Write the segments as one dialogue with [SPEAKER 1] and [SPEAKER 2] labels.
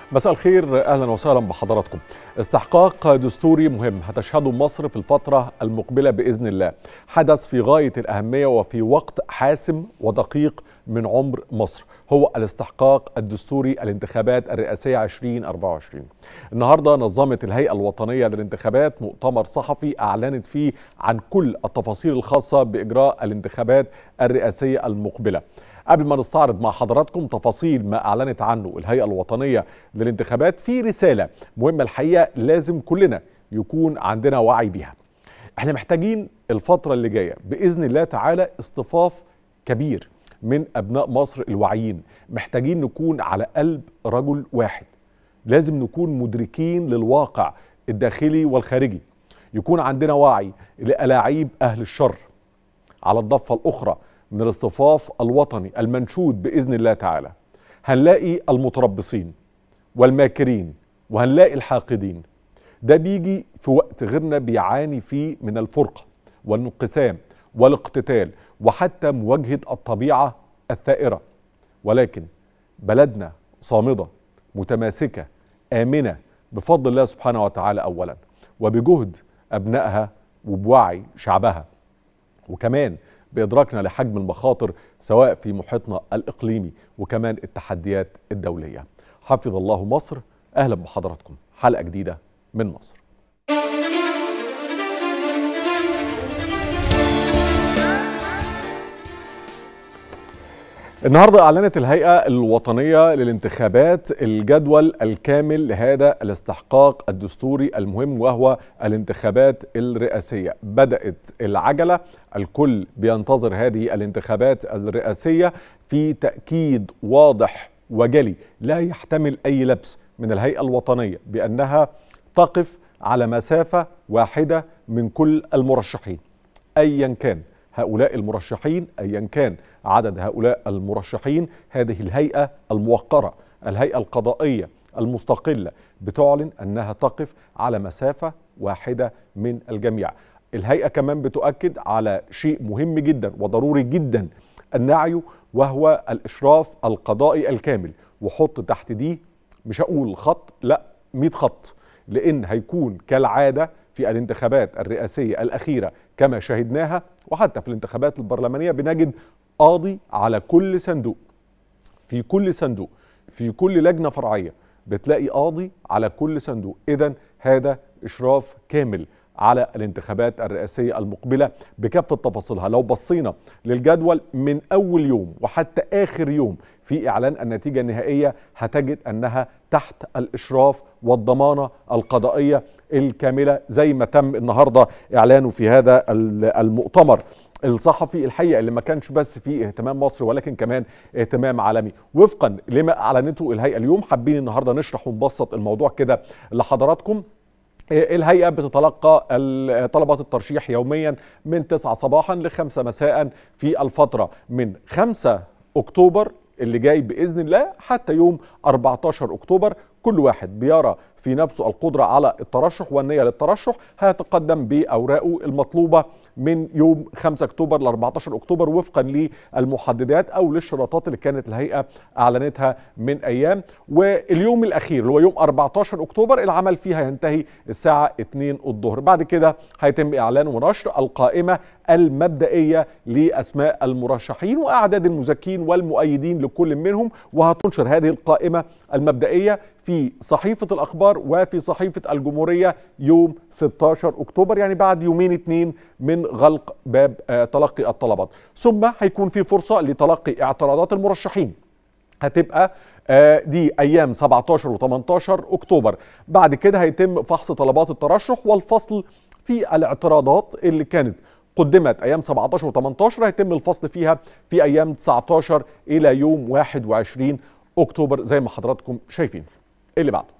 [SPEAKER 1] مساء الخير اهلا وسهلا بحضراتكم. استحقاق دستوري مهم هتشهده مصر في الفتره المقبله باذن الله. حدث في غايه الاهميه وفي وقت حاسم ودقيق من عمر مصر هو الاستحقاق الدستوري الانتخابات الرئاسيه 2024. النهارده نظمت الهيئه الوطنيه للانتخابات مؤتمر صحفي اعلنت فيه عن كل التفاصيل الخاصه باجراء الانتخابات الرئاسيه المقبله. قبل ما نستعرض مع حضراتكم تفاصيل ما اعلنت عنه الهيئه الوطنيه للانتخابات في رساله مهمه الحقيقه لازم كلنا يكون عندنا وعي بيها. احنا محتاجين الفتره اللي جايه باذن الله تعالى اصطفاف كبير من ابناء مصر الواعيين، محتاجين نكون على قلب رجل واحد. لازم نكون مدركين للواقع الداخلي والخارجي. يكون عندنا وعي لالاعيب اهل الشر. على الضفه الاخرى من الاصطفاف الوطني المنشود باذن الله تعالى هنلاقي المتربصين والماكرين وهنلاقي الحاقدين ده بيجي في وقت غيرنا بيعاني فيه من الفرقه والانقسام والاقتتال وحتى مواجهه الطبيعه الثائره ولكن بلدنا صامده متماسكه امنه بفضل الله سبحانه وتعالى اولا وبجهد ابنائها وبوعي شعبها وكمان بإدراكنا لحجم المخاطر سواء في محيطنا الإقليمي وكمان التحديات الدولية حفظ الله مصر أهلا بحضراتكم حلقة جديدة من مصر النهارده اعلنت الهيئه الوطنيه للانتخابات الجدول الكامل لهذا الاستحقاق الدستوري المهم وهو الانتخابات الرئاسيه بدات العجله الكل بينتظر هذه الانتخابات الرئاسيه في تاكيد واضح وجلي لا يحتمل اي لبس من الهيئه الوطنيه بانها تقف على مسافه واحده من كل المرشحين ايا كان هؤلاء المرشحين ايا كان عدد هؤلاء المرشحين هذه الهيئه الموقره الهيئه القضائيه المستقله بتعلن انها تقف على مسافه واحده من الجميع الهيئه كمان بتؤكد على شيء مهم جدا وضروري جدا النعي وهو الاشراف القضائي الكامل وحط تحت دي مش هقول خط لا 100 خط لان هيكون كالعاده في الانتخابات الرئاسيه الاخيره كما شهدناها وحتى في الانتخابات البرلمانيه بنجد قاضي على كل صندوق في كل صندوق في كل لجنه فرعيه بتلاقي قاضي على كل صندوق اذا هذا اشراف كامل على الانتخابات الرئاسيه المقبله بكافه تفاصيلها لو بصينا للجدول من اول يوم وحتى اخر يوم في اعلان النتيجه النهائيه هتجد انها تحت الاشراف والضمانه القضائيه الكامله زي ما تم النهارده اعلانه في هذا المؤتمر الصحفي الحقيقه اللي ما كانش بس فيه اهتمام مصري ولكن كمان اهتمام عالمي وفقا لما اعلنته الهيئه اليوم حابين النهارده نشرح ونبسط الموضوع كده لحضراتكم الهيئة بتتلقى طلبات الترشيح يوميا من 9 صباحا ل 5 مساء في الفترة من 5 أكتوبر اللي جاي بإذن الله حتى يوم 14 أكتوبر كل واحد بيرى في نفسه القدرة على الترشح والنية للترشح هيتقدم بأوراقه المطلوبة من يوم 5 أكتوبر ل 14 أكتوبر وفقا للمحددات أو للشراطات اللي كانت الهيئة أعلنتها من أيام واليوم الأخير اللي هو يوم 14 أكتوبر العمل فيها ينتهي الساعة 2 الظهر بعد كده هيتم إعلان ونشر القائمة المبدئية لأسماء المرشحين وأعداد المزكين والمؤيدين لكل منهم وهتنشر هذه القائمة المبدئية في صحيفة الأخبار وفي صحيفة الجمهورية يوم 16 أكتوبر يعني بعد يومين اتنين من غلق باب تلقي الطلبات ثم هيكون في فرصة لتلقي اعتراضات المرشحين هتبقى دي ايام 17 و18 اكتوبر بعد كده هيتم فحص طلبات الترشح والفصل في الاعتراضات اللي كانت قدمت ايام 17 و18 هيتم الفصل فيها في ايام 19 الى يوم 21 اكتوبر زي ما حضراتكم شايفين اللي بعده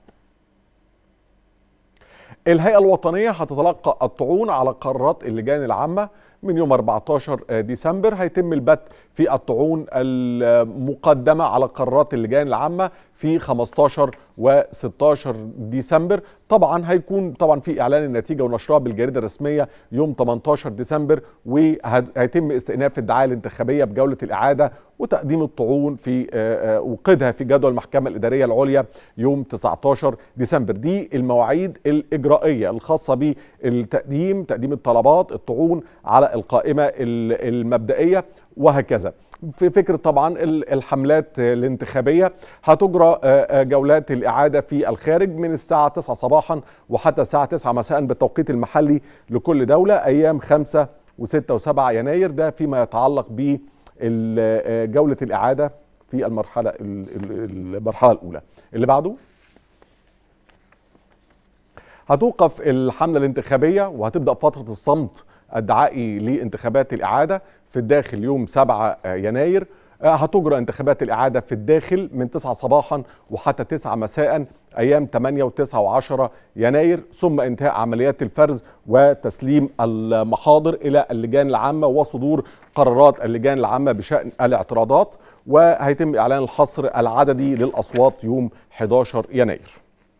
[SPEAKER 1] الهيئة الوطنية هتتلقى الطعون على قرارات اللجان العامة من يوم 14 ديسمبر هيتم البت في الطعون المقدمة على قرارات اللجان العامة في 15 و16 ديسمبر طبعا هيكون طبعا في اعلان النتيجه ونشرها بالجريده الرسميه يوم 18 ديسمبر وهيتم استئناف الدعايه الانتخابيه بجوله الاعاده وتقديم الطعون في وقودها في جدول المحكمه الاداريه العليا يوم 19 ديسمبر دي المواعيد الاجرائيه الخاصه بالتقديم تقديم الطلبات الطعون على القائمه المبدئيه وهكذا في فكرة طبعا الحملات الانتخابية هتجرى جولات الإعادة في الخارج من الساعة 9 صباحا وحتى الساعة 9 مساء بالتوقيت المحلي لكل دولة أيام 5 و6 و7 يناير ده فيما يتعلق بجولة الإعادة في المرحلة المرحلة الأولى اللي بعده هتوقف الحملة الانتخابية وهتبدأ فترة الصمت الدعائي لانتخابات الإعادة في الداخل يوم 7 يناير هتجرى انتخابات الإعادة في الداخل من 9 صباحا وحتى 9 مساء أيام 8 و9 و10 يناير ثم انتهاء عمليات الفرز وتسليم المحاضر إلى اللجان العامة وصدور قرارات اللجان العامة بشأن الاعتراضات وهيتم إعلان الحصر العددي للأصوات يوم 11 يناير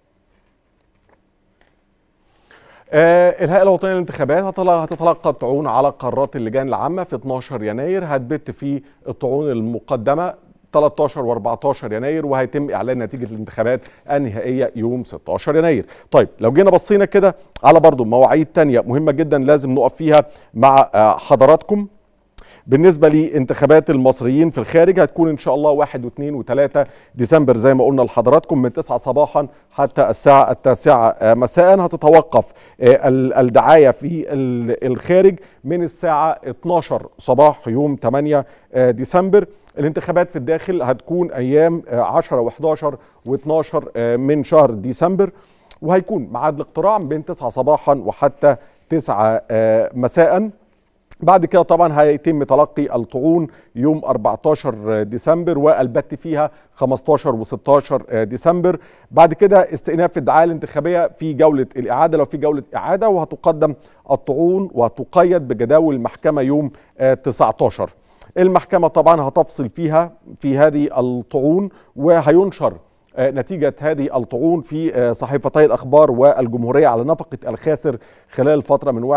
[SPEAKER 1] آه الهيئه الوطنيه للانتخابات هتتلقى الطعون على قرارات اللجان العامه في 12 يناير هتبت في الطعون المقدمه 13 و14 يناير وهيتم اعلان نتيجه الانتخابات النهائيه يوم 16 يناير. طيب لو جينا بصينا كده على برضو مواعيد تانية مهمه جدا لازم نقف فيها مع آه حضراتكم بالنسبة لانتخابات المصريين في الخارج هتكون إن شاء الله 1 و2 و3 ديسمبر زي ما قلنا لحضراتكم من 9 صباحا حتى الساعة التاسعة مساء هتتوقف الدعاية في الخارج من الساعة 12 صباح يوم 8 ديسمبر الانتخابات في الداخل هتكون أيام 10 و11 و12 من شهر ديسمبر وهيكون ميعاد الاقتراع بين 9 صباحا وحتى 9 مساء بعد كده طبعا هيتم تلقي الطعون يوم 14 ديسمبر والبت فيها 15 و16 ديسمبر بعد كده استئناف الدعايه الانتخابيه في جوله الاعاده لو في جوله اعاده وهتقدم الطعون وتقيد بجداول المحكمه يوم 19 المحكمه طبعا هتفصل فيها في هذه الطعون وهينشر نتيجة هذه الطعون في صحيفتي الأخبار والجمهورية على نفقة الخاسر خلال الفترة من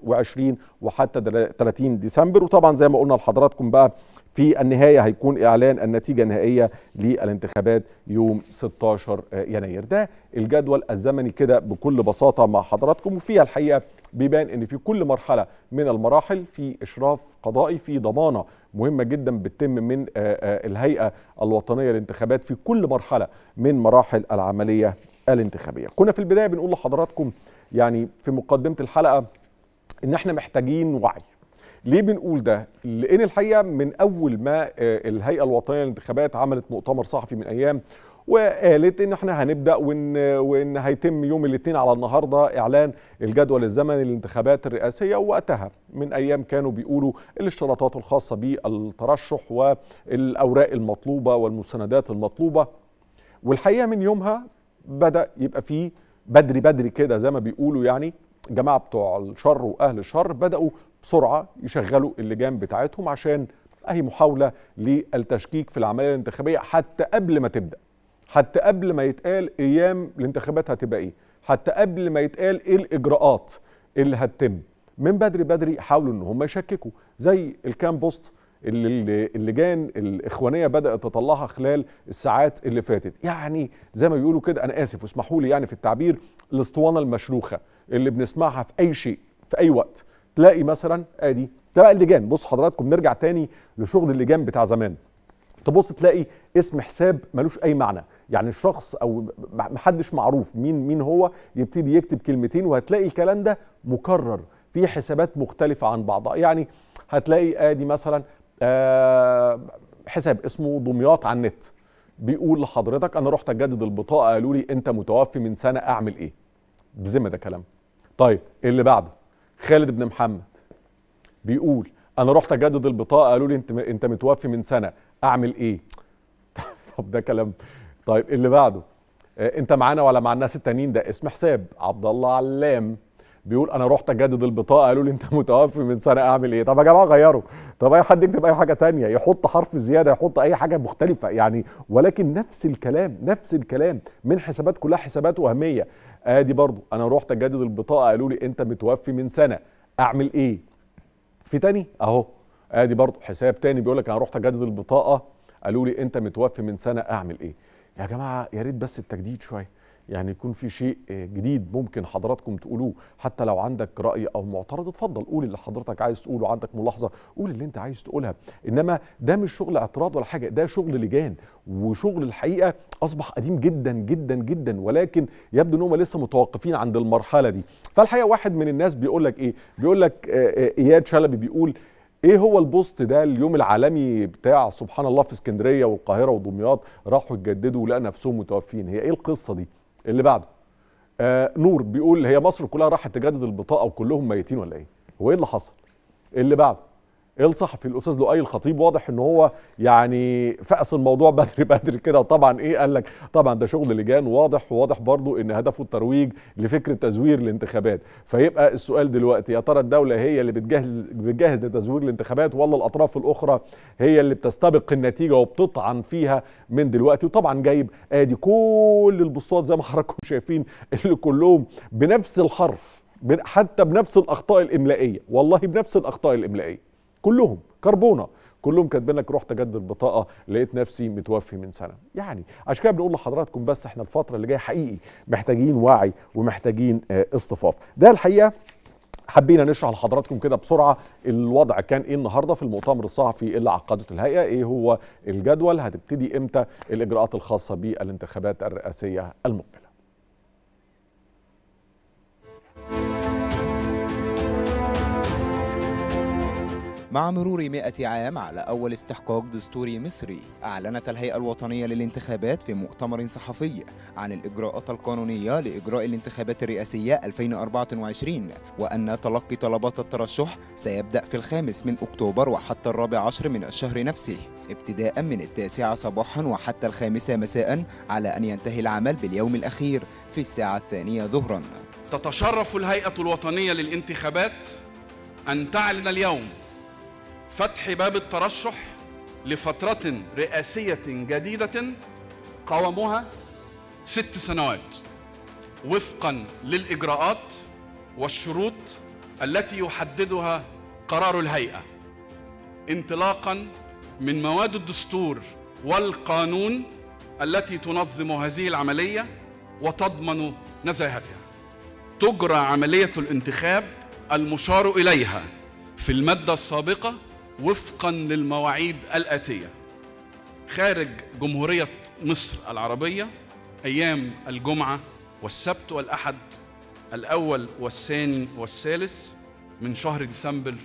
[SPEAKER 1] 21 وحتى 30 ديسمبر وطبعا زي ما قلنا لحضراتكم بقى في النهاية هيكون إعلان النتيجة النهائية للانتخابات يوم 16 يناير ده الجدول الزمني كده بكل بساطة مع حضراتكم وفيها الحقيقة بيبان ان في كل مرحله من المراحل في اشراف قضائي في ضمانه مهمه جدا بتتم من الهيئه الوطنيه للانتخابات في كل مرحله من مراحل العمليه الانتخابيه. كنا في البدايه بنقول لحضراتكم يعني في مقدمه الحلقه ان احنا محتاجين وعي. ليه بنقول ده؟ لان الحقيقه من اول ما الهيئه الوطنيه للانتخابات عملت مؤتمر صحفي من ايام وقالت ان احنا هنبدا وان وان هيتم يوم الاثنين على النهارده اعلان الجدول الزمني للانتخابات الرئاسيه ووقتها من ايام كانوا بيقولوا الاشتراطات الخاصه بالترشح والاوراق المطلوبه والمستندات المطلوبه والحقيقه من يومها بدا يبقى فيه بدري بدري كده زي ما بيقولوا يعني جماعه بتوع الشر واهل الشر بداوا بسرعه يشغلوا اللجان بتاعتهم عشان اهي محاوله للتشكيك في العمليه الانتخابيه حتى قبل ما تبدا حتى قبل ما يتقال ايام الانتخابات هتبقى ايه حتى قبل ما يتقال ايه الاجراءات اللي هتتم من بدري بدري حاولوا ان هم يشككوا زي الكام بوست اللي اللجان الاخوانيه بدات تطلعها خلال الساعات اللي فاتت يعني زي ما بيقولوا كده انا اسف واسمحوا لي يعني في التعبير الاسطوانه المشروخه اللي بنسمعها في اي شيء في اي وقت تلاقي مثلا ادي ده بقى اللجان بص حضراتكم نرجع تاني لشغل اللجان بتاع زمان تبص تلاقي اسم حساب ملوش اي معنى يعني الشخص او محدش معروف مين مين هو يبتدي يكتب كلمتين وهتلاقي الكلام ده مكرر في حسابات مختلفه عن بعضها يعني هتلاقي ادي مثلا آه حساب اسمه دمياط على النت بيقول لحضرتك انا رحت اجدد البطاقه قالوا لي انت متوفي من سنه اعمل ايه بذمه ده كلام طيب اللي بعده خالد بن محمد بيقول انا رحت اجدد البطاقه قالوا لي انت انت متوفي من سنه اعمل ايه طب ده كلام طيب اللي بعده آه انت معانا ولا مع الناس التانيين ده اسم حساب عبد الله علام بيقول انا رحت اجدد البطاقه قالوا لي انت متوفي من سنه اعمل ايه طب يا جماعه غيروا طب اي حد يكتب اي حاجه تانية يحط حرف زياده يحط اي حاجه مختلفه يعني ولكن نفس الكلام نفس الكلام من حسابات كلها حسابات وهميه ادي برضو انا رحت اجدد البطاقه قالوا لي انت متوفي من سنه اعمل ايه في تاني اهو ادي برضو حساب تاني بيقول لك انا رحت اجدد البطاقه قالوا لي انت متوفي من سنه اعمل ايه يا جماعه يا ريت بس التجديد شويه يعني يكون في شيء جديد ممكن حضراتكم تقولوه حتى لو عندك راي او معترض اتفضل قول اللي حضرتك عايز تقوله عندك ملاحظه قول اللي انت عايز تقولها انما ده مش شغل اعتراض ولا حاجه ده شغل لجان وشغل الحقيقه اصبح قديم جدا جدا جدا ولكن يبدو ان هم لسه متوقفين عند المرحله دي فالحقيقه واحد من الناس بيقول لك ايه بيقول لك اياد شلبي بيقول ايه هو البوست ده اليوم العالمي بتاع سبحان الله في اسكندريه والقاهره ودمياط راحوا يتجددوا ولقى نفسهم متوفين هي ايه القصه دي اللي بعده آه نور بيقول هي مصر كلها راحت تجدد البطاقه وكلهم ميتين ولا ايه هو ايه اللي حصل اللي بعده الصحفي الاستاذ لؤي الخطيب واضح ان هو يعني فقس الموضوع بدري بدري كده وطبعا ايه قال لك طبعا ده شغل لجان واضح وواضح برضو ان هدفه الترويج لفكره تزوير الانتخابات فيبقى السؤال دلوقتي يا ترى الدوله هي اللي بتجهز بتجهز لتزوير الانتخابات ولا الاطراف الاخرى هي اللي بتستبق النتيجه وبتطعن فيها من دلوقتي وطبعا جايب ادي كل البوستات زي ما حضراتكم شايفين اللي كلهم بنفس الحرف حتى بنفس الاخطاء الاملائيه والله بنفس الاخطاء الاملائيه كلهم كربونه كلهم كاتبين لك رحت اجدد البطاقه لقيت نفسي متوفي من سنه يعني عشان كده بنقول لحضراتكم بس احنا الفتره اللي جايه حقيقي محتاجين وعي ومحتاجين اصطفاف ده الحقيقه حبينا نشرح لحضراتكم كده بسرعه الوضع كان ايه النهارده في المؤتمر الصحفي اللي عقدته الهيئه ايه هو الجدول هتبتدي امتى الاجراءات الخاصه بالانتخابات الرئاسيه المقبله
[SPEAKER 2] مع مرور 100 عام على أول استحقاق دستوري مصري أعلنت الهيئة الوطنية للانتخابات في مؤتمر صحفي عن الإجراءات القانونية لإجراء الانتخابات الرئاسية 2024 وأن تلقي طلبات الترشح سيبدأ في الخامس من أكتوبر وحتى الرابع عشر من الشهر نفسه ابتداء من التاسعة صباحا وحتى الخامسة مساء على أن ينتهي العمل باليوم الأخير في الساعة الثانية ظهرا
[SPEAKER 3] تتشرف الهيئة الوطنية للانتخابات أن تعلن اليوم فتح باب الترشح لفترة رئاسية جديدة قوامها ست سنوات وفقا للإجراءات والشروط التي يحددها قرار الهيئة انطلاقا من مواد الدستور والقانون التي تنظم هذه العملية وتضمن نزاهتها تجرى عملية الانتخاب المشار إليها في المادة السابقة وفقا للمواعيد الآتية خارج جمهورية مصر العربية أيام الجمعة والسبت والأحد الأول والثاني والثالث من شهر ديسمبر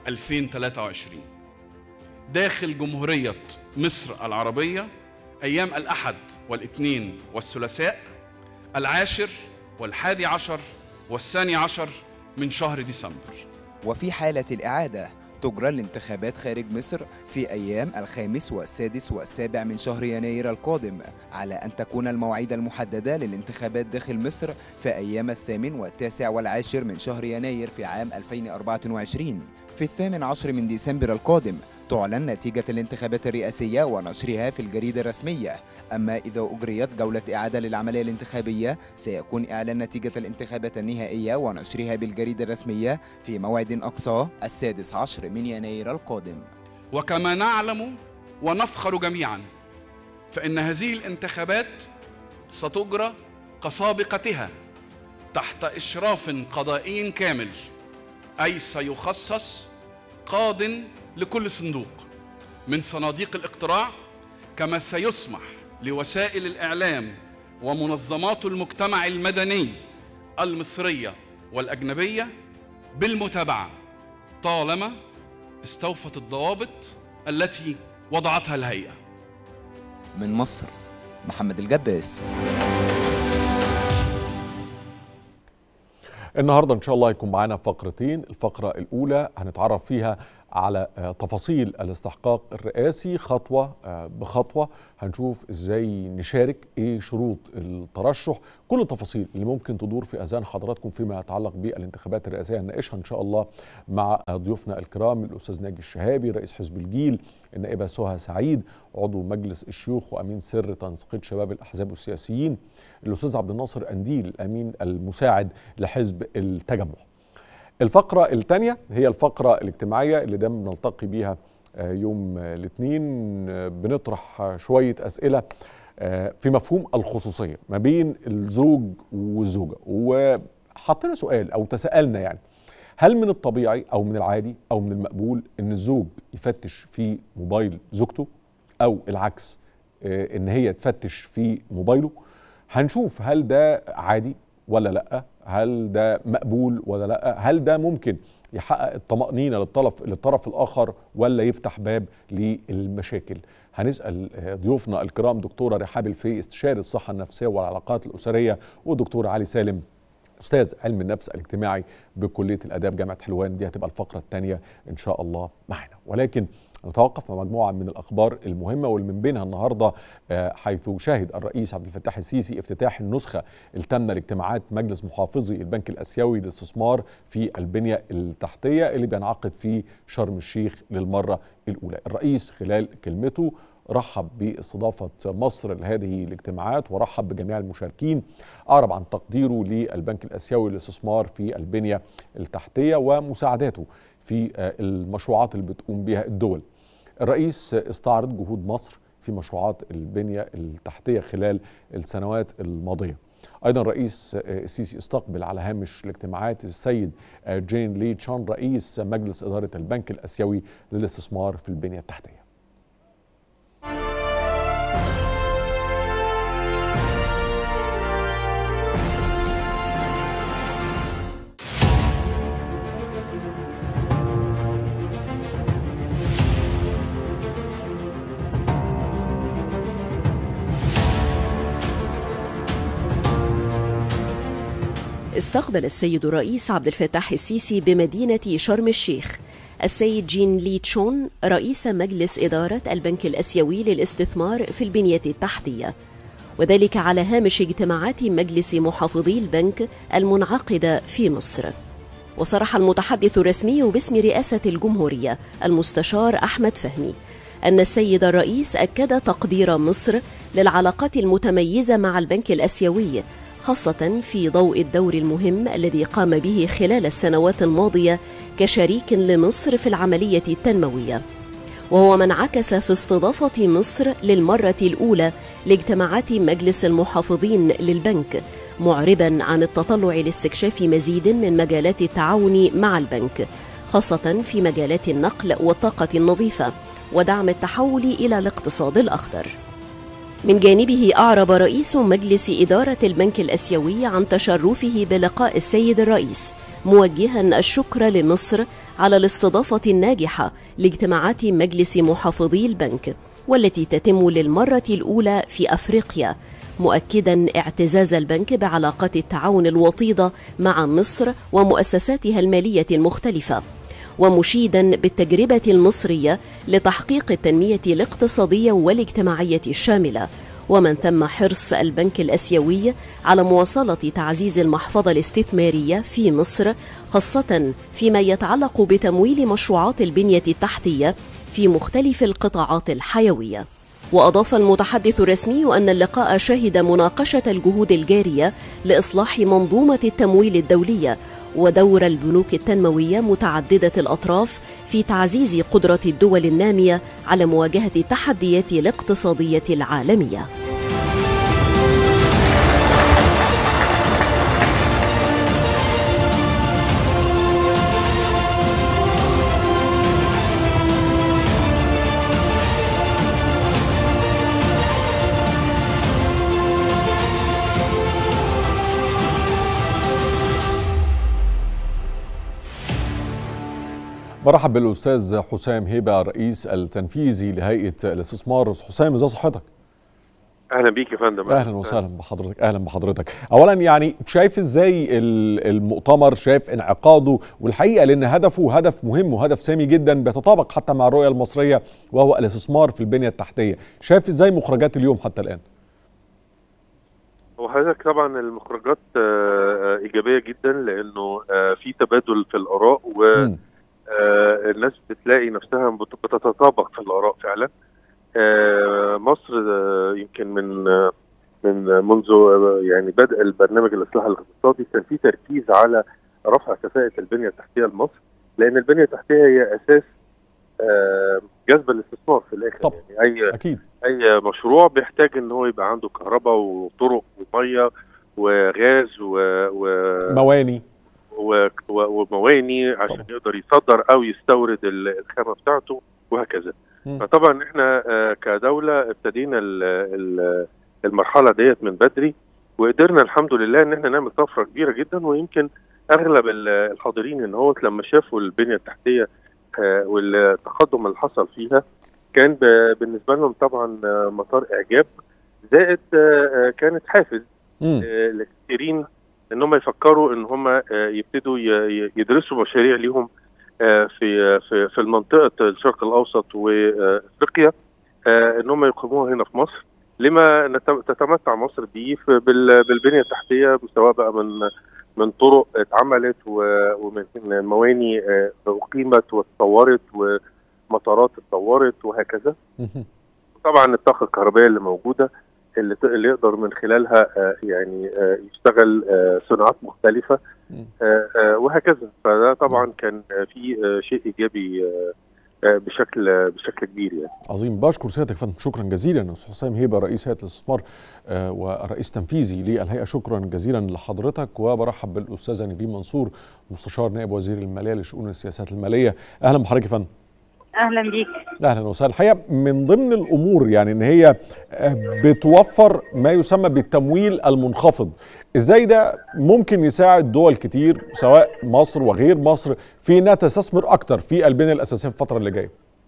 [SPEAKER 3] 2023 داخل جمهورية مصر العربية أيام الأحد والاثنين والثلاثاء العاشر والحادي عشر والثاني عشر من شهر ديسمبر
[SPEAKER 2] وفي حالة الإعادة تجرى الانتخابات خارج مصر في أيام الخامس والسادس والسابع من شهر يناير القادم على أن تكون المواعيد المحددة للانتخابات داخل مصر في أيام الثامن والتاسع والعاشر من شهر يناير في عام 2024 في الثامن عشر من ديسمبر القادم تعلن نتيجة الانتخابات الرئاسية ونشرها في الجريدة الرسمية أما إذا أجريت جولة إعادة للعملية الانتخابية سيكون إعلان نتيجة الانتخابات النهائية ونشرها بالجريدة الرسمية في موعد أقصى السادس عشر من يناير القادم
[SPEAKER 3] وكما نعلم ونفخر جميعا فإن هذه الانتخابات ستجرى كسابقتها تحت إشراف قضائي كامل أي سيخصص قاض لكل صندوق من صناديق الاقتراع كما سيسمح لوسائل الإعلام ومنظمات المجتمع المدني المصرية والأجنبية بالمتابعة طالما استوفت الضوابط التي وضعتها الهيئة
[SPEAKER 2] من مصر محمد الجباس
[SPEAKER 1] النهارده ان شاء الله هيكون معانا فقرتين الفقره الاولى هنتعرف فيها على تفاصيل الاستحقاق الرئاسي خطوة بخطوة هنشوف ازاي نشارك ايه شروط الترشح كل التفاصيل اللي ممكن تدور في اذهان حضراتكم فيما يتعلق بالانتخابات الرئاسيه هنناقشها ان شاء الله مع ضيوفنا الكرام الاستاذ ناجي الشهابي رئيس حزب الجيل النائبه سهى سعيد عضو مجلس الشيوخ وامين سر تنسيقيه شباب الاحزاب والسياسيين الاستاذ عبد الناصر انديل الامين المساعد لحزب التجمع الفقرة الثانية هي الفقرة الاجتماعية اللي دايما بنلتقي بيها يوم الاثنين بنطرح شوية أسئلة في مفهوم الخصوصية ما بين الزوج والزوجة وحطينا سؤال أو تساءلنا يعني هل من الطبيعي أو من العادي أو من المقبول إن الزوج يفتش في موبايل زوجته أو العكس إن هي تفتش في موبايله هنشوف هل ده عادي ولا لأ هل ده مقبول ولا لا هل ده ممكن يحقق الطمأنينة للطرف للطرف الآخر ولا يفتح باب للمشاكل هنسأل ضيوفنا الكرام دكتورة رحاب الفي استشاري الصحة النفسية والعلاقات الأسرية ودكتور علي سالم استاذ علم النفس الاجتماعي بكليه الاداب جامعه حلوان دي هتبقى الفقره الثانيه ان شاء الله معنا ولكن نتوقف مع مجموعه من الاخبار المهمه واللي من بينها النهارده حيث شاهد الرئيس عبد الفتاح السيسي افتتاح النسخه الثامنه لاجتماعات مجلس محافظي البنك الاسيوي للاستثمار في البنيه التحتيه اللي بينعقد في شرم الشيخ للمره الاولى. الرئيس خلال كلمته رحب باستضافة مصر لهذه الاجتماعات ورحب بجميع المشاركين أعرب عن تقديره للبنك الأسيوي للاستثمار في البنية التحتية ومساعداته في المشروعات اللي بتقوم بها الدول الرئيس استعرض جهود مصر في مشروعات البنية التحتية خلال السنوات الماضية ايضا الرئيس السيسي استقبل على هامش الاجتماعات السيد جين لي تشان رئيس مجلس اداره البنك الاسيوي للاستثمار في البنيه التحتيه
[SPEAKER 4] استقبل السيد الرئيس عبد الفتاح السيسي بمدينة شرم الشيخ السيد جين لي تشون رئيس مجلس إدارة البنك الأسيوي للاستثمار في البنية التحتية وذلك على هامش اجتماعات مجلس محافظي البنك المنعقدة في مصر وصرح المتحدث الرسمي باسم رئاسة الجمهورية المستشار أحمد فهمي أن السيد الرئيس أكد تقدير مصر للعلاقات المتميزة مع البنك الأسيوي خاصة في ضوء الدور المهم الذي قام به خلال السنوات الماضية كشريك لمصر في العملية التنموية وهو من عكس في استضافة مصر للمرة الأولى لاجتماعات مجلس المحافظين للبنك معربا عن التطلع لاستكشاف مزيد من مجالات التعاون مع البنك خاصة في مجالات النقل والطاقة النظيفة ودعم التحول إلى الاقتصاد الأخضر من جانبه أعرب رئيس مجلس إدارة البنك الأسيوي عن تشرفه بلقاء السيد الرئيس موجها الشكر لمصر على الاستضافة الناجحة لاجتماعات مجلس محافظي البنك والتي تتم للمرة الأولى في أفريقيا مؤكدا اعتزاز البنك بعلاقات التعاون الوطيدة مع مصر ومؤسساتها المالية المختلفة ومشيدا بالتجربة المصرية لتحقيق التنمية الاقتصادية والاجتماعية الشاملة ومن ثم حرص البنك الأسيوي على مواصلة تعزيز المحفظة الاستثمارية في مصر خاصة فيما يتعلق بتمويل مشروعات البنية التحتية في مختلف القطاعات الحيوية وأضاف المتحدث الرسمي أن اللقاء شهد مناقشة الجهود الجارية لإصلاح منظومة التمويل الدولية ودور البنوك التنمويه متعدده الاطراف في تعزيز قدره الدول الناميه على مواجهه التحديات الاقتصاديه العالميه
[SPEAKER 1] برحب بالاستاذ حسام هيبه الرئيس التنفيذي لهيئه الاستثمار حسام ازي صحتك
[SPEAKER 5] اهلا بيك يا فندم
[SPEAKER 1] اهلا وسهلا بحضرتك اهلا بحضرتك اولا يعني شايف ازاي المؤتمر شايف انعقاده والحقيقه لان هدفه هدف مهم وهدف سامي جدا بيتطابق حتى مع الرؤيه المصريه وهو الاستثمار في البنيه التحتيه شايف ازاي مخرجات اليوم حتى الان
[SPEAKER 5] هو حضرتك طبعا المخرجات ايجابيه جدا لانه في تبادل في الاراء والناس بتلاقي نفسها بتتطابق في الاراء فعلا مصر يمكن من من منذ يعني بدء البرنامج الاصلاح الاقتصادي كان في تركيز على رفع كفاءه البنيه التحتيه لمصر لان البنيه التحتيه هي اساس جذب الاستثمار في الاخر
[SPEAKER 1] طب.
[SPEAKER 5] يعني اي
[SPEAKER 1] اكيد
[SPEAKER 5] اي مشروع بيحتاج ان هو يبقى عنده كهرباء وطرق وميه وغاز و, و...
[SPEAKER 1] مواني
[SPEAKER 5] و... و... ومواني عشان
[SPEAKER 1] طبعا.
[SPEAKER 5] يقدر يصدر او يستورد الخامه بتاعته وهكذا
[SPEAKER 1] مم.
[SPEAKER 5] فطبعا احنا كدوله ابتدينا المرحله ديت من بدري وقدرنا الحمد لله ان احنا نعمل طفره كبيره جدا ويمكن اغلب الحاضرين ان هو لما شافوا البنيه التحتيه والتقدم اللي حصل فيها كان بالنسبه لهم طبعا مسار اعجاب زائد كانت حافز لكثيرين ان هم يفكروا ان هم يبتدوا يدرسوا مشاريع ليهم في في في المنطقه الشرق الاوسط وافريقيا ان هم يقيموها هنا في مصر لما تتمتع مصر به بالبنيه التحتيه سواء بقى من من طرق اتعملت ومن مواني اقيمت واتطورت ومطارات اتطورت وهكذا طبعا الطاقه الكهربائيه اللي موجوده اللي اللي يقدر من خلالها يعني يشتغل صناعات مختلفه وهكذا فده طبعا كان في شيء ايجابي بشكل بشكل كبير يعني
[SPEAKER 1] عظيم بشكر سيادتك فندم شكرا جزيلا استاذ حسام هيبه رئيس هيئه الاستثمار ورئيس تنفيذي للهيئه شكرا جزيلا لحضرتك وبرحب بالاستاذه نيفين منصور مستشار نائب وزير الماليه لشؤون السياسات الماليه اهلا بحضرتك يا فندم
[SPEAKER 6] اهلا بيك
[SPEAKER 1] اهلا وسهلا الحقيقه من ضمن الامور يعني ان هي بتوفر ما يسمى بالتمويل المنخفض ازاي ده ممكن يساعد دول كتير سواء مصر وغير مصر في انها تستثمر اكتر في البنيه الاساسيه في الفتره اللي جايه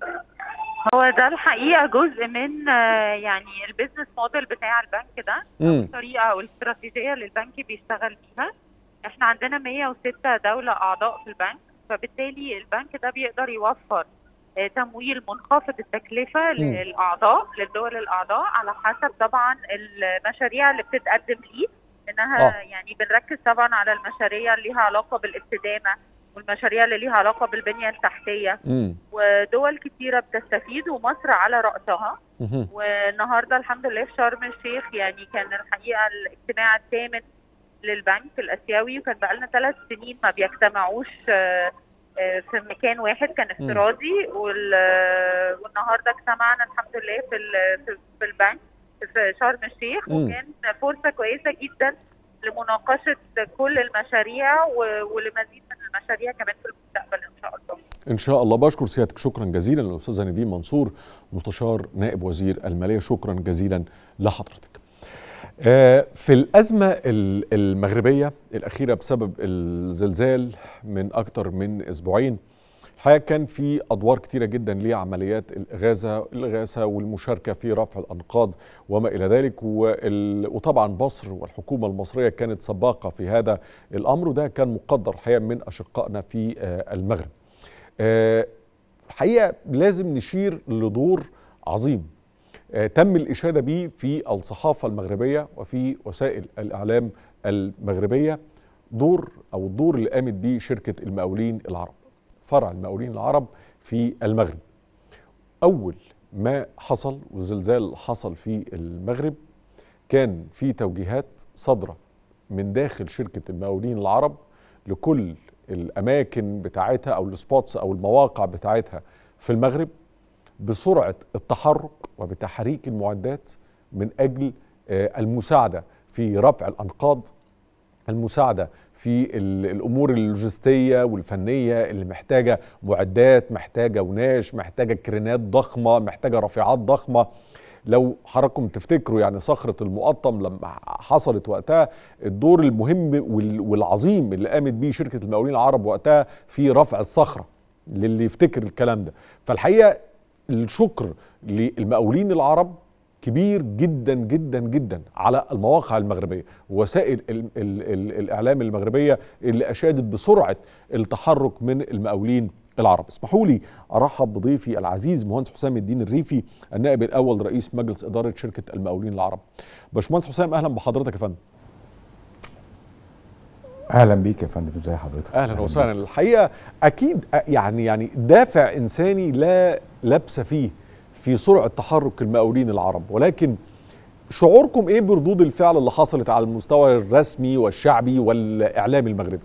[SPEAKER 6] هو ده الحقيقه جزء من يعني البيزنس موديل بتاع البنك ده الطريقه او الاستراتيجيه اللي البنك بيشتغل بيها احنا عندنا 106 دوله اعضاء في البنك فبالتالي البنك ده بيقدر يوفر تمويل منخفض التكلفه للاعضاء للدول الاعضاء على حسب طبعا المشاريع اللي بتتقدم ليه انها أوه. يعني بنركز طبعا على المشاريع اللي ليها علاقه بالاستدامه والمشاريع اللي ليها علاقه بالبنيه التحتيه
[SPEAKER 1] مم.
[SPEAKER 6] ودول كتيره بتستفيد ومصر على راسها
[SPEAKER 1] مهم.
[SPEAKER 6] والنهارده الحمد لله في شرم الشيخ يعني كان الحقيقه الاجتماع الثامن للبنك الاسيوي وكان بقى لنا ثلاث سنين ما بيجتمعوش في مكان واحد كان افتراضي والنهارده اجتمعنا الحمد لله في في البنك في شرم الشيخ وكان فرصه كويسه جدا لمناقشه كل المشاريع ولمزيد من المشاريع كمان في المستقبل ان شاء الله.
[SPEAKER 1] ان شاء الله بشكر سيادتك شكرا جزيلا للاستاذه نيفين منصور مستشار نائب وزير الماليه شكرا جزيلا لحضرتك. في الأزمة المغربية الأخيرة بسبب الزلزال من أكثر من أسبوعين الحقيقة كان في أدوار كتيرة جدا لعمليات الإغاثة الإغاثة والمشاركة في رفع الأنقاض وما إلى ذلك وطبعا مصر والحكومة المصرية كانت سباقة في هذا الأمر وده كان مقدر الحقيقة من أشقائنا في المغرب الحقيقة لازم نشير لدور عظيم تم الإشادة به في الصحافة المغربية وفي وسائل الإعلام المغربية دور أو الدور اللي قامت به شركة المقاولين العرب فرع المقاولين العرب في المغرب أول ما حصل والزلزال حصل في المغرب كان في توجيهات صادرة من داخل شركة المقاولين العرب لكل الأماكن بتاعتها أو السبوتس أو المواقع بتاعتها في المغرب بسرعه التحرك وبتحريك المعدات من اجل المساعده في رفع الانقاض المساعده في الامور اللوجستيه والفنيه اللي محتاجه معدات محتاجه وناش محتاجه كرينات ضخمه محتاجه رافعات ضخمه لو حضراتكم تفتكروا يعني صخره المقطم لما حصلت وقتها الدور المهم والعظيم اللي قامت بيه شركه المقاولين العرب وقتها في رفع الصخره للي يفتكر الكلام ده فالحقيقه الشكر للمقاولين العرب كبير جدا جدا جدا على المواقع المغربيه ووسائل ال ال ال الاعلام المغربيه اللي اشادت بسرعه التحرك من المقاولين العرب اسمحوا لي ارحب بضيفي العزيز مهندس حسام الدين الريفي النائب الاول رئيس مجلس اداره شركه المقاولين العرب باشمهندس حسام اهلا بحضرتك يا فندم
[SPEAKER 7] اهلا بيك يا فندم ازي حضرتك
[SPEAKER 1] اهلا وسهلا الحقيقه اكيد يعني يعني دافع انساني لا لبس فيه في سرعه تحرك المقاولين العرب ولكن شعوركم ايه بردود الفعل اللي حصلت على المستوى الرسمي والشعبي والاعلامي المغربي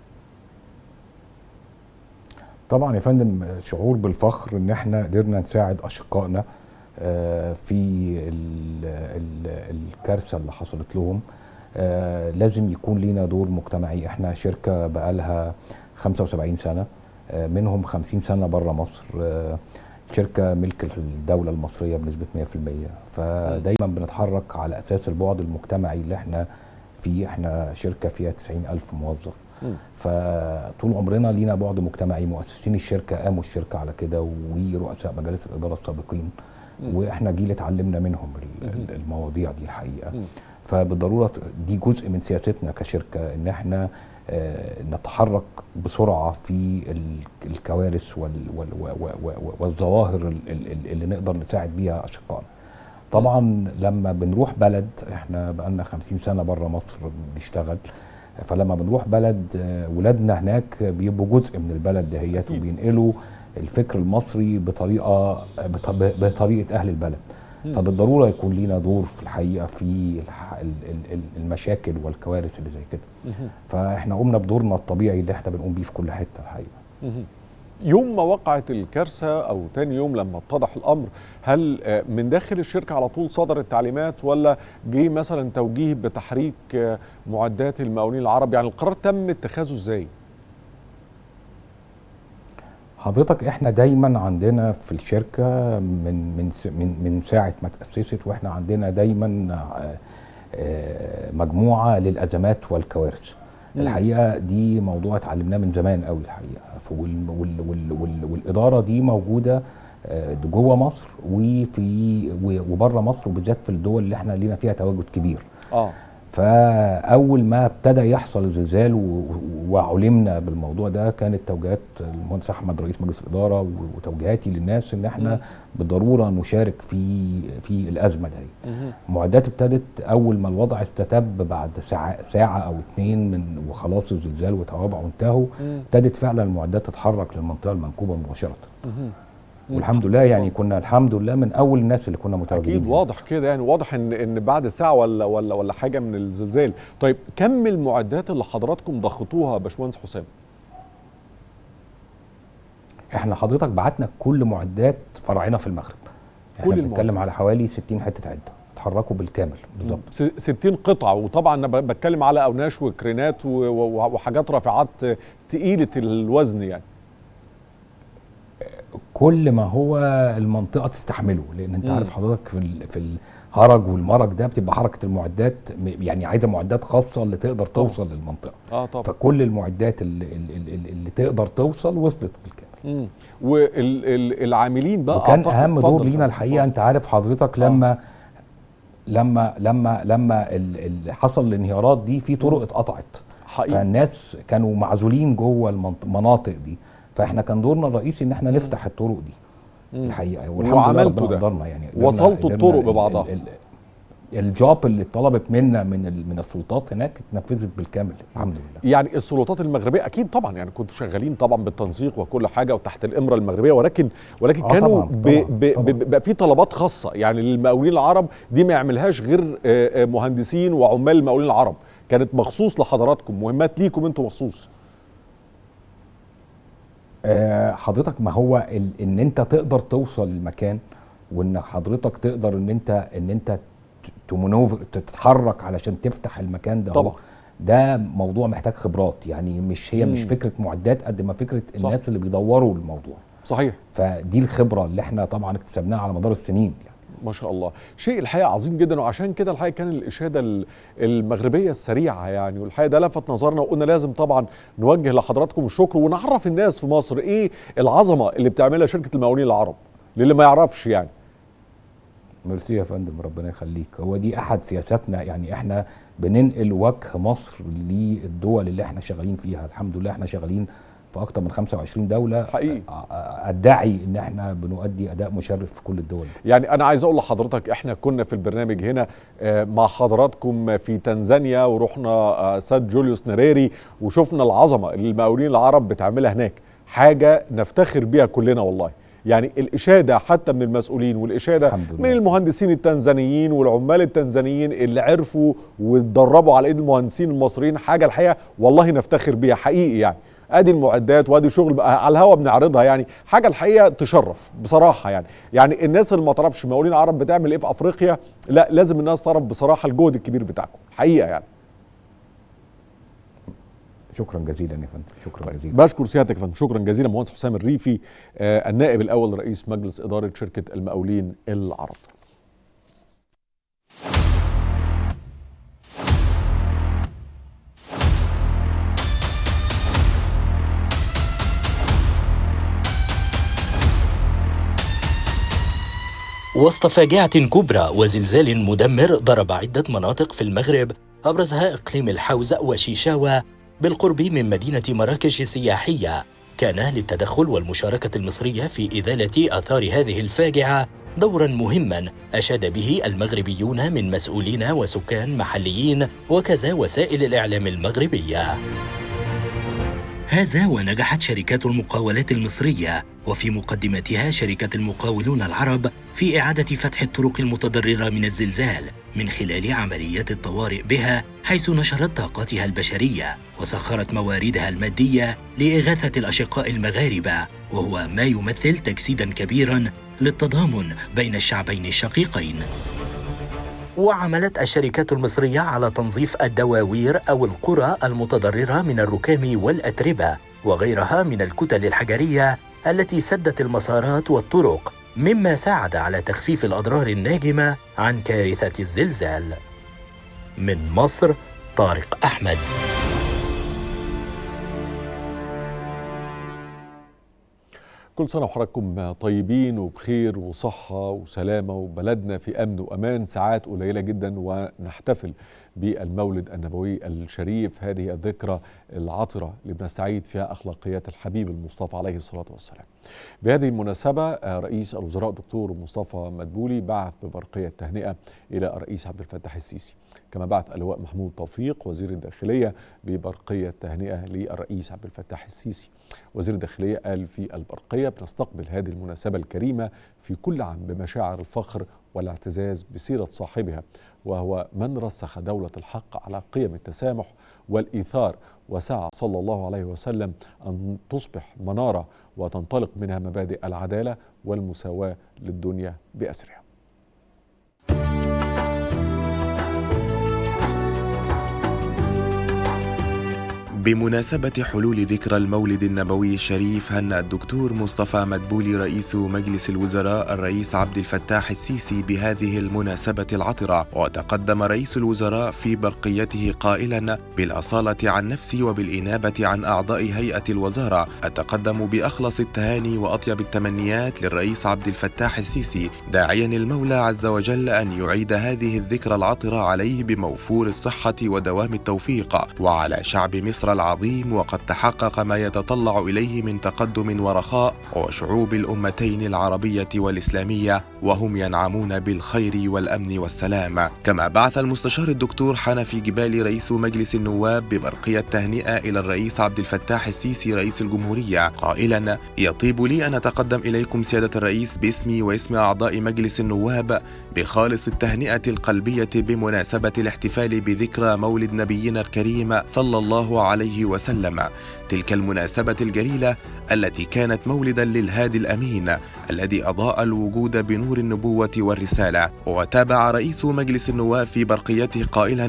[SPEAKER 7] طبعا يا فندم شعور بالفخر ان احنا قدرنا نساعد اشقائنا في ال ال الكارثه اللي حصلت لهم آه لازم يكون لينا دور مجتمعي احنا شركه بقالها 75 سنه آه منهم 50 سنه بره مصر آه شركه ملك الدوله المصريه بنسبه 100% فدايما بنتحرك على اساس البعد المجتمعي اللي احنا فيه احنا شركه فيها 90 الف موظف فطول عمرنا لينا بعد مجتمعي مؤسسين الشركه قاموا الشركه على كده ورؤساء مجالس الاداره السابقين واحنا جيل اتعلمنا منهم المواضيع دي الحقيقه فبالضروره دي جزء من سياستنا كشركه ان احنا نتحرك بسرعه في الكوارث والظواهر اللي نقدر نساعد بيها اشقائنا. طبعا لما بنروح بلد احنا بقالنا 50 سنه بره مصر بنشتغل فلما بنروح بلد ولادنا هناك بيبقوا جزء من البلد دهيت وبينقلوا الفكر المصري بطريقه بطريقه اهل البلد. فبالضروره يكون لينا دور في الحقيقه في المشاكل والكوارث اللي زي كده فاحنا قمنا بدورنا الطبيعي اللي احنا بنقوم بيه في كل حته الحقيقه
[SPEAKER 1] يوم ما وقعت الكارثه او تاني يوم لما اتضح الامر هل من داخل الشركه على طول صدرت تعليمات ولا جه مثلا توجيه بتحريك معدات المقاولين العرب يعني القرار تم اتخاذه ازاي؟
[SPEAKER 7] حضرتك احنا دايما عندنا في الشركه من من من من ساعه ما تاسست واحنا عندنا دايما مجموعه للازمات والكوارث الحقيقه دي موضوع اتعلمناه من زمان قوي الحقيقه وال وال وال وال والاداره دي موجوده جوه مصر وفي وبره مصر وبالذات في الدول اللي احنا لينا فيها تواجد كبير
[SPEAKER 1] اه
[SPEAKER 7] فاول ما ابتدى يحصل الزلزال وعلمنا بالموضوع ده كانت توجيهات المهندس احمد رئيس مجلس الاداره وتوجيهاتي للناس ان احنا بالضروره نشارك في في الازمه دي المعدات ابتدت اول ما الوضع استتب بعد ساعه ساعه او اتنين من وخلاص الزلزال وتوابع وانتهوا ابتدت فعلا المعدات تتحرك للمنطقه المنكوبه مباشره والحمد لله يعني كنا الحمد لله من اول الناس اللي كنا متواجدين
[SPEAKER 1] اكيد واضح كده يعني واضح ان ان بعد ساعه ولا ولا ولا حاجه من الزلزال طيب كم المعدات اللي حضراتكم ضختوها يا باشمهندس حسام
[SPEAKER 7] احنا حضرتك بعتنا كل معدات فرعنا في المغرب احنا بنتكلم على حوالي 60 حته عده اتحركوا بالكامل بالظبط
[SPEAKER 1] 60 قطعه وطبعا انا بتكلم على اوناش وكرينات وحاجات رافعات تقيله الوزن يعني
[SPEAKER 7] كل ما هو المنطقه تستحمله لان انت عارف حضرتك في في الهرج والمرج ده بتبقى حركه المعدات يعني عايزه معدات خاصه اللي تقدر توصل طبعا. للمنطقه
[SPEAKER 1] اه طبعا
[SPEAKER 7] فكل المعدات اللي, اللي, اللي تقدر توصل وصلت بالكامل
[SPEAKER 1] والعاملين بقى
[SPEAKER 7] وكان اهم دور لينا الحقيقه انت عارف حضرتك لما آه. لما لما لما اللي حصل الانهيارات دي في طرق اتقطعت
[SPEAKER 1] حقيقي.
[SPEAKER 7] فالناس كانوا معزولين جوه المناطق دي فاحنا كان دورنا الرئيسي ان احنا نفتح الطرق دي مم. الحقيقه
[SPEAKER 1] والحمد لله ربنا
[SPEAKER 7] قدرنا يعني
[SPEAKER 1] وصلتوا الطرق ببعضها
[SPEAKER 7] ال ال الجوب اللي اتطلبت منا من من السلطات هناك اتنفذت بالكامل الحمد لله
[SPEAKER 1] يعني السلطات المغربيه اكيد طبعا يعني كنتوا شغالين طبعا بالتنسيق وكل حاجه وتحت الامره المغربيه ولكن ولكن
[SPEAKER 7] آه
[SPEAKER 1] كانوا
[SPEAKER 7] طبعاً طبعاً طبعاً
[SPEAKER 1] بقى في طلبات خاصه يعني للمقاولين العرب دي ما يعملهاش غير مهندسين وعمال المقاولين العرب كانت مخصوص لحضراتكم مهمات ليكم انتوا مخصوص
[SPEAKER 7] آه حضرتك ما هو ان انت تقدر توصل المكان وان حضرتك تقدر ان انت ان انت تمنوفر تتحرك علشان تفتح المكان ده
[SPEAKER 1] طبعا
[SPEAKER 7] هو ده موضوع محتاج خبرات يعني مش هي مم. مش فكره معدات قد ما فكره
[SPEAKER 1] صح.
[SPEAKER 7] الناس اللي بيدوروا الموضوع
[SPEAKER 1] صحيح
[SPEAKER 7] فدي الخبره اللي احنا طبعا اكتسبناها على مدار السنين يعني
[SPEAKER 1] ما شاء الله شيء الحقيقه عظيم جدا وعشان كده الحقيقه كان الاشاده المغربيه السريعه يعني والحقيقه ده لفت نظرنا وقلنا لازم طبعا نوجه لحضراتكم الشكر ونعرف الناس في مصر ايه العظمه اللي بتعملها شركه المقاولين العرب للي ما يعرفش يعني
[SPEAKER 7] ميرسي يا فندم ربنا يخليك هو دي احد سياساتنا يعني احنا بننقل وجه مصر للدول اللي احنا شغالين فيها الحمد لله احنا شغالين في اكتر من 25 دوله
[SPEAKER 1] حقيقي.
[SPEAKER 7] ادعي ان احنا بنؤدي اداء مشرف في كل الدول دي.
[SPEAKER 1] يعني انا عايز اقول لحضرتك احنا كنا في البرنامج هنا آه، مع حضراتكم في تنزانيا ورحنا آه، ساد جوليوس نريري وشفنا العظمه اللي المقاولين العرب بتعملها هناك حاجه نفتخر بيها كلنا والله يعني الاشاده حتى من المسؤولين والاشاده
[SPEAKER 7] الحمد لله.
[SPEAKER 1] من المهندسين التنزانيين والعمال التنزانيين اللي عرفوا واتدربوا على ايد المهندسين المصريين حاجه الحقيقه والله نفتخر بيها حقيقي يعني ادي المعدات وادي شغل بقى على الهوا بنعرضها يعني حاجه الحقيقه تشرف بصراحه يعني يعني الناس اللي ما تعرفش مقاولين عرب بتعمل ايه في افريقيا لا لازم الناس تعرف بصراحه الجهد الكبير بتاعكم حقيقه يعني
[SPEAKER 7] شكرا جزيلا يا فندم شكرا جزيلا
[SPEAKER 1] بشكر سيادتك يا فندم شكرا جزيلا مهندس حسام الريفي آه النائب الاول لرئيس مجلس اداره شركه المقاولين العرب
[SPEAKER 8] وسط فاجعة كبرى وزلزال مدمر ضرب عدة مناطق في المغرب أبرزها إقليم الحوزة وشيشاوة بالقرب من مدينة مراكش السياحية كان للتدخل والمشاركة المصرية في إزالة آثار هذه الفاجعة دورا مهما أشاد به المغربيون من مسؤولين وسكان محليين وكذا وسائل الإعلام المغربية هذا ونجحت شركات المقاولات المصرية وفي مقدمتها شركة المقاولون العرب في إعادة فتح الطرق المتضررة من الزلزال من خلال عمليات الطوارئ بها حيث نشرت طاقتها البشرية وسخرت مواردها المادية لإغاثة الأشقاء المغاربة وهو ما يمثل تجسيدا كبيرا للتضامن بين الشعبين الشقيقين وعملت الشركات المصرية على تنظيف الدواوير أو القرى المتضررة من الركام والأتربة وغيرها من الكتل الحجرية التي سدت المسارات والطرق مما ساعد على تخفيف الأضرار الناجمة عن كارثة الزلزال من مصر طارق أحمد
[SPEAKER 1] كل سنة وحضراتكم طيبين وبخير وصحة وسلامة وبلدنا في أمن وأمان ساعات قليلة جدا ونحتفل بالمولد النبوي الشريف هذه الذكرى العطرة اللي بنستعيد فيها أخلاقيات الحبيب المصطفى عليه الصلاة والسلام بهذه المناسبة رئيس الوزراء دكتور مصطفى مدبولي بعث ببرقية تهنئة إلى الرئيس عبد الفتاح السيسي كما بعث اللواء محمود توفيق وزير الداخلية ببرقية تهنئة للرئيس عبد الفتاح السيسي وزير الداخلية قال في البرقية بنستقبل هذه المناسبة الكريمة في كل عام بمشاعر الفخر والاعتزاز بسيرة صاحبها وهو من رسخ دولة الحق على قيم التسامح والإيثار وسعى صلى الله عليه وسلم أن تصبح منارة وتنطلق منها مبادئ العدالة والمساواة للدنيا بأسرها
[SPEAKER 9] بمناسبة حلول ذكرى المولد النبوي الشريف هنأ الدكتور مصطفى مدبولي رئيس مجلس الوزراء الرئيس عبد الفتاح السيسي بهذه المناسبة العطرة وتقدم رئيس الوزراء في برقيته قائلا بالأصالة عن نفسي وبالإنابة عن أعضاء هيئة الوزارة أتقدم بأخلص التهاني وأطيب التمنيات للرئيس عبد الفتاح السيسي داعيا المولى عز وجل أن يعيد هذه الذكرى العطرة عليه بموفور الصحة ودوام التوفيق وعلى شعب مصر العظيم وقد تحقق ما يتطلع اليه من تقدم ورخاء وشعوب الامتين العربيه والاسلاميه وهم ينعمون بالخير والامن والسلام كما بعث المستشار الدكتور حنفي جبالي رئيس مجلس النواب ببرقيه تهنئه الى الرئيس عبد الفتاح السيسي رئيس الجمهوريه قائلا يطيب لي ان اتقدم اليكم سياده الرئيس باسمي واسم اعضاء مجلس النواب بخالص التهنئه القلبيه بمناسبه الاحتفال بذكرى مولد نبينا الكريم صلى الله عليه عليه وسلم تلك المناسبة الجليلة التي كانت مولدا للهادي الأمين الذي أضاء الوجود بنور النبوة والرسالة وتابع رئيس مجلس النواب في برقيته قائلا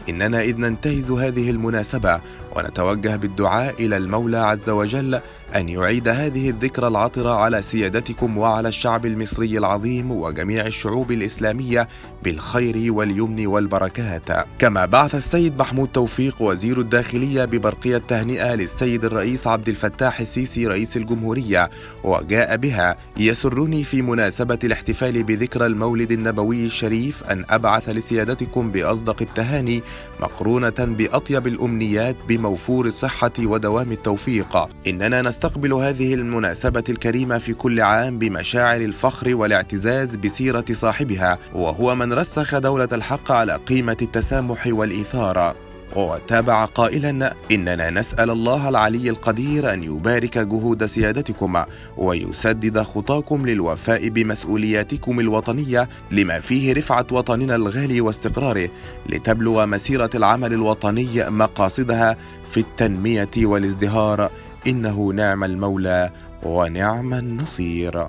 [SPEAKER 9] إننا إذ ننتهز هذه المناسبة ونتوجه بالدعاء إلى المولى عز وجل أن يعيد هذه الذكرى العطرة على سيادتكم وعلى الشعب المصري العظيم وجميع الشعوب الإسلامية بالخير واليمن والبركات كما بعث السيد محمود توفيق وزير الداخلية ببرقية تهنئة للسيد الرئيس عبد الفتاح السيسي رئيس الجمهورية وجاء بها يسرني في مناسبة الاحتفال بذكرى المولد النبوي الشريف أن أبعث لسيادتكم بأصدق التهاني مقرونة بأطيب الأمنيات بموفور الصحة ودوام التوفيق إننا نستقبل هذه المناسبة الكريمة في كل عام بمشاعر الفخر والاعتزاز بسيرة صاحبها وهو من رسخ دولة الحق على قيمة التسامح والإيثار وتابع قائلا اننا نسال الله العلي القدير ان يبارك جهود سيادتكم ويسدد خطاكم للوفاء بمسؤولياتكم الوطنيه لما فيه رفعه وطننا الغالي واستقراره لتبلغ مسيره العمل الوطني مقاصدها في التنميه والازدهار انه نعم المولى ونعم النصير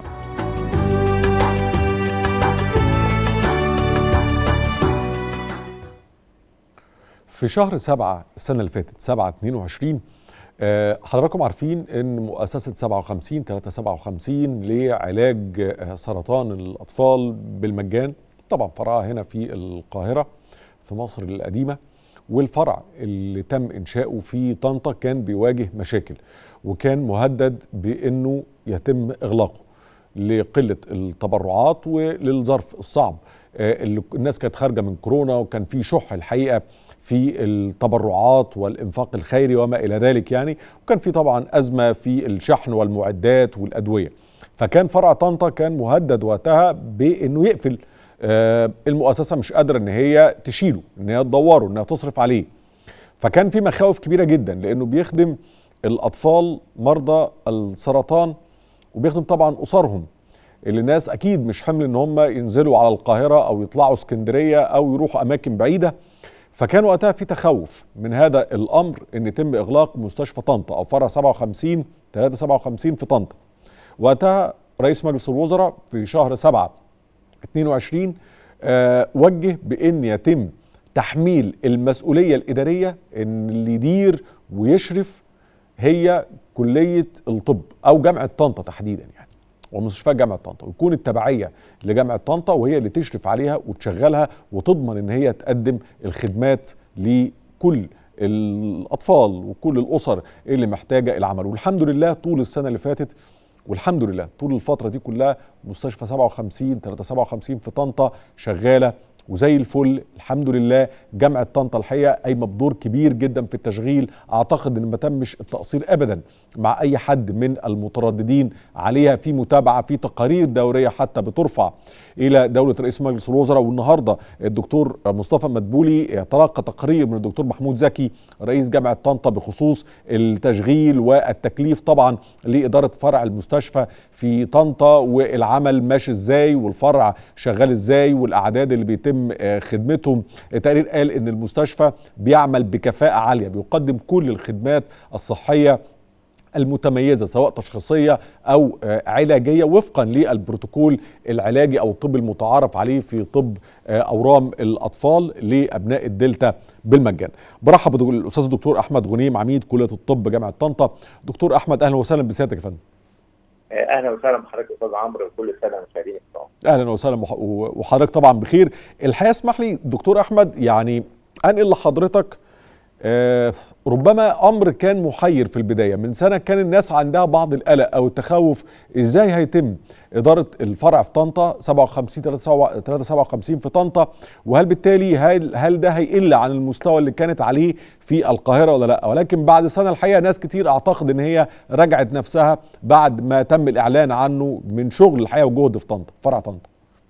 [SPEAKER 1] في شهر سبعة السنة اللي فاتت 7 22 آه، حضراتكم عارفين ان مؤسسة 57 357 لعلاج آه، سرطان الأطفال بالمجان طبعا فرعها هنا في القاهرة في مصر القديمة والفرع اللي تم إنشاؤه في طنطا كان بيواجه مشاكل وكان مهدد بأنه يتم إغلاقه لقلة التبرعات وللظرف الصعب آه، اللي الناس كانت خارجة من كورونا وكان في شح الحقيقة في التبرعات والإنفاق الخيري وما إلى ذلك يعني وكان في طبعا أزمة في الشحن والمعدات والأدوية فكان فرع طنطا كان مهدد وقتها بأنه يقفل آه، المؤسسة مش قادرة إن هي تشيله إن هي تدوره إنها تصرف عليه فكان في مخاوف كبيرة جدا لأنه بيخدم الأطفال مرضى السرطان وبيخدم طبعا أسرهم اللي الناس أكيد مش حمل إن هم ينزلوا على القاهرة أو يطلعوا اسكندرية أو يروحوا أماكن بعيدة فكان وقتها في تخوف من هذا الامر ان يتم اغلاق مستشفى طنطا او فرع 57 357 في طنطا. وقتها رئيس مجلس الوزراء في شهر 7 22 آه وجه بان يتم تحميل المسؤوليه الاداريه ان اللي يدير ويشرف هي كليه الطب او جامعه طنطا تحديدا يعني. ومستشفى جامعه طنطا ويكون التبعيه لجامعه طنطا وهي اللي تشرف عليها وتشغلها وتضمن ان هي تقدم الخدمات لكل الاطفال وكل الاسر اللي محتاجه العمل والحمد لله طول السنه اللي فاتت والحمد لله طول الفتره دي كلها مستشفى 57 357 في طنطا شغاله وزي الفل الحمد لله جامعه طنطا الحقيقه قايمه بدور كبير جدا في التشغيل اعتقد ان ما تمش التقصير ابدا مع اي حد من المترددين عليها في متابعه في تقارير دوريه حتى بترفع الى دوله رئيس مجلس الوزراء والنهارده الدكتور مصطفى مدبولي تلقى تقرير من الدكتور محمود زكي رئيس جامعه طنطا بخصوص التشغيل والتكليف طبعا لاداره فرع المستشفى في طنطا والعمل ماشي ازاي والفرع شغال ازاي والاعداد اللي بيتم خدمتهم التقرير قال ان المستشفى بيعمل بكفاءه عاليه بيقدم كل الخدمات الصحيه المتميزه سواء تشخيصيه او علاجيه وفقا للبروتوكول العلاجي او الطب المتعارف عليه في طب اورام الاطفال لابناء الدلتا بالمجان. برحب بالاستاذ الدكتور احمد غنيم عميد كليه الطب جامعه طنطا. دكتور احمد اهلا وسهلا بسيادتك يا فندم.
[SPEAKER 10] اهلا وسهلا بحضرتك استاذ عمرو وكل سنه مشاهدينا الكرام.
[SPEAKER 1] اهلا وسهلا وحضرتك طبعا بخير. الحقيقه اسمح لي دكتور احمد يعني انقل لحضرتك آه ربما امر كان محير في البدايه من سنه كان الناس عندها بعض القلق او التخوف ازاي هيتم اداره الفرع في طنطا 57 357 في طنطا وهل بالتالي هل هل ده هيقل عن المستوى اللي كانت عليه في القاهره ولا لا ولكن بعد سنه الحقيقه ناس كتير اعتقد ان هي رجعت نفسها بعد ما تم الاعلان عنه من شغل الحقيقه وجهد في طنطا فرع طنطا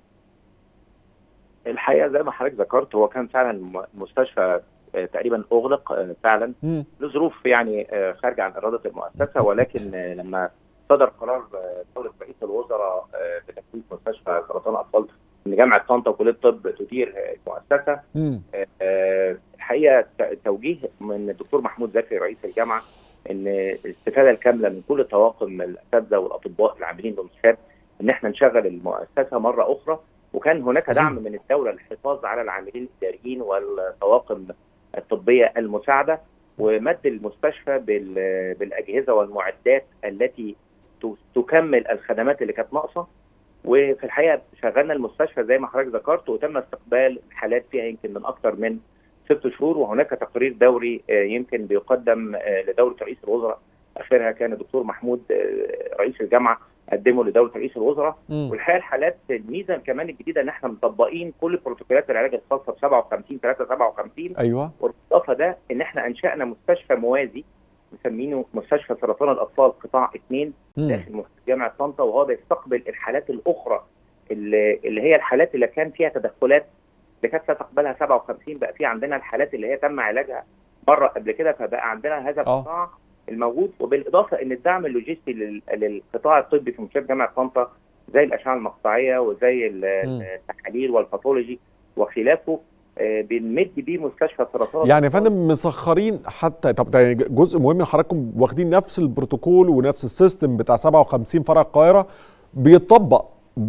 [SPEAKER 10] الحقيقه زي ما حضرتك ذكرت هو كان فعلا مستشفى تقريبا اغلق فعلا لظروف يعني خارجه عن اراده المؤسسه ولكن لما صدر قرار دوله رئيس الوزراء بتكليف مستشفى سرطان الاطفال ان جامعه طنطا وكليه الطب تدير المؤسسه الحقيقه توجيه من الدكتور محمود زكي رئيس الجامعه ان الاستفاده الكامله من كل طواقم الاساتذه والاطباء العاملين بالمستشفى ان احنا نشغل المؤسسه مره اخرى وكان هناك دعم من الدوله للحفاظ على العاملين الاداريين والطواقم الطبيه المساعده ومد المستشفى بالاجهزه والمعدات التي تكمل الخدمات اللي كانت ناقصه وفي الحقيقه شغلنا المستشفى زي ما حضرتك ذكرت وتم استقبال حالات فيها يمكن من اكثر من ست شهور وهناك تقرير دوري يمكن بيقدم لدوله رئيس الوزراء اخرها كان الدكتور محمود رئيس الجامعه قدمه لدوله رئيس الوزراء والحقيقه الحالات الميزه كمان الجديده ان احنا مطبقين كل بروتوكولات العلاج الخاصه ب 57 3 57
[SPEAKER 1] ايوه
[SPEAKER 10] والاضافه ده ان احنا انشانا مستشفى موازي مسمينه مستشفى سرطان الاطفال قطاع 2 داخل جامعه طنطا وهو بيستقبل الحالات الاخرى اللي, اللي هي الحالات اللي كان فيها تدخلات اللي كانت تقبلها 57 بقى في عندنا الحالات اللي هي تم علاجها مره قبل كده فبقى عندنا هذا القطاع الموجود وبالاضافه ان الدعم اللوجستي للقطاع الطبي في مستشفى جامعه طنطا زي الاشعه المقطعيه وزي التحاليل والباثولوجي وخلافه بنمد بيه مستشفى سرطان
[SPEAKER 1] يعني يا فندم مسخرين حتى طب يعني جزء مهم من حضراتكم واخدين نفس البروتوكول ونفس السيستم بتاع 57 فرع القاهره بيطبق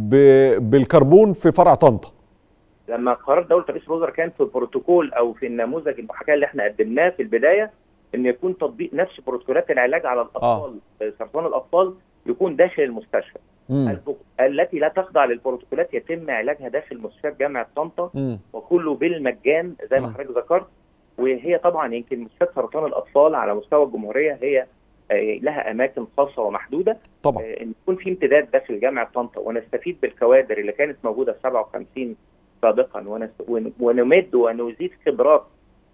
[SPEAKER 1] بالكربون في فرع طنطا
[SPEAKER 10] لما قرار دوله رئيس الوزراء كان في البروتوكول او في النموذج المحاكاه اللي احنا قدمناه في البدايه ان يكون تطبيق نفس بروتوكولات العلاج على الاطفال آه. سرطان الاطفال يكون داخل المستشفى مم. التي لا تخضع للبروتوكولات يتم علاجها داخل مستشفى جامعه طنطا وكله بالمجان زي ما حضرتك ذكرت وهي طبعا يمكن مستشفى سرطان الاطفال على مستوى الجمهوريه هي لها اماكن خاصه ومحدوده
[SPEAKER 1] طبعا
[SPEAKER 10] ان يكون في امتداد داخل جامعه طنطا ونستفيد بالكوادر اللي كانت موجوده في 57 سابقا ونمد ونزيد خبرات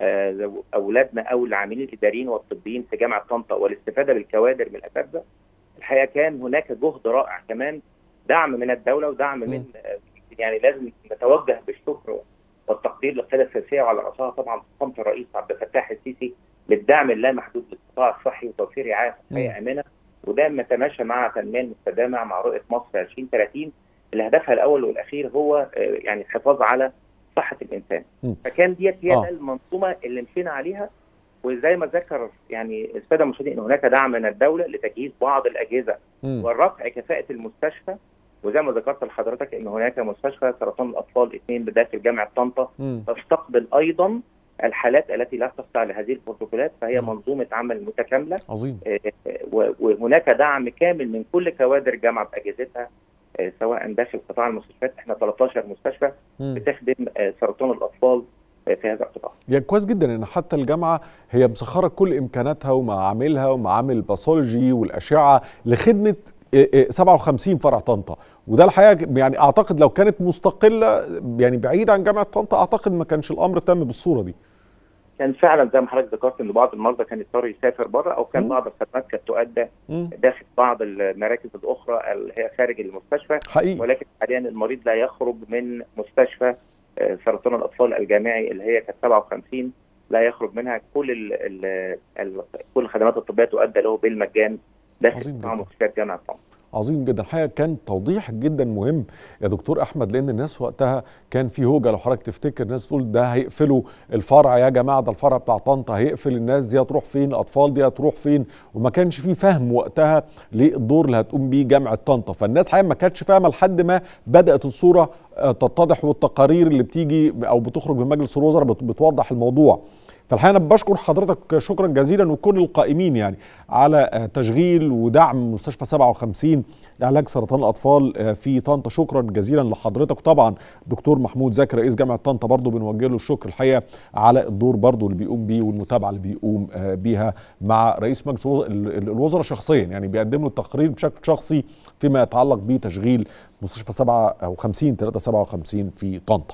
[SPEAKER 10] اولادنا او العاملين الاداريين والطبيين في جامعه طنطا والاستفاده بالكوادر من الاساتذه الحقيقه كان هناك جهد رائع كمان دعم من الدوله ودعم من يعني لازم نتوجه بالشكر والتقدير للقياده السياسيه وعلى راسها طبعا فخامه الرئيس عبد الفتاح السيسي للدعم اللامحدود للقطاع الصحي وتوفير رعايه صحيه امنه وده يتماشى مع التنميه المستدامه مع رؤيه مصر 2030 اللي هدفها الاول والاخير هو يعني الحفاظ على صحه الانسان م. فكان ديت هي آه. المنظومه اللي مشينا عليها وزي ما ذكر يعني الساده المشاهدين ان هناك دعم من الدوله لتجهيز بعض الاجهزه م. والرفع كفاءه المستشفى وزي ما ذكرت لحضرتك ان هناك مستشفى سرطان الاطفال اثنين بداخل جامعه طنطا تستقبل ايضا الحالات التي لا تخضع لهذه البروتوكولات فهي م. منظومه عمل متكامله
[SPEAKER 1] عظيم
[SPEAKER 10] وهناك دعم كامل من كل كوادر الجامعه باجهزتها سواء داخل قطاع المستشفيات احنا 13 مستشفى م. بتخدم سرطان الاطفال في هذا القطاع.
[SPEAKER 1] يعني كويس جدا ان حتى الجامعه هي مسخره كل امكاناتها ومعاملها ومعامل الباثولوجي والاشعه لخدمه 57 فرع طنطا وده الحقيقه يعني اعتقد لو كانت مستقله يعني بعيده عن جامعه طنطا اعتقد ما كانش الامر تم بالصوره دي.
[SPEAKER 10] كان فعلا زي ما حضرتك ذكرت ان بعض المرضى كان يضطر يسافر بره او كان م. بعض الخدمات كانت تؤدى م. داخل بعض المراكز الاخرى اللي هي خارج المستشفى
[SPEAKER 1] حقيقي.
[SPEAKER 10] ولكن حاليا المريض لا يخرج من مستشفى سرطان الاطفال الجامعي اللي هي كانت 57 لا يخرج منها كل ال ال ال كل الخدمات الطبيه تؤدى له بالمجان داخل مستشفيات جامعه طنطا.
[SPEAKER 1] عظيم جدا الحقيقه كان توضيح جدا مهم يا دكتور احمد لان الناس وقتها كان في هوجه لو حضرتك تفتكر الناس تقول ده هيقفلوا الفرع يا جماعه ده الفرع بتاع طنطا هيقفل الناس دي هتروح فين الاطفال دي هتروح فين وما كانش في فهم وقتها للدور اللي هتقوم بيه جامعه طنطا فالناس الحقيقه ما كانتش فاهمه لحد ما بدات الصوره تتضح والتقارير اللي بتيجي او بتخرج من مجلس الوزراء بتوضح الموضوع فالحقيقه انا بشكر حضرتك شكرا جزيلا وكل القائمين يعني على تشغيل ودعم مستشفى 57 لعلاج سرطان الاطفال في طنطا شكرا جزيلا لحضرتك وطبعا دكتور محمود زكي رئيس جامعه طنطا برضه بنوجه له الشكر الحقيقه على الدور برضه اللي بيقوم بيه والمتابعه اللي بيقوم بيها مع رئيس مجلس الوزراء شخصيا يعني بيقدم له التقرير بشكل شخصي فيما يتعلق بتشغيل مستشفى 57 357 في طنطا.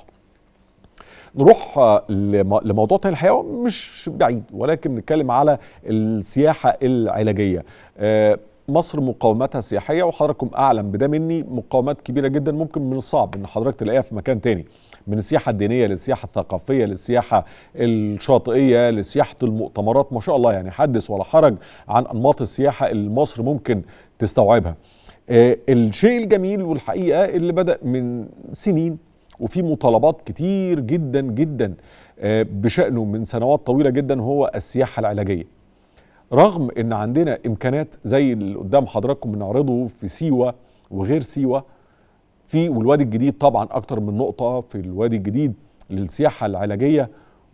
[SPEAKER 1] نروح لموضوع تاني الحقيقه مش بعيد ولكن نتكلم على السياحه العلاجيه. مصر مقاومتها السياحيه وحضراتكم اعلم بده مني مقاومات كبيره جدا ممكن من الصعب ان حضرتك تلاقيها في مكان تاني. من السياحه الدينيه للسياحه الثقافيه للسياحه الشاطئيه لسياحه المؤتمرات ما شاء الله يعني حدث ولا حرج عن انماط السياحه اللي مصر ممكن تستوعبها. الشيء الجميل والحقيقه اللي بدا من سنين وفي مطالبات كتير جدا جدا بشأنه من سنوات طويلة جدا هو السياحة العلاجية رغم ان عندنا امكانات زي اللي قدام حضراتكم بنعرضه في سيوة وغير سيوة في والوادي الجديد طبعا اكتر من نقطة في الوادي الجديد للسياحة العلاجية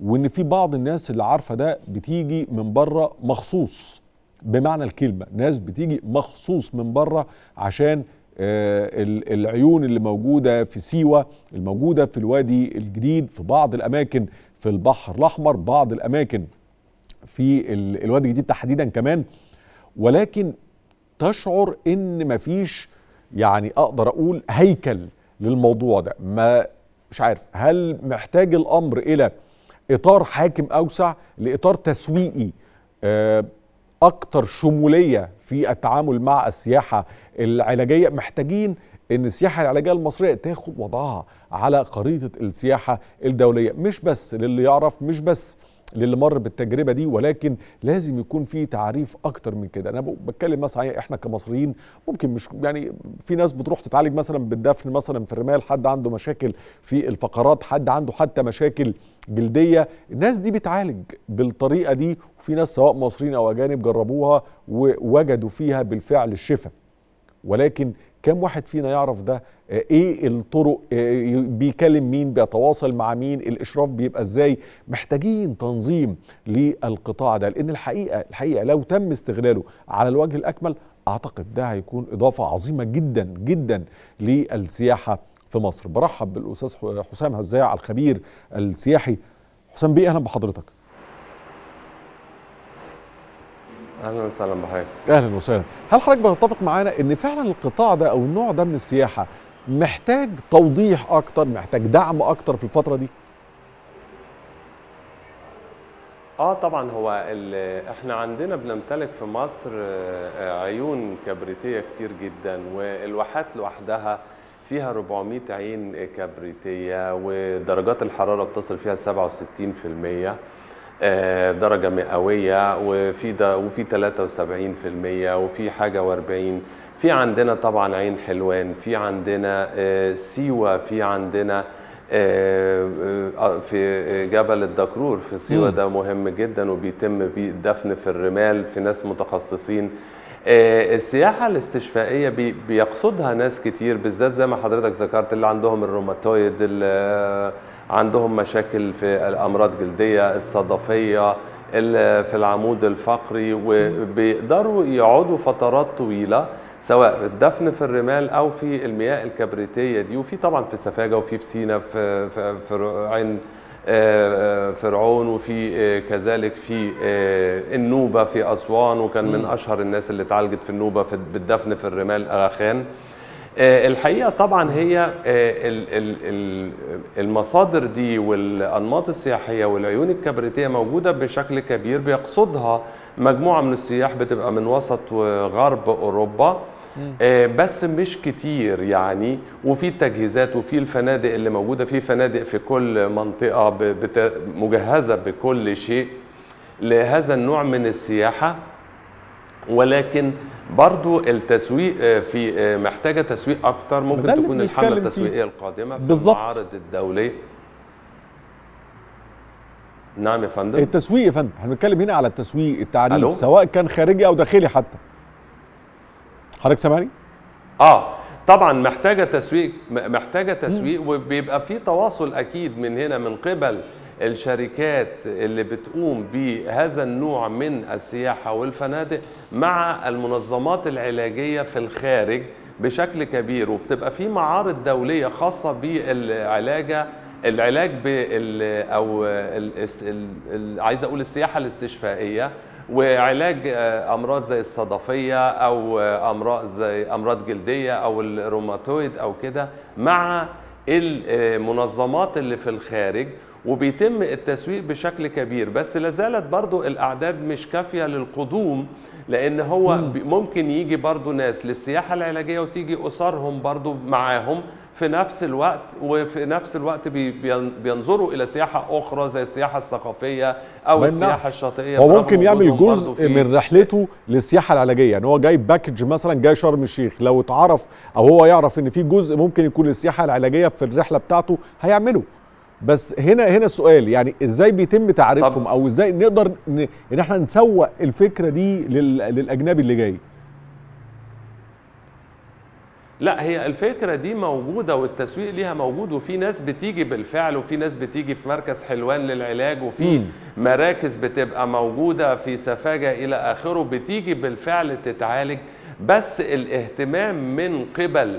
[SPEAKER 1] وان في بعض الناس اللي عارفه ده بتيجي من بره مخصوص بمعنى الكلمه ناس بتيجي مخصوص من بره عشان آه، ال- العيون اللي موجوده في سيوه الموجوده في الوادي الجديد في بعض الاماكن في البحر الاحمر بعض الاماكن في ال- الوادي الجديد تحديدا كمان ولكن تشعر ان مفيش يعني اقدر اقول هيكل للموضوع ده ما مش عارف هل محتاج الامر الى اطار حاكم اوسع لاطار تسويقي آه، اكتر شموليه في التعامل مع السياحه العلاجيه محتاجين ان السياحه العلاجيه المصريه تاخد وضعها على خريطه السياحه الدوليه مش بس للي يعرف مش بس للي مر بالتجربه دي ولكن لازم يكون في تعريف اكتر من كده انا ب- بتكلم مثلا يعني احنا كمصريين ممكن مش يعني في ناس بتروح تتعالج مثلا بالدفن مثلا في الرمال حد عنده مشاكل في الفقرات حد عنده حتى مشاكل جلديه الناس دي بتعالج بالطريقه دي وفي ناس سواء مصريين او اجانب جربوها ووجدوا فيها بالفعل الشفاء ولكن كم واحد فينا يعرف ده آه، ايه الطرق آه، بيكلم مين بيتواصل مع مين الاشراف بيبقى ازاي محتاجين تنظيم للقطاع ده لان الحقيقه الحقيقه لو تم استغلاله على الوجه الاكمل اعتقد ده هيكون اضافه عظيمه جدا جدا للسياحه في مصر برحب بالاستاذ حسام هزاع الخبير السياحي حسام بيه اهلا بحضرتك
[SPEAKER 11] اهلا وسهلا بحضرتك
[SPEAKER 1] اهلا وسهلا هل حضرتك بتتفق معانا ان فعلا القطاع ده او النوع ده من السياحه محتاج توضيح اكتر محتاج دعم اكتر في الفتره دي
[SPEAKER 11] اه طبعا هو ال- احنا عندنا بنمتلك في مصر آه، عيون كبريتيه كتير جدا والواحات لوحدها فيها 400 عين كبريتيه ودرجات الحراره بتصل فيها ل 67% آه، درجه مئويه وفي ده وفي 73% وفي حاجه و40 في عندنا طبعا عين حلوان في عندنا آه، سيوه في عندنا آه، آه، في جبل الدكرور في سيوه
[SPEAKER 12] مم.
[SPEAKER 11] ده مهم جدا وبيتم بيه الدفن في الرمال في ناس متخصصين آه، السياحة الاستشفائية بي- بيقصدها ناس كتير بالذات زي ما حضرتك ذكرت اللي عندهم الروماتويد اللي عندهم مشاكل في الأمراض جلدية الصدفية اللي في العمود الفقري وبيقدروا يقعدوا فترات طويلة سواء الدفن في الرمال او في المياه الكبريتيه دي وفي طبعا في سفاجه وفي في سينا في في, في عين آه، آه، فرعون وفي آه، كذلك في آه، النوبه في اسوان وكان من
[SPEAKER 12] مم.
[SPEAKER 11] اشهر الناس اللي اتعالجت في النوبه في بالدفن في الرمال اغا خان آه، الحقيقه طبعا هي آه، ال- ال- ال- المصادر دي والانماط السياحيه والعيون الكبريتيه موجوده بشكل كبير بيقصدها مجموعه من السياح بتبقى من وسط وغرب اوروبا آه، بس مش كتير يعني وفي التجهيزات وفي الفنادق اللي موجوده في فنادق في كل منطقه ب- بت- مجهزه بكل شيء لهذا النوع من السياحه ولكن برضو التسويق آه، في آه، محتاجه تسويق اكتر ممكن
[SPEAKER 1] ده اللي
[SPEAKER 11] تكون الحمله
[SPEAKER 1] بنتكلم فيه.
[SPEAKER 11] التسويقيه القادمه في
[SPEAKER 1] بالظبط.
[SPEAKER 11] المعارض الدوليه نعم يا فندم
[SPEAKER 1] التسويق يا فندم احنا بنتكلم هنا على التسويق التعريف
[SPEAKER 11] ألو؟
[SPEAKER 1] سواء كان خارجي او داخلي حتى حضرتك سامعني
[SPEAKER 11] اه طبعا محتاجه تسويق م- محتاجه تسويق وبيبقى في تواصل اكيد من هنا من قبل الشركات اللي بتقوم بهذا النوع من السياحه والفنادق مع المنظمات العلاجيه في الخارج بشكل كبير وبتبقى في معارض دوليه خاصه بالعلاج العلاج بال او ال- الس- ال- ال- عايز اقول السياحه الاستشفائيه وعلاج آه، امراض زي الصدفيه او آه، امراض زي امراض جلديه او الروماتويد او كده مع المنظمات اللي في الخارج وبيتم التسويق بشكل كبير بس لازالت برضو الاعداد مش كافيه للقدوم لان هو بي- ممكن يجي برضو ناس للسياحه العلاجيه وتيجي اسرهم برضو معاهم في نفس الوقت وفي نفس الوقت بي- بين- بينظروا الى سياحه اخرى زي السياحه الثقافيه او
[SPEAKER 1] ما
[SPEAKER 11] السياحه
[SPEAKER 1] يمنعش.
[SPEAKER 11] الشاطئيه
[SPEAKER 1] هو
[SPEAKER 11] برغم
[SPEAKER 1] ممكن يعمل
[SPEAKER 11] وجودهم برضو
[SPEAKER 1] جزء
[SPEAKER 11] في-
[SPEAKER 1] من رحلته للسياحه العلاجيه يعني هو جاي باكج مثلا جاي شرم الشيخ لو اتعرف او هو يعرف ان في جزء ممكن يكون للسياحه العلاجيه في الرحله بتاعته هيعمله بس هنا هنا السؤال يعني ازاي بيتم تعريفهم او ازاي نقدر ن- ان احنا نسوق الفكره دي لل- للاجنبي اللي جاي
[SPEAKER 11] لا هي الفكره دي موجوده والتسويق ليها موجود وفي ناس بتيجي بالفعل وفي ناس بتيجي في مركز حلوان للعلاج وفي
[SPEAKER 1] مم.
[SPEAKER 11] مراكز بتبقى موجوده في سفاجه الى اخره بتيجي بالفعل تتعالج بس الاهتمام من قبل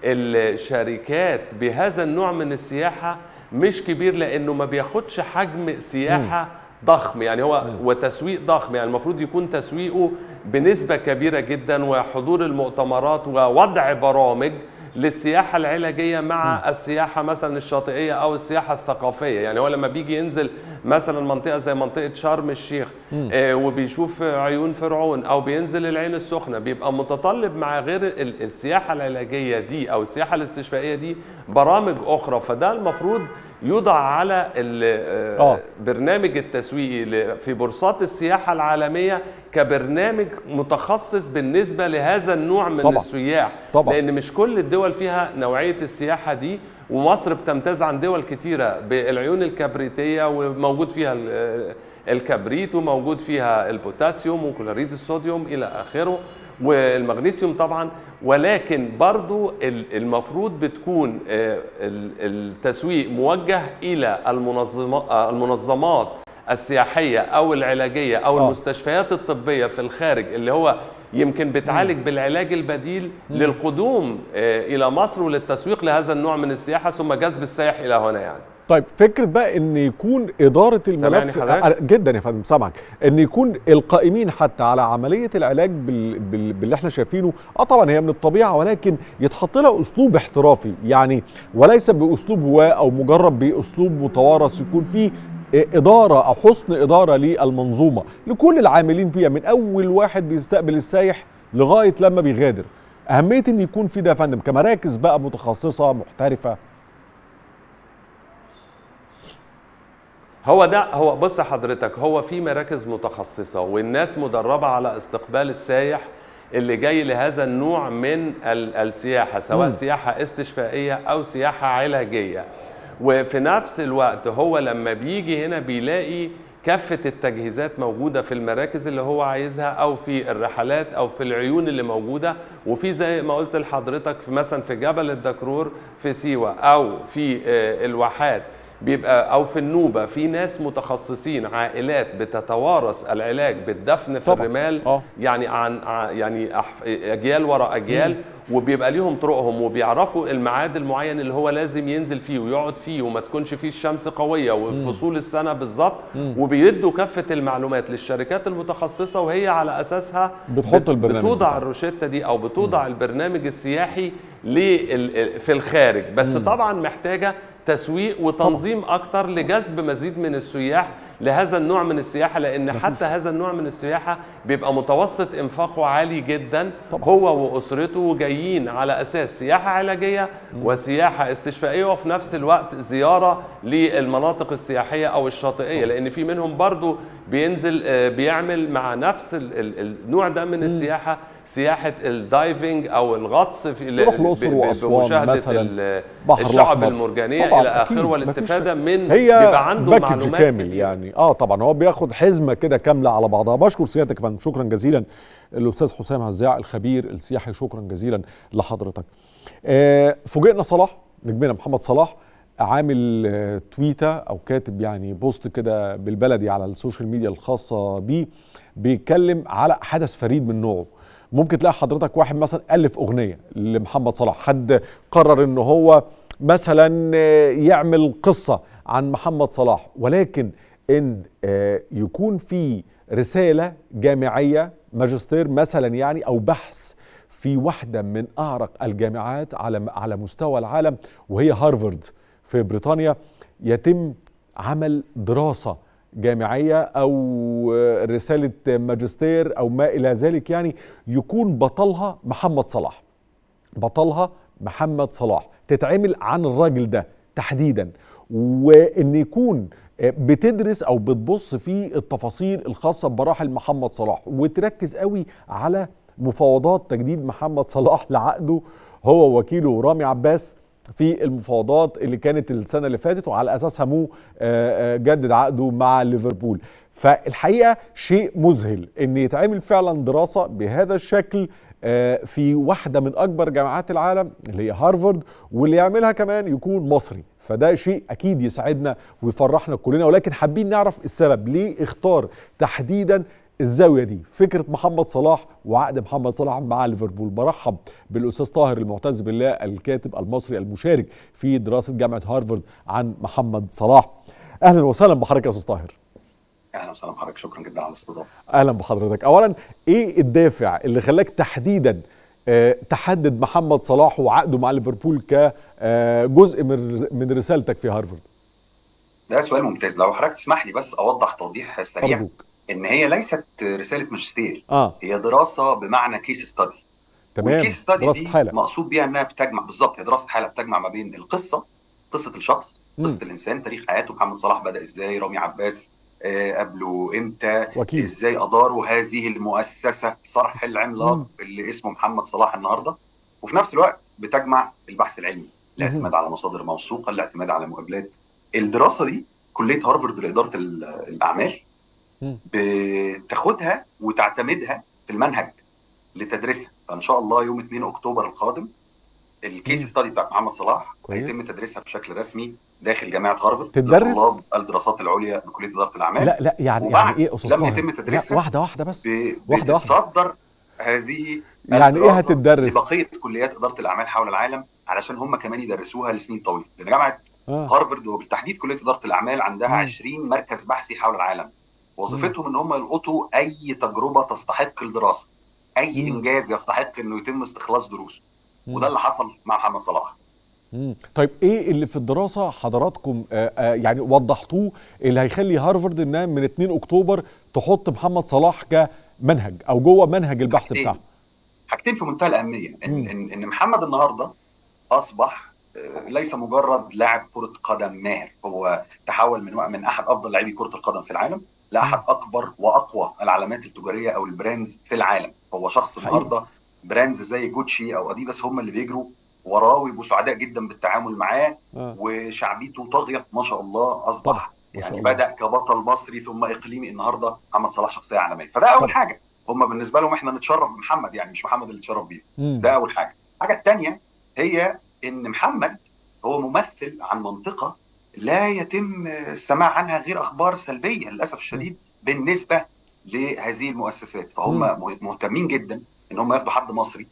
[SPEAKER 11] الشركات بهذا النوع من السياحه مش كبير لانه ما بياخدش حجم سياحه ضخم يعني هو وتسويق ضخم يعني المفروض يكون تسويقه بنسبه كبيره جدا وحضور المؤتمرات ووضع برامج للسياحة العلاجية مع السياحة مثلا الشاطئية أو السياحة الثقافية يعني هو لما بيجي ينزل مثلا منطقة زي منطقة شرم الشيخ آه وبيشوف عيون فرعون أو بينزل العين السخنة بيبقى متطلب مع غير ال- السياحة العلاجية دي أو السياحة الاستشفائية دي برامج أخرى فده المفروض يوضع على ال-
[SPEAKER 1] آه.
[SPEAKER 11] برنامج التسويقي ل- في بورصات السياحة العالمية كبرنامج متخصص بالنسبة لهذا النوع من
[SPEAKER 1] طبعاً.
[SPEAKER 11] السياح
[SPEAKER 1] طبعاً.
[SPEAKER 11] لأن مش كل الدول فيها نوعية السياحة دي ومصر بتمتاز عن دول كتيرة بالعيون الكبريتية وموجود فيها ال- الكبريت وموجود فيها البوتاسيوم وكلوريد الصوديوم إلى آخره والمغنيسيوم طبعا ولكن برضو ال- المفروض بتكون آه، ال- التسويق موجه إلى المنظمات المنظمات السياحية أو العلاجية أو
[SPEAKER 1] آه.
[SPEAKER 11] المستشفيات الطبية في الخارج اللي هو يمكن بتعالج بالعلاج البديل للقدوم آه، إلى مصر وللتسويق لهذا النوع من السياحة ثم جذب السائح إلى هنا يعني
[SPEAKER 1] طيب فكره بقى ان يكون اداره
[SPEAKER 11] سامعني
[SPEAKER 1] الملف
[SPEAKER 11] حضرتك؟
[SPEAKER 1] جدا يا فندم سامعك ان يكون القائمين حتى على عمليه العلاج بال... بال... باللي احنا شايفينه اه طبعا هي من الطبيعه ولكن يتحط لها اسلوب احترافي يعني وليس باسلوب هواه او مجرد باسلوب متوارث يكون فيه اداره او حسن اداره للمنظومه لكل العاملين فيها من اول واحد بيستقبل السايح لغايه لما بيغادر اهميه ان يكون في ده يا فندم كمراكز بقى متخصصه محترفه
[SPEAKER 11] هو ده هو بص حضرتك هو في مراكز متخصصة والناس مدربة على استقبال السايح اللي جاي لهذا النوع من ال- السياحة سواء
[SPEAKER 1] مم.
[SPEAKER 11] سياحة استشفائية أو سياحة علاجية وفي نفس الوقت هو لما بيجي هنا بيلاقي كافة التجهيزات موجودة في المراكز اللي هو عايزها أو في الرحلات أو في العيون اللي موجودة وفي زي ما قلت لحضرتك في مثلا في جبل الدكرور في سيوة أو في آه، الواحات بيبقى او في النوبه في ناس متخصصين عائلات بتتوارث العلاج بالدفن في
[SPEAKER 1] طبعاً.
[SPEAKER 11] الرمال
[SPEAKER 1] آه.
[SPEAKER 11] يعني عن ع- يعني أح- اجيال وراء اجيال وبيبقى ليهم طرقهم وبيعرفوا الميعاد المعين اللي هو لازم ينزل فيه ويقعد فيه وما تكونش فيه الشمس قويه وفي فصول السنه بالظبط وبيدوا كافه المعلومات للشركات المتخصصه وهي على اساسها
[SPEAKER 1] بتحط
[SPEAKER 11] بت-
[SPEAKER 1] البرنامج
[SPEAKER 11] بتوضع
[SPEAKER 1] بتاعها.
[SPEAKER 11] الروشته دي او بتوضع البرنامج السياحي لل- في الخارج بس طبعا محتاجه تسويق وتنظيم اكتر لجذب مزيد من السياح لهذا النوع من السياحه لان حتى هذا النوع من السياحه بيبقى متوسط انفاقه عالي جدا
[SPEAKER 1] طبعاً.
[SPEAKER 11] هو واسرته جايين على اساس سياحه علاجيه وسياحه استشفائيه وفي نفس الوقت زياره للمناطق السياحيه او الشاطئيه لان في منهم برضو بينزل آه، بيعمل مع نفس ال- ال- النوع ده من السياحه سياحه الدايفنج او الغطس في
[SPEAKER 1] يروح الأقصر
[SPEAKER 11] ب- ب-
[SPEAKER 1] وأسوان
[SPEAKER 11] بمشاهده
[SPEAKER 1] مثلاً،
[SPEAKER 11] ال-
[SPEAKER 1] بحر
[SPEAKER 11] الشعب
[SPEAKER 1] الأحمر.
[SPEAKER 11] المرجانيه
[SPEAKER 1] طبعاً
[SPEAKER 11] الى
[SPEAKER 1] أكيد،
[SPEAKER 11] اخره
[SPEAKER 1] مفيش
[SPEAKER 11] والاستفاده
[SPEAKER 1] شك.
[SPEAKER 11] من
[SPEAKER 1] هي
[SPEAKER 11] بيبقى عنده
[SPEAKER 1] باكج
[SPEAKER 11] معلومات
[SPEAKER 1] كامل
[SPEAKER 11] كتير.
[SPEAKER 1] يعني اه طبعا هو بياخد حزمه كده كامله على بعضها بشكر سيادتك يا فندم شكرا جزيلا الاستاذ حسام هزاع الخبير السياحي شكرا جزيلا لحضرتك آه فوجئنا صلاح نجمنا محمد صلاح عامل آه، تويته او كاتب يعني بوست كده بالبلدي على السوشيال ميديا الخاصه بيه بيتكلم على حدث فريد من نوعه ممكن تلاقي حضرتك واحد مثلا الف اغنيه لمحمد صلاح حد قرر ان هو مثلا آه، يعمل قصه عن محمد صلاح ولكن ان آه، يكون في رساله جامعيه ماجستير مثلا يعني او بحث في واحده من اعرق الجامعات على على مستوى العالم وهي هارفارد في بريطانيا يتم عمل دراسه جامعيه او آه، رساله ماجستير او ما الى ذلك يعني يكون بطلها محمد صلاح بطلها محمد صلاح تتعمل عن الراجل ده تحديدا وان يكون بتدرس او بتبص في التفاصيل الخاصه بمراحل محمد صلاح وتركز قوي على مفاوضات تجديد محمد صلاح لعقده هو وكيله رامي عباس في المفاوضات اللي كانت السنه اللي فاتت وعلى اساسها مو جدد عقده مع ليفربول فالحقيقه شيء مذهل ان يتعمل فعلا دراسه بهذا الشكل في واحده من اكبر جامعات العالم اللي هي هارفارد واللي يعملها كمان يكون مصري فده شيء اكيد يسعدنا ويفرحنا كلنا ولكن حابين نعرف السبب ليه اختار تحديدا الزاويه دي فكره محمد صلاح وعقد محمد صلاح مع ليفربول برحب بالاستاذ طاهر المعتز بالله الكاتب المصري المشارك في دراسه جامعه هارفارد عن محمد صلاح اهلا وسهلا بحضرتك يا استاذ طاهر
[SPEAKER 12] اهلا وسهلا بحضرتك شكرا جدا على الاستضافه
[SPEAKER 1] اهلا بحضرتك اولا ايه الدافع اللي خلاك تحديدا اه تحدد محمد صلاح وعقده مع ليفربول كجزء من من رسالتك في هارفارد
[SPEAKER 12] ده سؤال ممتاز لو حضرتك تسمح لي بس اوضح توضيح سريع
[SPEAKER 1] أرجوك.
[SPEAKER 12] ان هي ليست رساله ماجستير
[SPEAKER 1] اه
[SPEAKER 12] هي دراسه بمعنى كيس ستادي
[SPEAKER 1] تمام
[SPEAKER 12] والكيس ستادي
[SPEAKER 1] دراسه
[SPEAKER 12] دي
[SPEAKER 1] حاله
[SPEAKER 12] مقصود بيها انها بتجمع بالظبط هي دراسه حاله بتجمع ما بين القصه قصه الشخص قصه الانسان تاريخ حياته محمد صلاح بدا ازاي رامي عباس آه قبله امتى
[SPEAKER 1] وكيل.
[SPEAKER 12] ازاي اداروا هذه المؤسسه صرح العملاق
[SPEAKER 1] مم.
[SPEAKER 12] اللي اسمه محمد صلاح النهارده وفي نفس الوقت بتجمع البحث العلمي الاعتماد على مصادر موثوقه الاعتماد على مقابلات الدراسه دي كليه هارفارد لاداره ال- الاعمال
[SPEAKER 1] مم.
[SPEAKER 12] بتاخدها وتعتمدها في المنهج لتدريسها فان شاء الله يوم 2 اكتوبر القادم الكيس ستادي بتاع محمد صلاح
[SPEAKER 1] كويس.
[SPEAKER 12] هيتم تدريسها بشكل رسمي داخل جامعه هارفارد
[SPEAKER 1] تدرس؟
[SPEAKER 12] لطلاب الدراسات العليا بكليه اداره الاعمال
[SPEAKER 1] لا لا يعني
[SPEAKER 12] وبعد
[SPEAKER 1] يعني ايه يا استاذ
[SPEAKER 12] لما
[SPEAKER 1] طاهر؟
[SPEAKER 12] يتم
[SPEAKER 1] لا،
[SPEAKER 12] تدريسها
[SPEAKER 1] واحده واحده بس
[SPEAKER 12] ب-
[SPEAKER 1] واحدة واحدة.
[SPEAKER 12] بتتصدر هذه
[SPEAKER 1] يعني ايه
[SPEAKER 12] الدراسة
[SPEAKER 1] هتدرس؟
[SPEAKER 12] لبقيه كليات اداره الاعمال حول العالم علشان هم كمان يدرسوها لسنين طويله لان جامعه
[SPEAKER 1] آه.
[SPEAKER 12] هارفارد وبالتحديد كليه اداره الاعمال عندها
[SPEAKER 1] مم.
[SPEAKER 12] 20 مركز بحثي حول العالم وظيفتهم ان هم يلقطوا اي تجربه تستحق الدراسه اي
[SPEAKER 1] مم.
[SPEAKER 12] انجاز يستحق انه يتم استخلاص دروسه
[SPEAKER 1] مم.
[SPEAKER 12] وده اللي حصل مع محمد صلاح
[SPEAKER 1] مم. طيب ايه اللي في الدراسه حضراتكم آه آه يعني وضحتوه اللي هيخلي هارفارد انها من 2 اكتوبر تحط محمد صلاح كمنهج او جوه منهج البحث
[SPEAKER 12] حاجتين.
[SPEAKER 1] بتاعها
[SPEAKER 12] حاجتين في منتهى الاهميه ان
[SPEAKER 1] مم.
[SPEAKER 12] ان, إن محمد النهارده اصبح آه، ليس مجرد لاعب كره قدم ماهر هو تحول من من احد افضل لاعبي كره القدم في العالم لاحد اكبر واقوى العلامات التجاريه او البراندز في العالم هو شخص
[SPEAKER 1] حقيقي.
[SPEAKER 12] النهارده براندز زي جوتشي او اديداس هم اللي بيجروا وراه ويبقوا سعداء جدا بالتعامل معاه
[SPEAKER 1] آه.
[SPEAKER 12] وشعبيته طاغيه ما شاء الله
[SPEAKER 1] طبعا
[SPEAKER 12] اصبح
[SPEAKER 1] ما شاء
[SPEAKER 12] يعني
[SPEAKER 1] الله.
[SPEAKER 12] بدا كبطل مصري ثم اقليمي النهارده محمد صلاح شخصيه عالميه فده اول
[SPEAKER 1] طبعا.
[SPEAKER 12] حاجه هم بالنسبه لهم احنا نتشرف بمحمد يعني مش محمد اللي اتشرف بيه
[SPEAKER 1] مم.
[SPEAKER 12] ده اول حاجه الحاجه الثانيه هي ان محمد هو ممثل عن منطقه لا يتم السماع عنها غير اخبار سلبيه للاسف الشديد بالنسبه لهذه المؤسسات فهم مه- مهتمين جدا ان هم ياخدوا حد مصري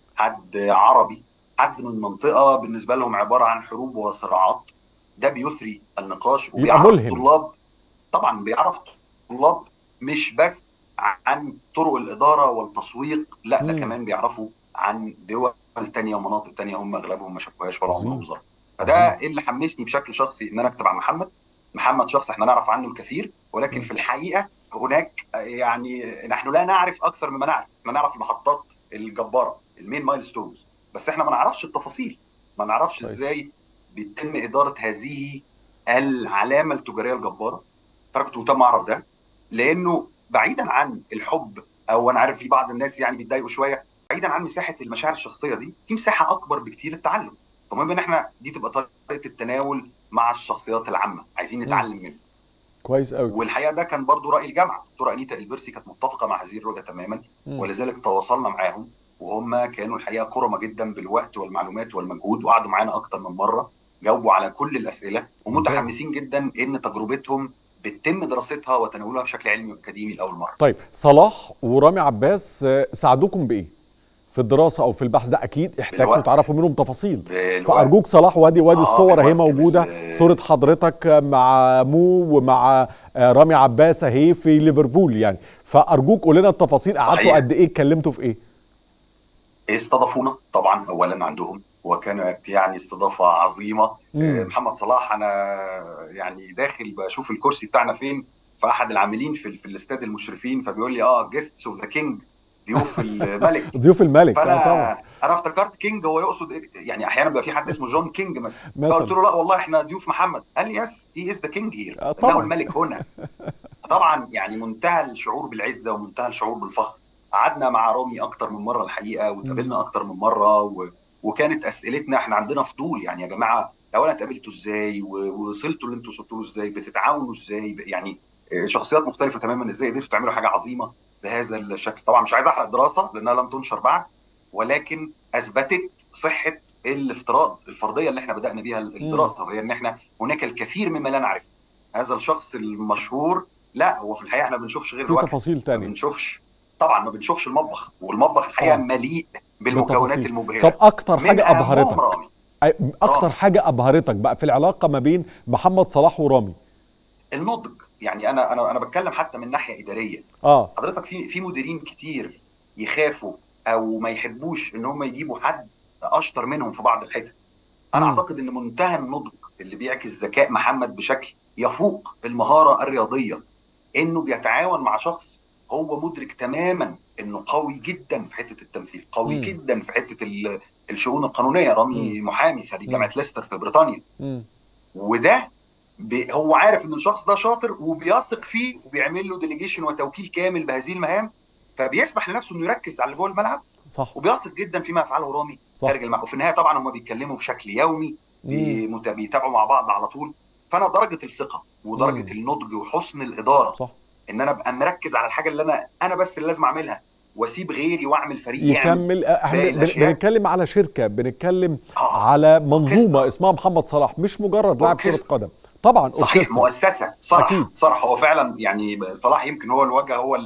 [SPEAKER 12] حد عربي حد من منطقه بالنسبه لهم عباره عن حروب وصراعات ده بيثري النقاش
[SPEAKER 1] يبقى
[SPEAKER 12] وبيعرف
[SPEAKER 1] ملهم.
[SPEAKER 12] الطلاب طبعا بيعرف الطلاب مش بس عن طرق الاداره والتسويق لا ده
[SPEAKER 1] مم.
[SPEAKER 12] كمان بيعرفوا عن دول تانية ومناطق تانية هم اغلبهم ما شافوهاش ولا
[SPEAKER 1] عظيم.
[SPEAKER 12] عمرهم زاروا فده اللي حمسني بشكل شخصي ان انا اكتب عن محمد محمد شخص احنا نعرف عنه الكثير ولكن في الحقيقه هناك يعني نحن لا نعرف اكثر مما نعرف احنا نعرف المحطات الجباره المين مايلستونز بس احنا ما نعرفش التفاصيل ما نعرفش
[SPEAKER 1] كويس.
[SPEAKER 12] ازاي بيتم اداره هذه العلامه التجاريه الجباره فانا كنت مهتم اعرف ده لانه بعيدا عن الحب او انا عارف في بعض الناس يعني بيتضايقوا شويه بعيدا عن مساحه المشاعر الشخصيه دي في مساحه اكبر بكتير للتعلم فمهم ان احنا دي تبقى طريقه التناول مع الشخصيات العامه عايزين نتعلم منه
[SPEAKER 1] كويس قوي
[SPEAKER 12] والحقيقه ده كان برضو راي الجامعه الدكتوره انيتا البرسي كانت متفقه مع هذه الرؤيه تماما
[SPEAKER 1] مم.
[SPEAKER 12] ولذلك تواصلنا معاهم وهم كانوا الحقيقه كرمه جدا بالوقت والمعلومات والمجهود وقعدوا معانا اكتر من مره جاوبوا على كل الاسئله ومتحمسين جدا ان تجربتهم بتتم دراستها وتناولها بشكل علمي واكاديمي لاول مره
[SPEAKER 1] طيب صلاح ورامي عباس آه، ساعدوكم بايه في الدراسه او في البحث ده اكيد احتاجتوا
[SPEAKER 12] بالوقت.
[SPEAKER 1] تعرفوا منهم تفاصيل
[SPEAKER 12] بالوقت.
[SPEAKER 1] فارجوك صلاح وادي وادي
[SPEAKER 12] آه،
[SPEAKER 1] الصور اهي
[SPEAKER 12] بالوقت،
[SPEAKER 1] موجوده
[SPEAKER 12] بال-
[SPEAKER 1] صوره حضرتك مع مو ومع آه، رامي عباس اهي في ليفربول يعني فارجوك قول لنا التفاصيل قعدتوا
[SPEAKER 12] صحيح.
[SPEAKER 1] قد ايه اتكلمتوا في ايه
[SPEAKER 12] استضافونا طبعا اولا عندهم وكانت يعني استضافه عظيمه
[SPEAKER 1] مم.
[SPEAKER 12] آه، محمد صلاح انا يعني داخل بشوف الكرسي بتاعنا فين فاحد العاملين في في الاستاد المشرفين فبيقول لي اه جيستس اوف ذا كينج ضيوف الملك
[SPEAKER 1] ضيوف الملك اه طبعا
[SPEAKER 12] فانا انا افتكرت كينج هو يقصد إيه؟ يعني احيانا بيبقى في حد اسمه جون كينج مثلا
[SPEAKER 1] مثلا.
[SPEAKER 12] فقلت له لا والله احنا ضيوف محمد قال لي يس هي از ذا كينج هير
[SPEAKER 1] آه، طبعاً.
[SPEAKER 12] انه الملك هنا طبعا يعني منتهى الشعور بالعزه ومنتهى الشعور بالفخر قعدنا مع رامي اكتر من مره الحقيقه واتقابلنا اكتر من مره و... وكانت اسئلتنا احنا عندنا فضول يعني يا جماعه اولا اتقابلتوا ازاي ووصلتوا اللي انتوا وصلتوا له ازاي بتتعاونوا ازاي يعني شخصيات مختلفه تماما ازاي قدرتوا تعملوا حاجه عظيمه بهذا الشكل طبعا مش عايز احرق دراسه لانها لم تنشر بعد ولكن اثبتت صحه الافتراض الفرضيه اللي احنا بدانا بيها الدراسه وهي ان احنا هناك الكثير مما لا نعرفه هذا الشخص المشهور لا هو في الحقيقه احنا ما بنشوفش غير
[SPEAKER 1] في تفاصيل ثانيه
[SPEAKER 12] ما بنشوفش طبعا ما بنشوفش المطبخ والمطبخ الحقيقه مليء بالمكونات المبهره
[SPEAKER 1] طب اكتر حاجه ابهرتك رامي. اكتر رامي. حاجه ابهرتك بقى في العلاقه ما بين محمد صلاح ورامي
[SPEAKER 12] النضج يعني انا انا انا بتكلم حتى من ناحيه اداريه
[SPEAKER 1] اه
[SPEAKER 12] حضرتك في في مديرين كتير يخافوا او ما يحبوش ان هم يجيبوا حد اشطر منهم في بعض الحتت انا م. اعتقد ان منتهى النضج اللي بيعكس ذكاء محمد بشكل يفوق المهاره الرياضيه انه بيتعاون مع شخص هو مدرك تماما انه قوي جدا في حته التمثيل قوي م. جدا في حته الشؤون القانونيه رامي م. محامي خريج جامعه ليستر في بريطانيا
[SPEAKER 1] م.
[SPEAKER 12] وده هو عارف ان الشخص ده شاطر وبيثق فيه وبيعمل له ديليجيشن وتوكيل كامل بهذه المهام فبيسمح لنفسه انه يركز على اللي جوه الملعب
[SPEAKER 1] صح
[SPEAKER 12] وبيثق جدا فيما يفعله رامي خارج الملعب وفي النهايه طبعا هم بيتكلموا بشكل يومي بيتابعوا مع بعض على طول فانا درجه الثقه ودرجه مم. النضج وحسن الاداره
[SPEAKER 1] صح.
[SPEAKER 12] ان انا ابقى مركز على الحاجه اللي انا انا بس اللي لازم اعملها واسيب غيري واعمل فريق
[SPEAKER 1] يكمل احنا بنتكلم على شركه بنتكلم آه. على منظومه أوكستا. اسمها محمد صلاح مش مجرد لاعب كره قدم طبعا
[SPEAKER 12] صحيح أوكستا. مؤسسه صراحه أكيد. صراحه هو فعلا يعني صلاح يمكن هو الوجه هو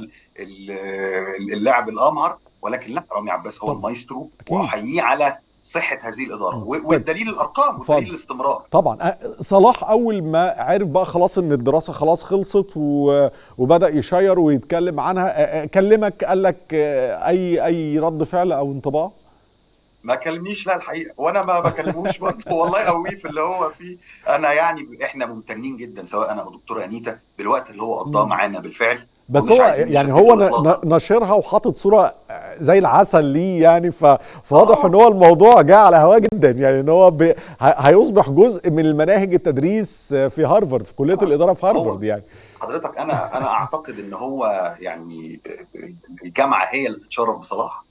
[SPEAKER 12] اللاعب الامهر ولكن لا رامي عباس هو المايسترو واحييه على صحه هذه الاداره والدليل الارقام والدليل الاستمرار
[SPEAKER 1] طبعا صلاح اول ما عرف بقى خلاص ان الدراسه خلاص خلصت وبدا يشير ويتكلم عنها كلمك قال لك اي اي رد فعل او انطباع
[SPEAKER 12] ما كلمنيش لا الحقيقه وانا ما بكلموش برضه والله قوي في اللي هو فيه انا يعني احنا ممتنين جدا سواء انا او دكتوره انيتا بالوقت اللي هو قضاه معانا بالفعل
[SPEAKER 1] بس هو يعني هو نشرها وحاطط صوره زي العسل ليه يعني فواضح ان هو الموضوع جاء على هواه جدا يعني ان هو بي هيصبح جزء من المناهج التدريس في هارفارد في كليه الاداره في هارفارد يعني
[SPEAKER 12] حضرتك انا انا اعتقد ان هو يعني الجامعه هي اللي تتشرف بصلاح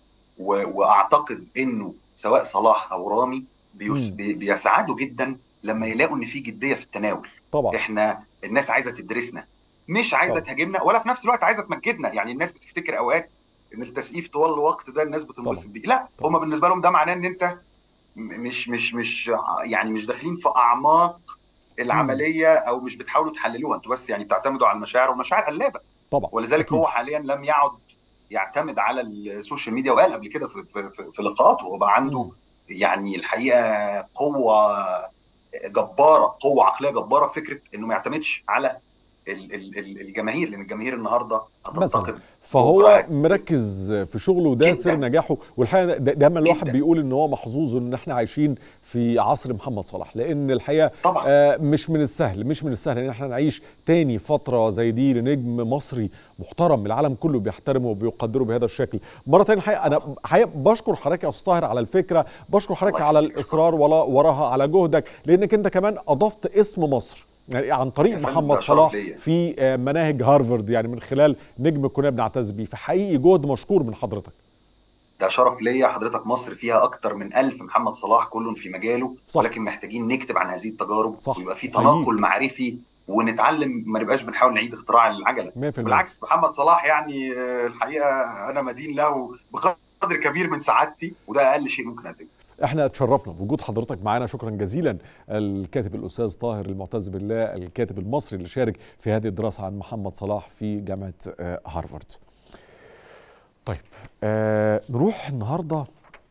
[SPEAKER 12] واعتقد انه سواء صلاح او رامي بيس بيسعدوا جدا لما يلاقوا ان في جديه في التناول
[SPEAKER 1] طبعا
[SPEAKER 12] احنا الناس عايزه تدرسنا مش عايزه تهاجمنا ولا في نفس الوقت عايزه تمجدنا يعني الناس بتفتكر اوقات ان التسقيف طوال الوقت ده الناس بتنبسط بيه لا هم بالنسبه لهم ده معناه ان انت مش مش مش يعني مش داخلين في اعماق العمليه او مش بتحاولوا تحللوها انتوا بس يعني بتعتمدوا على المشاعر والمشاعر قلابه
[SPEAKER 1] طبعا
[SPEAKER 12] ولذلك أكيد. هو حاليا لم يعد يعتمد على السوشيال ميديا وقال قبل كده في, في, في, في لقاءاته وبقى عنده م. يعني الحقيقه قوه جباره قوه عقليه جباره في فكره انه ما يعتمدش على الجماهير لان الجماهير النهارده
[SPEAKER 1] هتنتقد فهو مركز في شغله وده سر نجاحه والحقيقه دايما الواحد بيقول ان هو محظوظ ان احنا عايشين في عصر محمد صلاح لان الحقيقه
[SPEAKER 12] طبعا.
[SPEAKER 1] آه مش من السهل مش من السهل ان احنا نعيش تاني فتره زي دي لنجم مصري محترم العالم كله بيحترمه وبيقدره بهذا الشكل مره ثانيه الحقيقه انا حقيقه بشكر حضرتك يا استاذ طاهر على الفكره بشكر حضرتك على الاصرار وراها على جهدك لانك انت كمان اضفت اسم مصر يعني عن طريق محمد صلاح في مناهج هارفارد يعني من خلال نجم كنا بنعتز بيه فحقيقي جهد مشكور من حضرتك
[SPEAKER 12] ده شرف ليا حضرتك مصر فيها اكتر من ألف محمد صلاح كل في مجاله صح. ولكن محتاجين نكتب عن هذه التجارب
[SPEAKER 1] صح.
[SPEAKER 12] ويبقى في تناقل معرفي ونتعلم ما نبقاش بنحاول نعيد اختراع العجله بالعكس محمد صلاح يعني الحقيقه انا مدين له بقدر كبير من سعادتي وده اقل شيء ممكن اقدمه
[SPEAKER 1] احنا اتشرفنا بوجود حضرتك معانا شكرا جزيلا الكاتب الاستاذ طاهر المعتز بالله الكاتب المصري اللي شارك في هذه الدراسه عن محمد صلاح في جامعه هارفارد. طيب آه نروح النهارده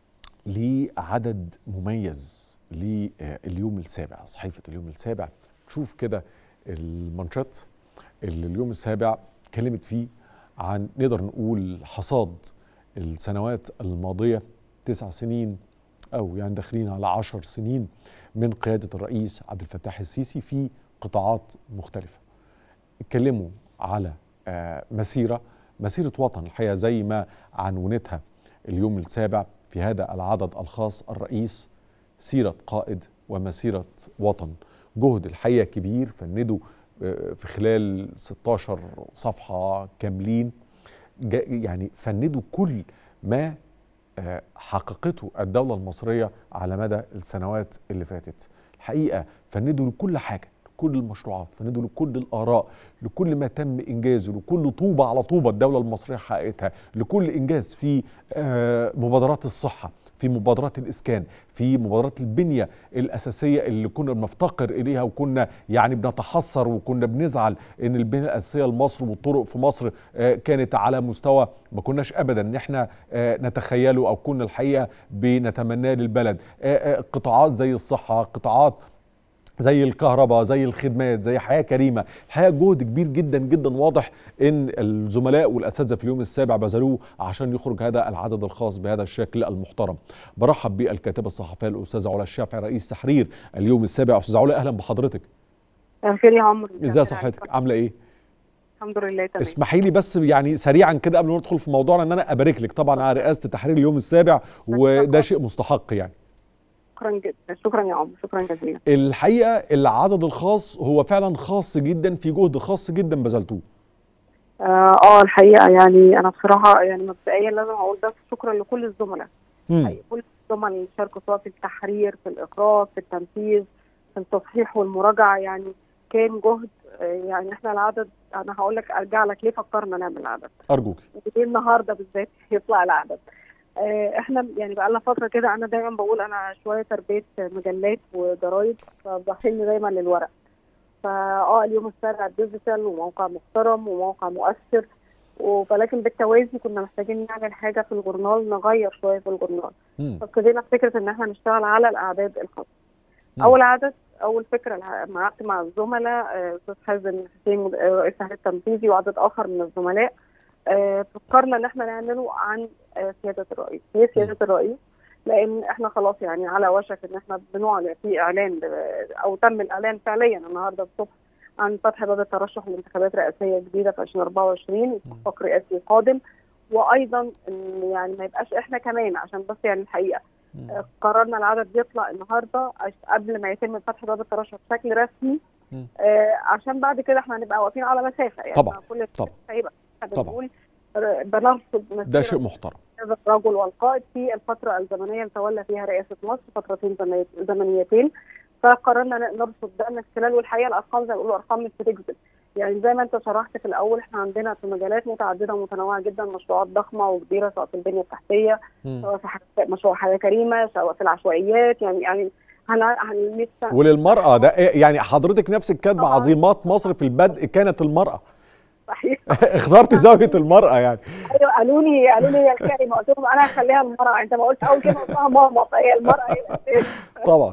[SPEAKER 1] لعدد مميز لليوم السابع صحيفه اليوم السابع تشوف كده المانشات اللي اليوم السابع اتكلمت فيه عن نقدر نقول حصاد السنوات الماضيه تسع سنين أو يعني داخلين على عشر سنين من قيادة الرئيس عبد الفتاح السيسي في قطاعات مختلفة اتكلموا على مسيرة مسيرة وطن الحقيقة زي ما عنونتها اليوم السابع في هذا العدد الخاص الرئيس سيرة قائد ومسيرة وطن جهد الحقيقة كبير فندوا في خلال 16 صفحة كاملين يعني فندوا كل ما حققته الدوله المصريه على مدى السنوات اللي فاتت الحقيقه فندوا لكل حاجه لكل المشروعات فندوا لكل الاراء لكل ما تم انجازه لكل طوبه على طوبه الدوله المصريه حققتها لكل انجاز في مبادرات الصحه في مبادرات الاسكان في مبادرات البنيه الاساسيه اللي كنا بنفتقر اليها وكنا يعني بنتحسر وكنا بنزعل ان البنيه الاساسيه لمصر والطرق في مصر كانت على مستوى ما كناش ابدا ان احنا نتخيله او كنا الحقيقه بنتمناه للبلد قطاعات زي الصحه قطاعات زي الكهرباء زي الخدمات زي حياه كريمه الحقيقه جهد كبير جدا جدا واضح ان الزملاء والاساتذه في اليوم السابع بذلوه عشان يخرج هذا العدد الخاص بهذا الشكل المحترم برحب بالكاتبه الصحفيه الاستاذه علا الشافعي رئيس تحرير اليوم السابع استاذه علا اهلا بحضرتك
[SPEAKER 13] خير يا عمرو
[SPEAKER 1] ازي صحتك عامله ايه
[SPEAKER 13] الحمد لله تمام
[SPEAKER 1] اسمحي لي بس يعني سريعا كده قبل ما ندخل في موضوعنا ان انا ابارك لك طبعا على رئاسه تحرير اليوم السابع وده شيء مستحق يعني
[SPEAKER 13] شكرا جدا شكرا يا عمر شكرا جزيلا
[SPEAKER 1] الحقيقه العدد الخاص هو فعلا خاص جدا في جهد خاص جدا بذلتوه
[SPEAKER 13] اه الحقيقه يعني انا بصراحه يعني مبدئيا لازم اقول بس شكرا لكل الزملاء كل الزملاء اللي شاركوا سواء في التحرير في الاقرار في التنفيذ في التصحيح والمراجعه يعني كان جهد يعني احنا العدد انا هقول لك ارجع لك ليه فكرنا نعمل العدد
[SPEAKER 1] ارجوك
[SPEAKER 13] ليه النهارده بالذات يطلع العدد احنا يعني بقى لنا فتره كده انا دايما بقول انا شويه تربيه مجلات وجرايد فبحن دايما للورق فاه اليوم السابع ديجيتال وموقع محترم وموقع مؤثر ولكن بالتوازي كنا محتاجين نعمل حاجه في الجورنال نغير شويه في الجورنال فابتدينا فكره ان احنا نشتغل على الاعداد الخاصه اول عدد اول فكره قعدت مع الزملاء استاذ حازم حسين رئيس التحرير التنفيذي وعدد اخر من الزملاء آه فكرنا ان احنا نعمله عن آه سياده الرئيس ليه سياده الرئيس لان احنا خلاص يعني على وشك ان احنا بنعلن في اعلان او تم الاعلان فعليا النهارده الصبح عن فتح باب الترشح لانتخابات رئاسيه جديده في 2024 اتفاق رئاسي قادم وايضا ان يعني ما يبقاش احنا كمان عشان بس يعني الحقيقه آه قررنا العدد يطلع النهارده قبل ما يتم فتح باب الترشح بشكل رسمي آه عشان بعد كده احنا هنبقى واقفين على مسافه يعني
[SPEAKER 1] طبعا
[SPEAKER 13] كل
[SPEAKER 1] طبعا
[SPEAKER 13] هيبقى
[SPEAKER 1] طبعا
[SPEAKER 13] بنقول بنرصد
[SPEAKER 1] ده شيء محترم
[SPEAKER 13] هذا الرجل والقائد في الفتره الزمنيه اللي تولى فيها رئاسه مصر فترتين زمنيتين فقررنا نرصد ده من خلال والحقيقه الارقام زي ما بيقولوا ارقام مش بتكذب يعني زي ما انت شرحت في الاول احنا عندنا في مجالات متعدده ومتنوعه جدا مشروعات ضخمه وكبيره سواء في البنيه التحتيه سواء في مشروع حياه كريمه سواء في العشوائيات يعني يعني هن
[SPEAKER 1] وللمراه ده يعني حضرتك نفسك كاتبه عظيمات مصر في البدء كانت المراه
[SPEAKER 13] صحيح
[SPEAKER 1] اخترت زاويه المراه يعني
[SPEAKER 13] ايوه قالوا لي قالوا لي الكلمه قلت لهم انا هخليها المراه انت ما قلت اول كلمه قلتها ماما فهي المراه
[SPEAKER 1] طبعا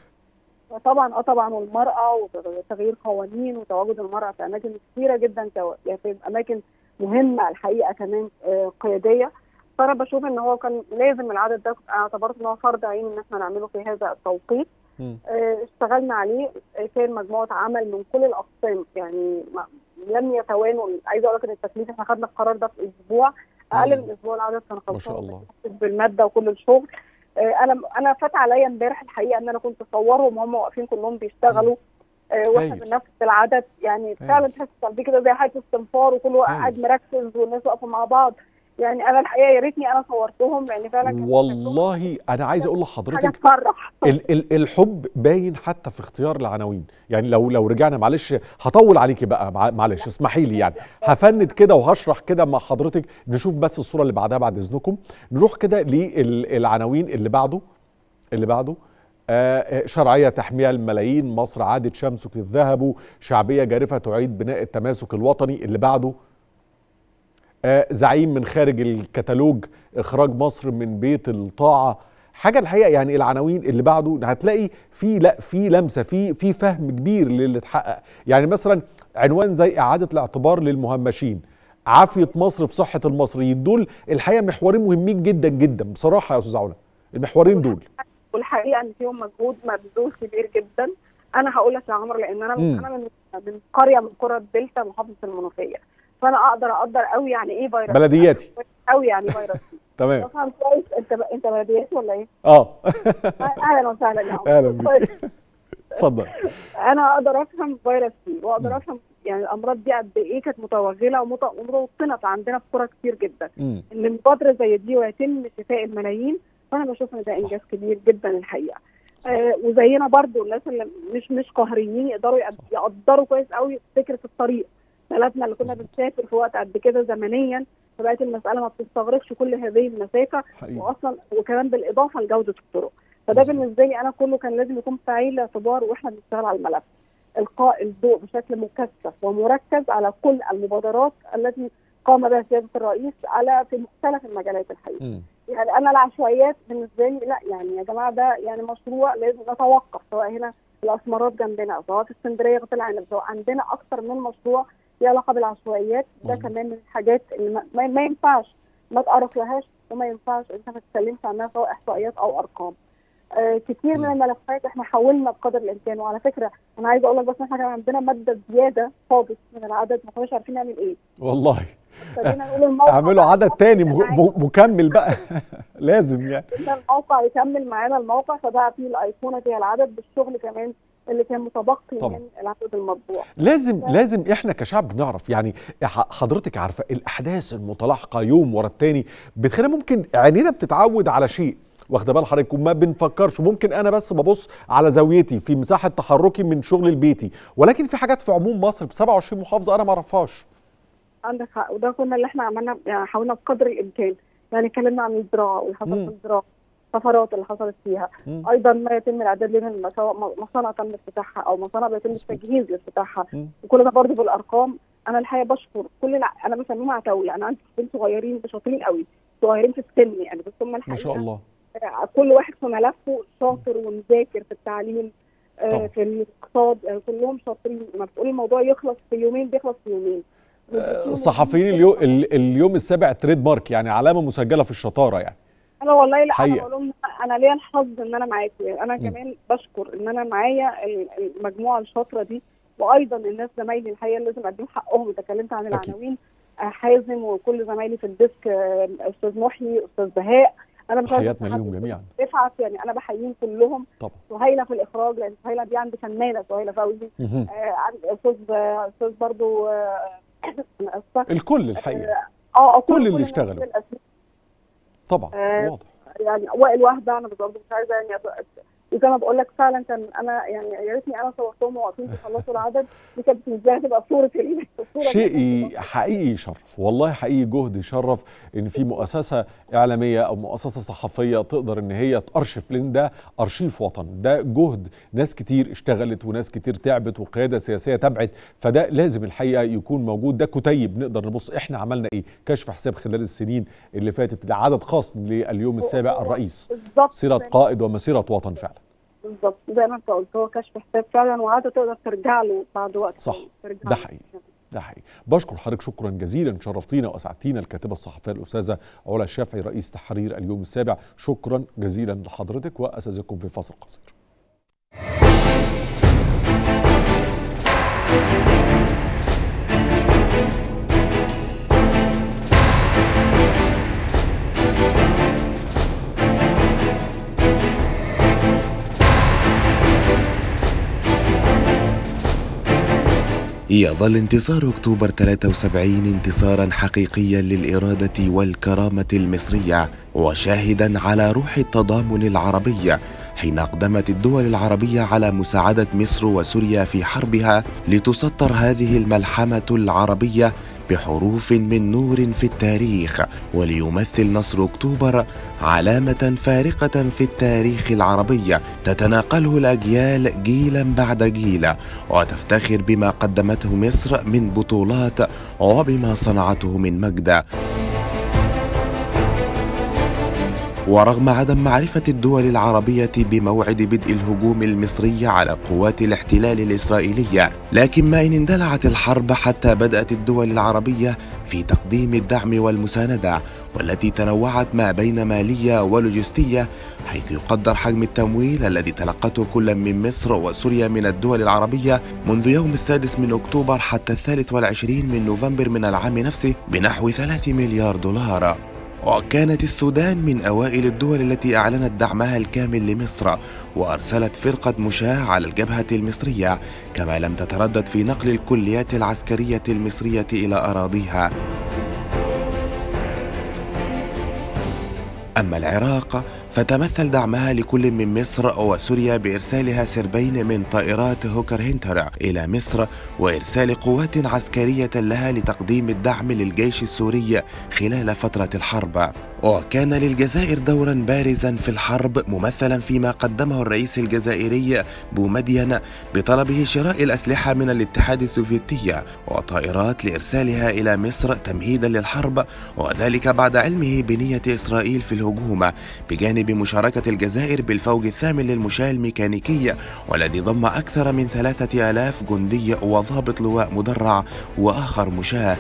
[SPEAKER 13] طبعا اه طبعا والمراه وتغيير قوانين وتواجد المراه في اماكن كثيره جدا يعني في اماكن مهمه الحقيقه كمان قياديه فانا بشوف ان هو كان لازم العدد ده انا اعتبرت ان هو فرض عين ان احنا نعمله في هذا التوقيت اشتغلنا عليه كان مجموعه عمل من كل الاقسام يعني لم يتوانوا عايزه اقول لك ان التكليف احنا خدنا القرار ده في اسبوع اقل من اسبوع العدد كان
[SPEAKER 1] ما شاء الله
[SPEAKER 13] بالماده وكل الشغل انا انا فات عليا امبارح الحقيقه ان انا كنت اصورهم وهم واقفين كلهم بيشتغلوا واحنا بنفس العدد يعني فعلا تحس قلبي كده زي حاله استنفار وكل واحد قاعد مركز والناس واقفه مع بعض يعني انا الحقيقه يا ريتني انا صورتهم لان فعلا
[SPEAKER 1] والله انا عايز اقول لحضرتك
[SPEAKER 13] تفرح
[SPEAKER 1] ال ال الحب باين حتى في اختيار العناوين يعني لو لو رجعنا معلش هطول عليكي بقى معلش اسمحي لي يعني هفند كده وهشرح كده مع حضرتك نشوف بس الصوره اللي بعدها بعد اذنكم نروح كده للعناوين اللي بعده اللي بعده آه شرعية تحمية الملايين مصر عادت شمسك الذهب شعبية جارفة تعيد بناء التماسك الوطني اللي بعده آه زعيم من خارج الكتالوج اخراج مصر من بيت الطاعه حاجه الحقيقه يعني العناوين اللي بعده هتلاقي في لا في لمسه في في فهم كبير للي اتحقق يعني مثلا عنوان زي اعاده الاعتبار للمهمشين عافيه مصر في صحه المصريين دول الحقيقه محورين مهمين جدا جدا بصراحه يا استاذ علا المحورين دول
[SPEAKER 13] والحقيقه ان فيهم مجهود مبذول كبير جدا انا هقول لك يا عمرو لان انا م. انا من من قريه من قرى الدلتا محافظه المنوفيه فانا اقدر اقدر قوي يعني ايه فيروس
[SPEAKER 1] بلدياتي
[SPEAKER 13] قوي يعني فيروس
[SPEAKER 1] تمام
[SPEAKER 13] افهم كويس انت ب... انت بلدياتي ولا ايه؟
[SPEAKER 1] اه
[SPEAKER 13] اهلا وسهلا يا
[SPEAKER 1] اهلا بيك اتفضل
[SPEAKER 13] انا اقدر افهم فيروس سي واقدر افهم يعني الامراض دي قد ايه كانت متوغله ومت- ومتوطنه في عندنا في قرى كتير جدا
[SPEAKER 1] مم.
[SPEAKER 13] ان مبادره زي دي ويتم شفاء الملايين فانا بشوف ان ده انجاز كبير جدا الحقيقه آه وزينا برضو الناس اللي مش مش قهريين يقدروا يقد- يقدروا كويس قوي فكره الطريق بلدنا اللي كنا بنسافر في وقت قد كده زمنيا فبقت المساله ما بتستغرقش كل هذه المسافه
[SPEAKER 1] حقيقي.
[SPEAKER 13] واصلا وكمان بالاضافه لجوده الطرق فده بالنسبه لي انا كله كان لازم يكون في عين الاعتبار واحنا بنشتغل على الملف القاء الضوء بشكل مكثف ومركز على كل المبادرات التي قام بها سياده الرئيس على في مختلف المجالات الحقيقه
[SPEAKER 1] مم.
[SPEAKER 13] يعني انا العشوائيات بالنسبه لي لا يعني يا جماعه ده يعني مشروع لازم نتوقف سواء هنا الاسمرات جنبنا او سواء في اسكندريه غطاء العنب سواء عندنا اكثر من مشروع ليه علاقه بالعشوائيات ده
[SPEAKER 1] مظبوط.
[SPEAKER 13] كمان من الحاجات اللي ما, ما- ما ينفعش ما تقرف لهاش وما ينفعش انت ما تتكلمش عنها سواء احصائيات او ارقام آه كتير من الملفات احنا حاولنا بقدر الامكان وعلى فكره انا عايزه اقول لك بس إن احنا كان عندنا ماده زياده خالص من العدد ما كناش عارفين نعمل ايه
[SPEAKER 1] والله
[SPEAKER 13] فجينا نقول الموقع
[SPEAKER 1] اعملوا عدد تاني م- م- مكمل بقى لازم يعني
[SPEAKER 13] إن الموقع يكمل معانا الموقع فبقى فيه الايقونه فيها العدد بالشغل كمان اللي كان متبقي
[SPEAKER 1] طبعا.
[SPEAKER 13] من العدد المطبوع
[SPEAKER 1] لازم لازم احنا كشعب نعرف يعني ح- حضرتك عارفه الاحداث المتلاحقه يوم ورا التاني بتخلينا ممكن عينينا بتتعود على شيء واخده بال حضرتك وما بنفكرش ممكن انا بس ببص على زاويتي في مساحه تحركي من شغل البيتي ولكن في حاجات في عموم مصر في 27 محافظه انا ما اعرفهاش
[SPEAKER 13] عندك حق وده كنا اللي احنا عملنا يعني حاولنا بقدر الامكان يعني اتكلمنا عن الزراعه واللي حصل
[SPEAKER 1] مم.
[SPEAKER 13] في الزراعه السفرات اللي حصلت فيها
[SPEAKER 1] مم.
[SPEAKER 13] ايضا ما يتم الاعداد لنا سواء م- مصانع تم افتتاحها او مصانع بيتم التجهيز لافتتاحها
[SPEAKER 1] مم.
[SPEAKER 13] وكل ده برضه بالارقام انا الحقيقه بشكر كل الع... انا بسميهم عتاوله انا عندي طفلين صغيرين شاطرين قوي صغيرين في السن يعني بس هم الحقيقه
[SPEAKER 1] ما شاء الله
[SPEAKER 13] آه، كل واحد في ملفه شاطر ومذاكر في التعليم آه،
[SPEAKER 1] طبعا.
[SPEAKER 13] في الاقتصاد يعني كلهم شاطرين ما بتقول الموضوع يخلص في يومين بيخلص في يومين
[SPEAKER 1] الصحفيين اليوم اليوم السابع تريد مارك يعني علامه مسجله في الشطاره يعني
[SPEAKER 13] انا والله لا انا
[SPEAKER 1] حقيقة.
[SPEAKER 13] بقول لهم انا ليا الحظ ان انا معاكم يعني انا
[SPEAKER 1] مم.
[SPEAKER 13] كمان بشكر ان انا معايا ال- المجموعه الشاطره دي وايضا الناس زمايلي الحقيقه اللي لازم اديهم حقهم اتكلمت عن
[SPEAKER 1] أكيد.
[SPEAKER 13] العناوين آه، حازم وكل زمايلي في الديسك آه، استاذ محيي استاذ بهاء انا مش عايزة
[SPEAKER 1] تحياتنا
[SPEAKER 13] أنسى
[SPEAKER 1] ليهم
[SPEAKER 13] حد.
[SPEAKER 1] جميعا
[SPEAKER 13] رفعت يعني انا بحييهم كلهم
[SPEAKER 1] طبعا
[SPEAKER 13] سهيله في الاخراج لان سهيله دي عندي فنانه سهيله فوزي
[SPEAKER 1] مهم.
[SPEAKER 13] آه عندي استاذ استاذ برضو آه، انا اسفه
[SPEAKER 1] الكل الحقيقه
[SPEAKER 13] اه آه،
[SPEAKER 1] كل اللي
[SPEAKER 13] الناس
[SPEAKER 1] اشتغلوا.
[SPEAKER 13] الأسماء.
[SPEAKER 1] طبعا
[SPEAKER 13] آه،
[SPEAKER 1] واضح
[SPEAKER 13] يعني وائل وهبه انا برضه مش عايزه يعني أبقى- وزي ما بقول لك فعلا كان انا يعني يا ريتني انا صورتهم واقفين بيخلصوا العدد دي كانت بالنسبه لي تبقى صوره ال- الصوره
[SPEAKER 1] شيء حقيقي يشرف والله حقيقي جهد يشرف ان في مؤسسه اعلاميه او مؤسسه صحفيه تقدر ان هي تارشف لان ده ارشيف وطن ده جهد ناس كتير اشتغلت وناس كتير تعبت وقياده سياسيه تبعت فده لازم الحقيقه يكون موجود ده كتيب نقدر نبص احنا عملنا ايه كشف حساب خلال السنين اللي فاتت ده عدد خاص لليوم السابع الرئيس
[SPEAKER 13] بالظبط
[SPEAKER 1] سيره
[SPEAKER 13] زي-
[SPEAKER 1] قائد ومسيره وطن فعلا
[SPEAKER 13] بالظبط زي ما انت قلت هو كشف حساب فعلا وعاده تقدر ترجع له بعد وقت
[SPEAKER 1] صح.
[SPEAKER 13] ترجع
[SPEAKER 1] ده
[SPEAKER 13] له.
[SPEAKER 1] حقيقي ده حقيقي بشكر حضرتك شكرا جزيلا شرفتينا واسعدتينا الكاتبه الصحفيه الاستاذه علا الشافعي رئيس تحرير اليوم السابع شكرا جزيلا لحضرتك واساتذتكم في فاصل قصير
[SPEAKER 9] يظل انتصار اكتوبر 73 انتصارا حقيقيا للاراده والكرامه المصريه وشاهدا على روح التضامن العربي حين اقدمت الدول العربيه على مساعده مصر وسوريا في حربها لتسطر هذه الملحمه العربيه بحروف من نور في التاريخ وليمثل نصر اكتوبر علامه فارقه في التاريخ العربي تتناقله الاجيال جيلا بعد جيل وتفتخر بما قدمته مصر من بطولات وبما صنعته من مجد ورغم عدم معرفة الدول العربية بموعد بدء الهجوم المصري على قوات الاحتلال الإسرائيلية لكن ما إن اندلعت الحرب حتى بدأت الدول العربية في تقديم الدعم والمساندة والتي تنوعت ما بين مالية ولوجستية حيث يقدر حجم التمويل الذي تلقته كل من مصر وسوريا من الدول العربية منذ يوم السادس من أكتوبر حتى الثالث والعشرين من نوفمبر من العام نفسه بنحو ثلاث مليار دولار وكانت السودان من أوائل الدول التي أعلنت دعمها الكامل لمصر وأرسلت فرقة مشاة على الجبهة المصرية كما لم تتردد في نقل الكليات العسكرية المصرية إلى أراضيها أما العراق فتمثل دعمها لكل من مصر وسوريا بإرسالها سربين من طائرات هوكر هنتر إلى مصر وإرسال قوات عسكرية لها لتقديم الدعم للجيش السوري خلال فترة الحرب وكان للجزائر دورا بارزا في الحرب ممثلا فيما قدمه الرئيس الجزائري بومدين بطلبه شراء الأسلحة من الاتحاد السوفيتي وطائرات لإرسالها إلى مصر تمهيدا للحرب وذلك بعد علمه بنية إسرائيل في الهجوم بجانب مشاركة الجزائر بالفوج الثامن للمشاة الميكانيكي والذي ضم أكثر من ثلاثة آلاف جندي وضابط لواء مدرع وآخر مشاة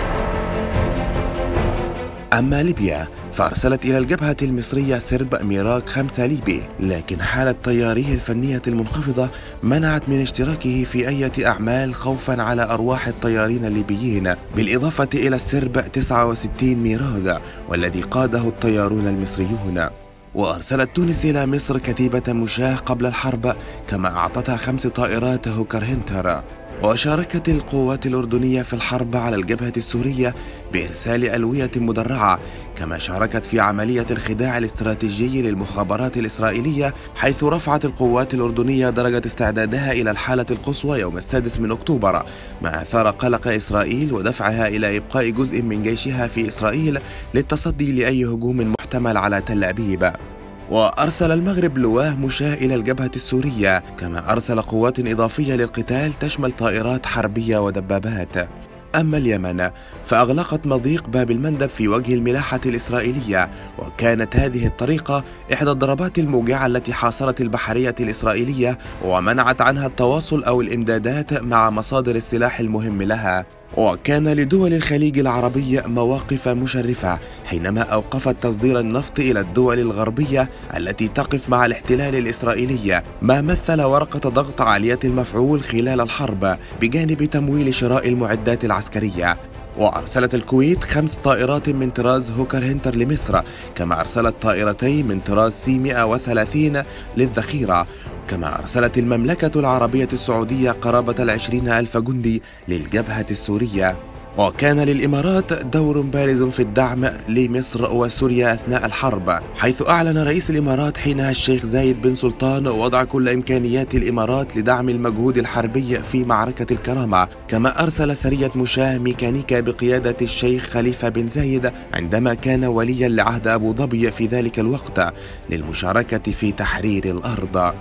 [SPEAKER 9] أما ليبيا فأرسلت إلى الجبهة المصرية سرب ميراج خمسة ليبي لكن حالة طياريه الفنية المنخفضة منعت من اشتراكه في أي أعمال خوفا على أرواح الطيارين الليبيين بالإضافة إلى السرب 69 ميراج والذي قاده الطيارون المصريون وأرسلت تونس إلى مصر كتيبة مشاة قبل الحرب كما أعطتها خمس طائرات هوكر هنتر وشاركت القوات الأردنية في الحرب على الجبهة السورية بإرسال ألوية مدرعة كما شاركت في عملية الخداع الاستراتيجي للمخابرات الإسرائيلية حيث رفعت القوات الأردنية درجة استعدادها إلى الحالة القصوى يوم السادس من أكتوبر ما أثار قلق إسرائيل ودفعها إلى إبقاء جزء من جيشها في إسرائيل للتصدي لأي هجوم محتمل على تل أبيب وأرسل المغرب لواه مشاة إلى الجبهة السورية كما أرسل قوات إضافية للقتال تشمل طائرات حربية ودبابات أما اليمن فأغلقت مضيق باب المندب في وجه الملاحة الإسرائيلية وكانت هذه الطريقة إحدى الضربات الموجعة التي حاصرت البحرية الإسرائيلية ومنعت عنها التواصل أو الإمدادات مع مصادر السلاح المهم لها وكان لدول الخليج العربي مواقف مشرفة حينما أوقفت تصدير النفط إلى الدول الغربية التي تقف مع الاحتلال الإسرائيلي ما مثل ورقة ضغط عالية المفعول خلال الحرب بجانب تمويل شراء المعدات العسكرية وأرسلت الكويت خمس طائرات من طراز هوكر هنتر لمصر كما أرسلت طائرتين من طراز سي 130 للذخيرة كما أرسلت المملكة العربية السعودية قرابة العشرين ألف جندي للجبهة السورية وكان للإمارات دور بارز في الدعم لمصر وسوريا أثناء الحرب حيث أعلن رئيس الإمارات حينها الشيخ زايد بن سلطان وضع كل إمكانيات الإمارات لدعم المجهود الحربي في معركة الكرامة كما أرسل سرية مشاة ميكانيكا بقيادة الشيخ خليفة بن زايد عندما كان وليا لعهد أبو ظبي في ذلك الوقت للمشاركة في تحرير الأرض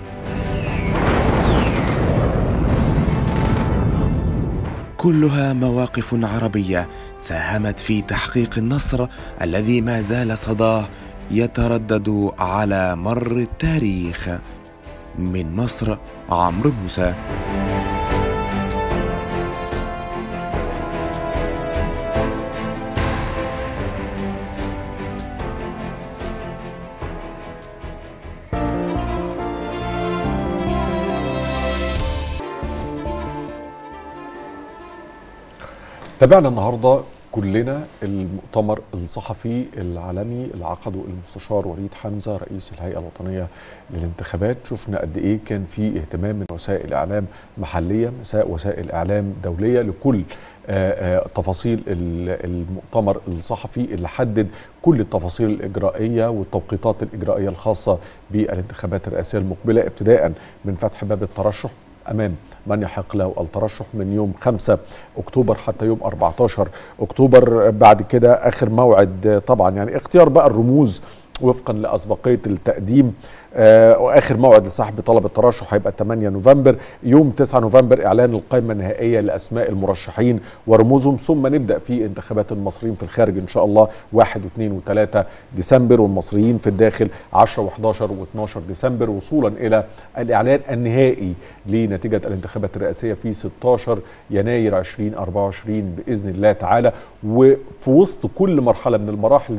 [SPEAKER 9] كلها مواقف عربية ساهمت في تحقيق النصر الذي ما زال صداه يتردد على مر التاريخ من مصر عمرو موسى
[SPEAKER 1] تابعنا النهارده كلنا المؤتمر الصحفي العالمي اللي عقده المستشار وليد حمزه رئيس الهيئه الوطنيه للانتخابات شفنا قد ايه كان في اهتمام من وسائل اعلام محليه وسائل اعلام دوليه لكل آآ آآ تفاصيل المؤتمر الصحفي اللي حدد كل التفاصيل الاجرائيه والتوقيتات الاجرائيه الخاصه بالانتخابات الرئاسيه المقبله ابتداء من فتح باب الترشح امام من يحق له الترشح من يوم 5 اكتوبر حتى يوم 14 اكتوبر بعد كده اخر موعد طبعا يعني اختيار بقى الرموز وفقا لاسبقيه التقديم آه واخر موعد لسحب طلب الترشح هيبقى 8 نوفمبر يوم 9 نوفمبر اعلان القائمه النهائيه لاسماء المرشحين ورموزهم ثم نبدا في انتخابات المصريين في الخارج ان شاء الله 1 و2 و3 ديسمبر والمصريين في الداخل 10 و11 و12 ديسمبر وصولا الى الاعلان النهائي لنتيجه الانتخابات الرئاسيه في 16 يناير 2024 باذن الله تعالى وفي وسط كل مرحله من المراحل دي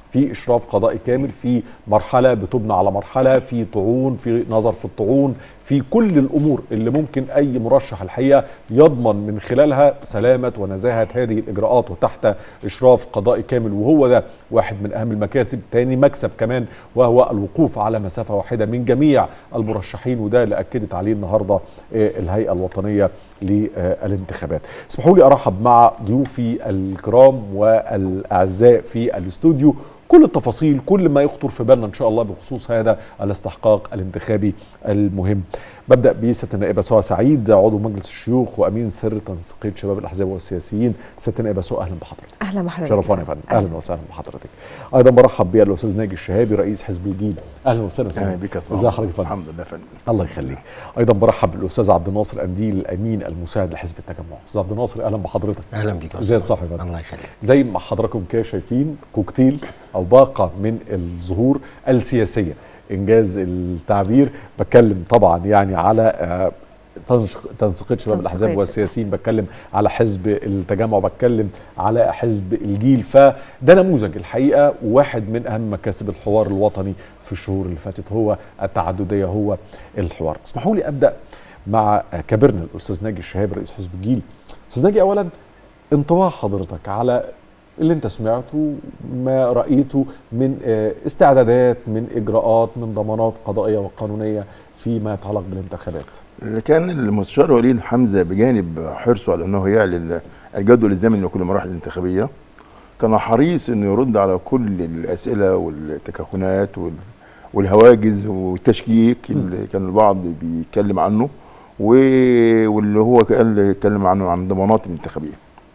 [SPEAKER 1] في اشراف قضائي كامل في مرحله بتبنى على مرحله في طعون في نظر في الطعون في كل الامور اللي ممكن اي مرشح الحقيقه يضمن من خلالها سلامه ونزاهه هذه الاجراءات وتحت اشراف قضائي كامل وهو ده واحد من اهم المكاسب تاني مكسب كمان وهو الوقوف على مسافه واحده من جميع المرشحين وده اللي اكدت عليه النهارده الهيئه الوطنيه للانتخابات اسمحوا لي ارحب مع ضيوفي الكرام والاعزاء في الاستوديو كل التفاصيل كل ما يخطر في بالنا ان شاء الله بخصوص هذا الاستحقاق الانتخابي المهم ببدا بسياده النائبه سهى سعيد عضو مجلس الشيوخ وامين سر تنسيقيه شباب الاحزاب والسياسيين سياده النائبه سهى اهلا بحضرتك
[SPEAKER 14] اهلا بحضرتك
[SPEAKER 1] شرفونا يا فندم اهلا وسهلا بحضرتك ايضا برحب بالاستاذ ناجي الشهابي رئيس حزب الجيل اهلا وسهلا
[SPEAKER 15] اهلا بك يا
[SPEAKER 1] ازي حضرتك يا فندم
[SPEAKER 15] الحمد لله فندم
[SPEAKER 1] الله يخليك ايضا برحب بالاستاذ عبد الناصر انديل الامين المساعد لحزب التجمع استاذ عبد الناصر اهلا بحضرتك
[SPEAKER 16] اهلا بك
[SPEAKER 1] ازي الصحه يا فندم
[SPEAKER 16] الله يخليك
[SPEAKER 1] زي ما حضراتكم كده شايفين كوكتيل او باقه من الظهور السياسيه انجاز التعبير بتكلم طبعا يعني على تنسيقيه شباب الاحزاب والسياسيين بتكلم على حزب التجمع بتكلم على حزب الجيل فده نموذج الحقيقه وواحد من اهم مكاسب الحوار الوطني في الشهور اللي فاتت هو التعدديه هو الحوار اسمحوا لي ابدا مع كبرنا الاستاذ ناجي الشهاب رئيس حزب الجيل استاذ ناجي اولا انطباع حضرتك على اللي انت سمعته ما رايته من استعدادات من اجراءات من ضمانات قضائيه وقانونيه فيما يتعلق بالانتخابات
[SPEAKER 15] كان المستشار وليد حمزه بجانب حرصه على انه يعلن الجدول الزمني لكل المراحل الانتخابيه كان حريص انه يرد على كل الاسئله والتكهنات والهواجز والتشكيك اللي كان البعض بيتكلم عنه واللي هو كان يتكلم عنه عن الضمانات الانتخابيه.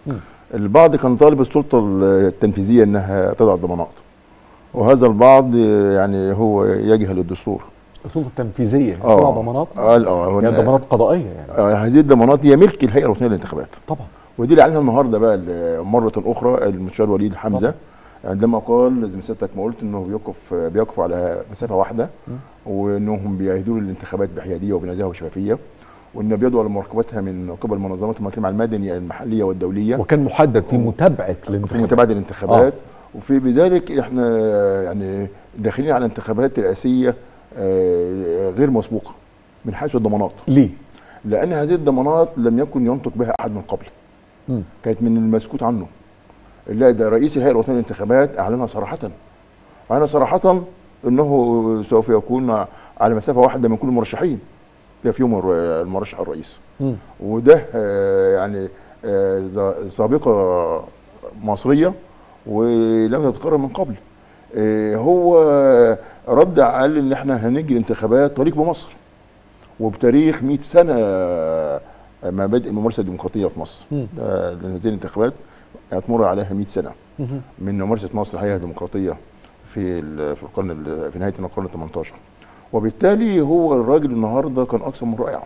[SPEAKER 15] البعض كان طالب السلطه التنفيذيه انها تضع ضمانات وهذا البعض يعني هو يجهل الدستور
[SPEAKER 1] السلطه التنفيذيه اه ضمانات
[SPEAKER 15] اه اه
[SPEAKER 1] يعني ضمانات قضائيه يعني
[SPEAKER 15] آه هذه الضمانات هي ملك الهيئه الوطنيه للانتخابات
[SPEAKER 1] طبعا
[SPEAKER 15] ودي اللي عليها النهارده بقى مره اخرى المستشار وليد حمزه طبعا. عندما قال زي ما سيادتك ما قلت انه بيقف بيقف على مسافه واحده وانهم بيأيدوا الانتخابات بحياديه وبنزاهه وشفافيه وان بيدعو لمراقبتها من قبل منظمات المجتمع المدني المحليه والدوليه
[SPEAKER 1] وكان محدد في متابعه الانتخابات
[SPEAKER 15] في متابعه الانتخابات آه. وفي بذلك احنا يعني داخلين على انتخابات رئاسيه آه غير مسبوقه من حيث الضمانات
[SPEAKER 1] ليه؟
[SPEAKER 15] لان هذه الضمانات لم يكن ينطق بها احد من قبل م. كانت من المسكوت عنه لا ده رئيس الهيئه الوطنيه للانتخابات اعلنها صراحه اعلن صراحه انه سوف يكون على مسافه واحده من كل المرشحين ده في يوم المرشح الرئيس م. وده آه يعني آه سابقه مصريه ولم تتكرر من قبل آه هو رد قال ان احنا هنجري انتخابات طريق بمصر وبتاريخ 100 سنه ما بدء الممارسه الديمقراطيه في مصر لان هذه الانتخابات هتمر عليها 100 سنه من ممارسه مصر حياه ديمقراطيه في في القرن في نهايه القرن ال 18 وبالتالي هو الراجل النهارده كان اكثر من رائع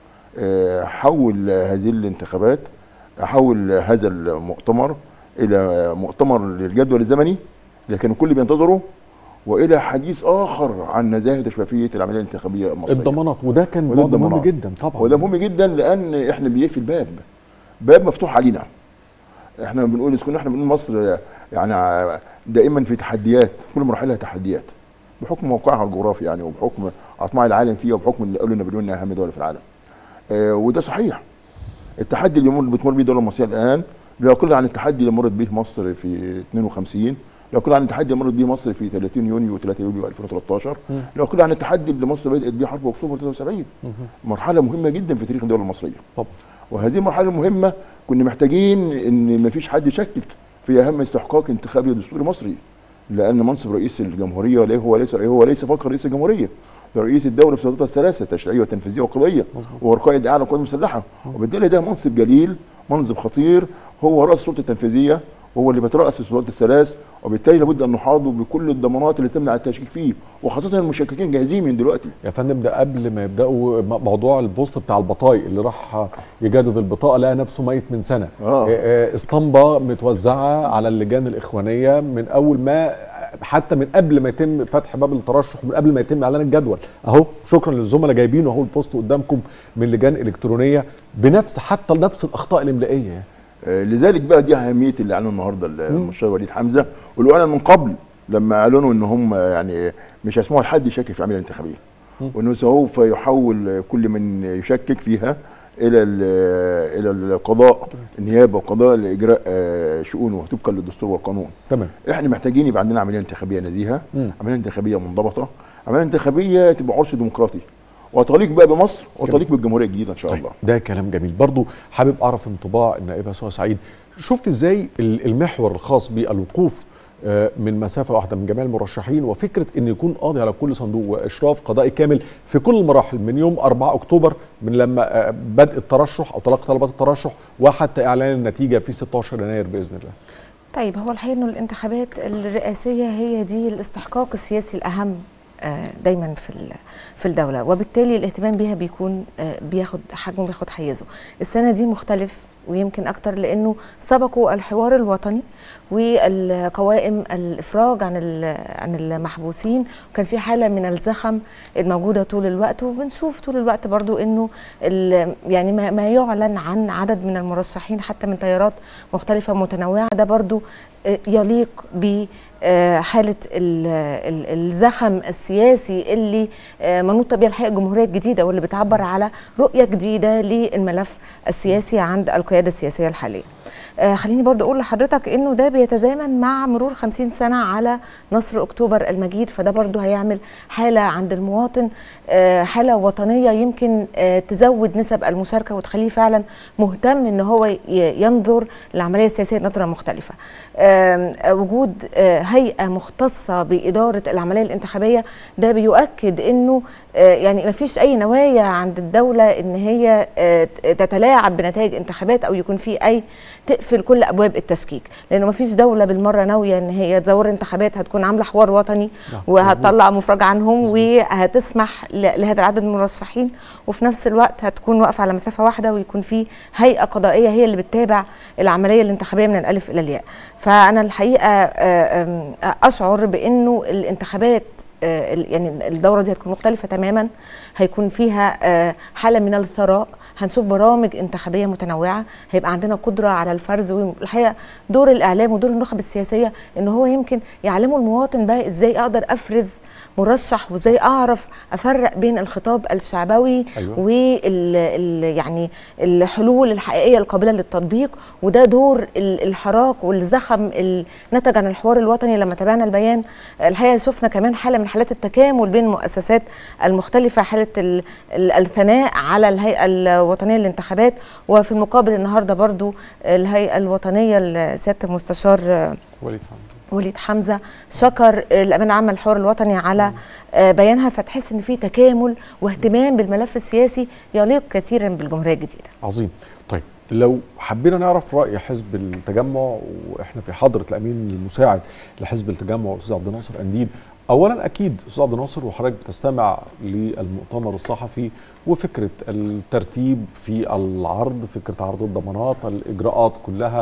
[SPEAKER 15] حول هذه الانتخابات حول هذا المؤتمر الى مؤتمر للجدول الزمني اللي كان الكل بينتظره والى حديث اخر عن نزاهه وشفافيه العمليه الانتخابيه المصريه
[SPEAKER 1] الضمانات وده كان بعد مهم جدا طبعا
[SPEAKER 15] وده مهم جدا لان احنا بيقفل الباب باب مفتوح علينا احنا بنقول اذا كنا احنا بنقول مصر يعني دائما في تحديات كل مراحلها تحديات بحكم موقعها الجغرافي يعني وبحكم اطماع العالم فيها وبحكم اللي قالوا نابليون انها اهم دوله في العالم آه وده صحيح التحدي اللي بتمر بيه الدوله المصريه الان لا يقل عن التحدي اللي مرت به مصر في 52 لا يقل عن التحدي اللي مرت به مصر في 30 يونيو و3 يوليو 2013 لا يقل عن التحدي اللي مصر بدات بيه حرب اكتوبر 73 مرحله مهمه جدا في تاريخ الدوله المصريه
[SPEAKER 1] طب
[SPEAKER 15] وهذه المرحله المهمه كنا محتاجين ان ما فيش حد يشكك في اهم استحقاق انتخابي دستوري مصري لان منصب رئيس الجمهوريه لا هو ليس هو ليس فقط رئيس الجمهوريه ده رئيس الدوله بسلطاتها الثلاثه تشريعيه وتنفيذيه وقضائيه وهو قائد اعلى القوات المسلحه وبالتالي ده منصب جليل منصب خطير هو راس السلطه التنفيذيه وهو اللي بيترأس السلطات الثلاث وبالتالي لابد ان نحاضه بكل الضمانات اللي تمنع التشكيك فيه وخاصه المشككين جاهزين من دلوقتي
[SPEAKER 1] يا فندم ده قبل ما يبداوا موضوع البوست بتاع البطايق اللي راح يجدد البطاقه لقى نفسه ميت من سنه
[SPEAKER 15] آه.
[SPEAKER 1] اسطمبه متوزعه على اللجان الاخوانيه من اول ما حتى من قبل ما يتم فتح باب الترشح ومن قبل ما يتم اعلان الجدول اهو شكرا للزملاء جايبينه اهو البوست قدامكم من لجان الكترونيه بنفس حتى نفس الاخطاء الاملائيه
[SPEAKER 15] آه لذلك بقى دي اهميه اللي اعلنه النهارده المستشار وليد حمزه واللي اعلن من قبل لما اعلنوا ان هم يعني مش هيسمحوا لحد يشكك في العمليه الانتخابيه وانه سوف يحول كل من يشكك فيها الى ال- الى القضاء النيابه وقضاء لاجراء آه، شؤونه طبقا للدستور والقانون
[SPEAKER 1] تمام
[SPEAKER 15] احنا محتاجين يبقى عندنا عمليه انتخابيه نزيهه
[SPEAKER 1] مم.
[SPEAKER 15] عمليه انتخابيه منضبطه عمليه انتخابيه تبقى عرس ديمقراطي وتليق بقى بمصر وتليق بالجمهوريه الجديده ان شاء الله
[SPEAKER 1] ده كلام جميل برضو حابب اعرف انطباع النائبه سهى سعيد شفت ازاي ال- المحور الخاص بالوقوف آه، من مسافه واحده من جميع المرشحين وفكره ان يكون قاضي على كل صندوق واشراف قضائي كامل في كل المراحل من يوم 4 اكتوبر من لما آه، بدء الترشح او تلقي طلبات الترشح وحتى اعلان النتيجه في 16 يناير باذن الله
[SPEAKER 14] طيب هو الحقيقه انه الانتخابات الرئاسيه هي دي الاستحقاق السياسي الاهم آه، دايما في ال- في الدوله وبالتالي الاهتمام بيها بيكون آه، بياخد حجمه بياخد حيزه السنه دي مختلف ويمكن اكتر لانه سبقوا الحوار الوطني والقوائم الافراج عن ال- عن المحبوسين وكان في حاله من الزخم الموجوده طول الوقت وبنشوف طول الوقت برضو انه ال- يعني ما ما يعلن عن عدد من المرشحين حتى من تيارات مختلفه متنوعه ده برضو آه، يليق بحاله ال- ال- الزخم السياسي اللي آه، منوطه بها الحقيقه الجمهوريه الجديده واللي بتعبر على رؤيه جديده للملف السياسي عند القياده السياسيه الحاليه. آه، خليني برضو اقول لحضرتك انه ده بيتزامن مع مرور 50 سنه على نصر اكتوبر المجيد فده برضو هيعمل حاله عند المواطن آه، حاله وطنيه يمكن آه، تزود نسب المشاركه وتخليه فعلا مهتم ان هو ي- ينظر للعمليه السياسيه نظره مختلفه. آم، آه، وجود آه، هيئه مختصه باداره العمليه الانتخابيه ده بيؤكد انه آه، يعني ما فيش اي نوايا عند الدوله ان هي آه، تتلاعب بنتائج انتخابات او يكون في اي تقفل كل ابواب التشكيك لانه ما فيش دوله بالمره ناويه ان هي تزور انتخابات هتكون عامله حوار وطني
[SPEAKER 16] نعم،
[SPEAKER 14] وهتطلع مفرج عنهم وهتسمح ل- لهذا العدد من المرشحين وفي نفس الوقت هتكون واقفه على مسافه واحده ويكون في هيئه قضائيه هي اللي بتتابع العمليه الانتخابيه من الالف الى الياء فانا الحقيقه آه، آم، اشعر بانه الانتخابات آه، ال- يعني الدوره دي هتكون مختلفه تماما هيكون فيها آه، حاله من الثراء هنشوف برامج انتخابيه متنوعه هيبقى عندنا قدره على الفرز والحقيقه دور الاعلام ودور النخب السياسيه ان هو يمكن يعلموا المواطن بقى ازاي اقدر افرز مرشح وازاي اعرف افرق بين الخطاب الشعبوي
[SPEAKER 16] أيوة.
[SPEAKER 14] وال ال- يعني الحلول الحقيقيه القابله للتطبيق وده دور ال- الحراك والزخم اللي نتج عن الحوار الوطني لما تابعنا البيان الحقيقه شفنا كمان حاله من حالات التكامل بين المؤسسات المختلفه حاله ال- ال- الثناء على الهيئه الوطنيه للانتخابات وفي المقابل النهارده برضو الهيئه الوطنيه لسياده المستشار
[SPEAKER 1] وليد
[SPEAKER 14] وليد حمزه شكر الامانه العامه للحوار الوطني على آه، بيانها فتحس ان في تكامل واهتمام بالملف السياسي يليق كثيرا بالجمهوريه الجديده
[SPEAKER 1] عظيم طيب لو حبينا نعرف راي حزب التجمع واحنا في حضره الامين المساعد لحزب التجمع استاذ عبد الناصر انديل اولا اكيد استاذ عبد الناصر وحضرتك بتستمع للمؤتمر الصحفي وفكره الترتيب في العرض فكره عرض الضمانات الاجراءات كلها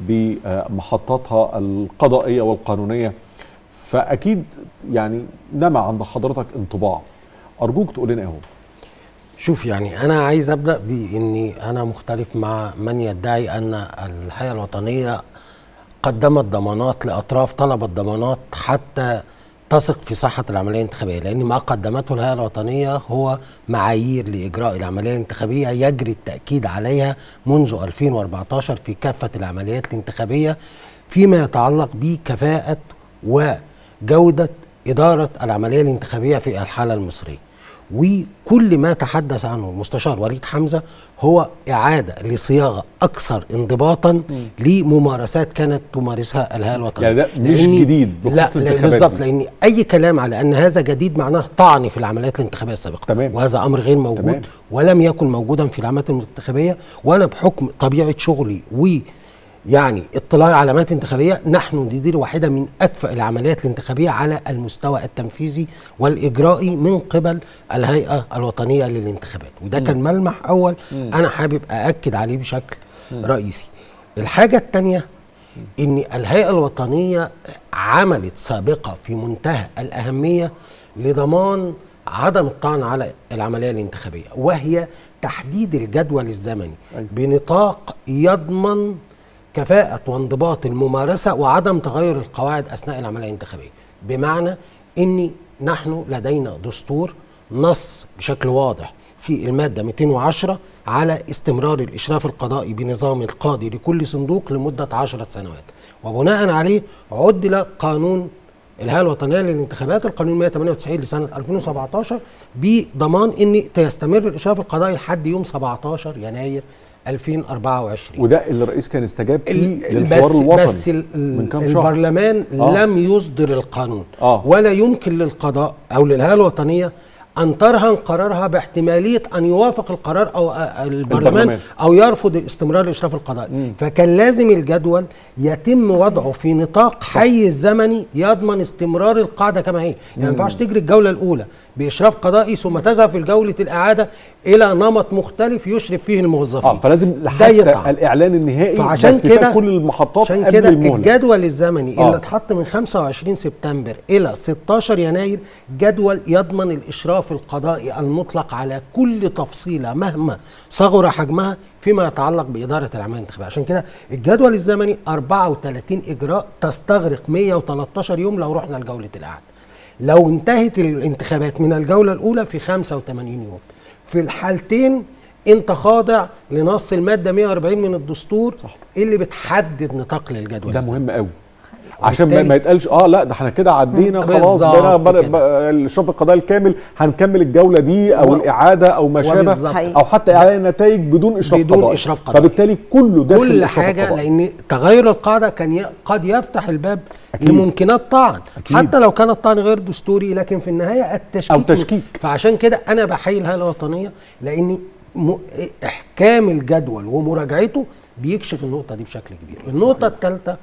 [SPEAKER 1] بمحطاتها القضائيه والقانونيه فاكيد يعني نما عند حضرتك انطباع ارجوك تقول لنا ايه هو
[SPEAKER 16] شوف يعني انا عايز ابدا باني انا مختلف مع من يدعي ان الهيئه الوطنيه قدمت ضمانات لاطراف طلبت ضمانات حتى تثق في صحه العمليه الانتخابيه لان ما قدمته الهيئه الوطنيه هو معايير لاجراء العمليه الانتخابيه يجري التاكيد عليها منذ 2014 في كافه العمليات الانتخابيه فيما يتعلق بكفاءه وجوده اداره العمليه الانتخابيه في الحاله المصريه وكل ما تحدث عنه المستشار وليد حمزه هو اعاده لصياغه اكثر انضباطا لممارسات كانت تمارسها الهيئه الوطنيه
[SPEAKER 1] يعني ده مش
[SPEAKER 16] لأن-
[SPEAKER 1] جديد بخصوص
[SPEAKER 16] لا لا
[SPEAKER 1] الانتخابات
[SPEAKER 16] بالظبط
[SPEAKER 1] دي.
[SPEAKER 16] لان اي كلام على ان هذا جديد معناه طعن في العمليات الانتخابيه السابقه
[SPEAKER 1] تمام.
[SPEAKER 16] وهذا امر غير موجود
[SPEAKER 1] تمام.
[SPEAKER 16] ولم يكن موجودا في العمليات الانتخابيه وانا بحكم طبيعه شغلي و يعني اطلاعي على علامات انتخابيه نحن ندير واحده من اكفأ العمليات الانتخابيه على المستوى التنفيذي والاجرائي من قبل الهيئه الوطنيه للانتخابات وده
[SPEAKER 17] مم.
[SPEAKER 16] كان ملمح اول
[SPEAKER 17] مم.
[SPEAKER 16] انا حابب ااكد عليه بشكل
[SPEAKER 17] مم.
[SPEAKER 16] رئيسي الحاجه الثانيه ان الهيئه الوطنيه عملت سابقه في منتهى الاهميه لضمان عدم الطعن على العمليه الانتخابيه وهي تحديد الجدول الزمني
[SPEAKER 1] أيوة.
[SPEAKER 16] بنطاق يضمن كفاءة وانضباط الممارسة وعدم تغير القواعد أثناء العملية الانتخابية بمعنى أن نحن لدينا دستور نص بشكل واضح في المادة 210 على استمرار الإشراف القضائي بنظام القاضي لكل صندوق لمدة 10 سنوات وبناء عليه عدل قانون الهيئة الوطنية للانتخابات القانون 198 لسنة 2017 بضمان ان تستمر الإشراف القضائي لحد يوم 17 يناير 2024
[SPEAKER 1] وده اللي الرئيس كان استجاب فيه
[SPEAKER 16] ال-
[SPEAKER 1] للحوار
[SPEAKER 16] بس
[SPEAKER 1] الوطني
[SPEAKER 16] بس ال-
[SPEAKER 1] من كام شهر
[SPEAKER 16] البرلمان
[SPEAKER 1] آه.
[SPEAKER 16] لم يصدر القانون
[SPEAKER 1] آه.
[SPEAKER 16] ولا يمكن للقضاء او للهيئه الوطنيه ان ترهن قرارها باحتماليه ان يوافق القرار او آه، البرلمان,
[SPEAKER 1] البرلمان.
[SPEAKER 16] او يرفض استمرار الاشراف القضائي فكان لازم الجدول يتم وضعه في نطاق حيز زمني يضمن استمرار القاعده كما هي يعني ما ينفعش تجري الجوله الاولى باشراف قضائي ثم تذهب في الجوله الاعاده الى نمط مختلف يشرف فيه الموظفين
[SPEAKER 1] اه فلازم
[SPEAKER 16] ده
[SPEAKER 1] حتى
[SPEAKER 16] يقع.
[SPEAKER 1] الاعلان النهائي
[SPEAKER 16] فعشان
[SPEAKER 1] بس فات
[SPEAKER 16] كده
[SPEAKER 1] كل المحطات
[SPEAKER 16] عشان
[SPEAKER 1] قبل
[SPEAKER 16] كده
[SPEAKER 1] المهلة.
[SPEAKER 16] الجدول الزمني
[SPEAKER 1] آه.
[SPEAKER 16] اللي اتحط من 25 سبتمبر الى 16 يناير جدول يضمن الاشراف القضائي المطلق على كل تفصيله مهما صغر حجمها فيما يتعلق باداره العمليه الانتخابيه عشان كده الجدول الزمني 34 اجراء تستغرق 113 يوم لو رحنا لجوله الاعاده لو انتهت الانتخابات من الجوله الاولى في 85 يوم في الحالتين انت خاضع لنص الماده 140 من الدستور صح. اللي بتحدد نطاق للجدول
[SPEAKER 1] ده
[SPEAKER 16] الزمني.
[SPEAKER 1] مهم قوي عشان ما,
[SPEAKER 16] وبالتالي-
[SPEAKER 1] ما يتقالش اه لا ده احنا كده عدينا
[SPEAKER 16] مم.
[SPEAKER 1] خلاص
[SPEAKER 16] بالظبط
[SPEAKER 1] بقينا بر-
[SPEAKER 16] كده.
[SPEAKER 1] بقى الاشراف القضائي الكامل هنكمل الجوله دي او
[SPEAKER 16] و-
[SPEAKER 1] الاعاده او ما شابه
[SPEAKER 16] وبالظبط.
[SPEAKER 1] او حتى اعلان النتائج بدون اشراف
[SPEAKER 16] بدون
[SPEAKER 1] قضائي
[SPEAKER 16] إشراف قضائي.
[SPEAKER 1] فبالتالي كله داخل
[SPEAKER 16] كل
[SPEAKER 1] الإشراف
[SPEAKER 16] حاجه
[SPEAKER 1] القضائي.
[SPEAKER 16] لان تغير القاعده كان ي... قد يفتح الباب
[SPEAKER 1] أكيد.
[SPEAKER 16] لممكنات طعن
[SPEAKER 1] أكيد.
[SPEAKER 16] حتى لو كان الطعن غير دستوري لكن في النهايه التشكيك
[SPEAKER 1] أو تشكيك.
[SPEAKER 16] فعشان كده انا بحيي الهيئه الوطنيه لان م... احكام الجدول ومراجعته بيكشف النقطه دي بشكل كبير النقطه الثالثه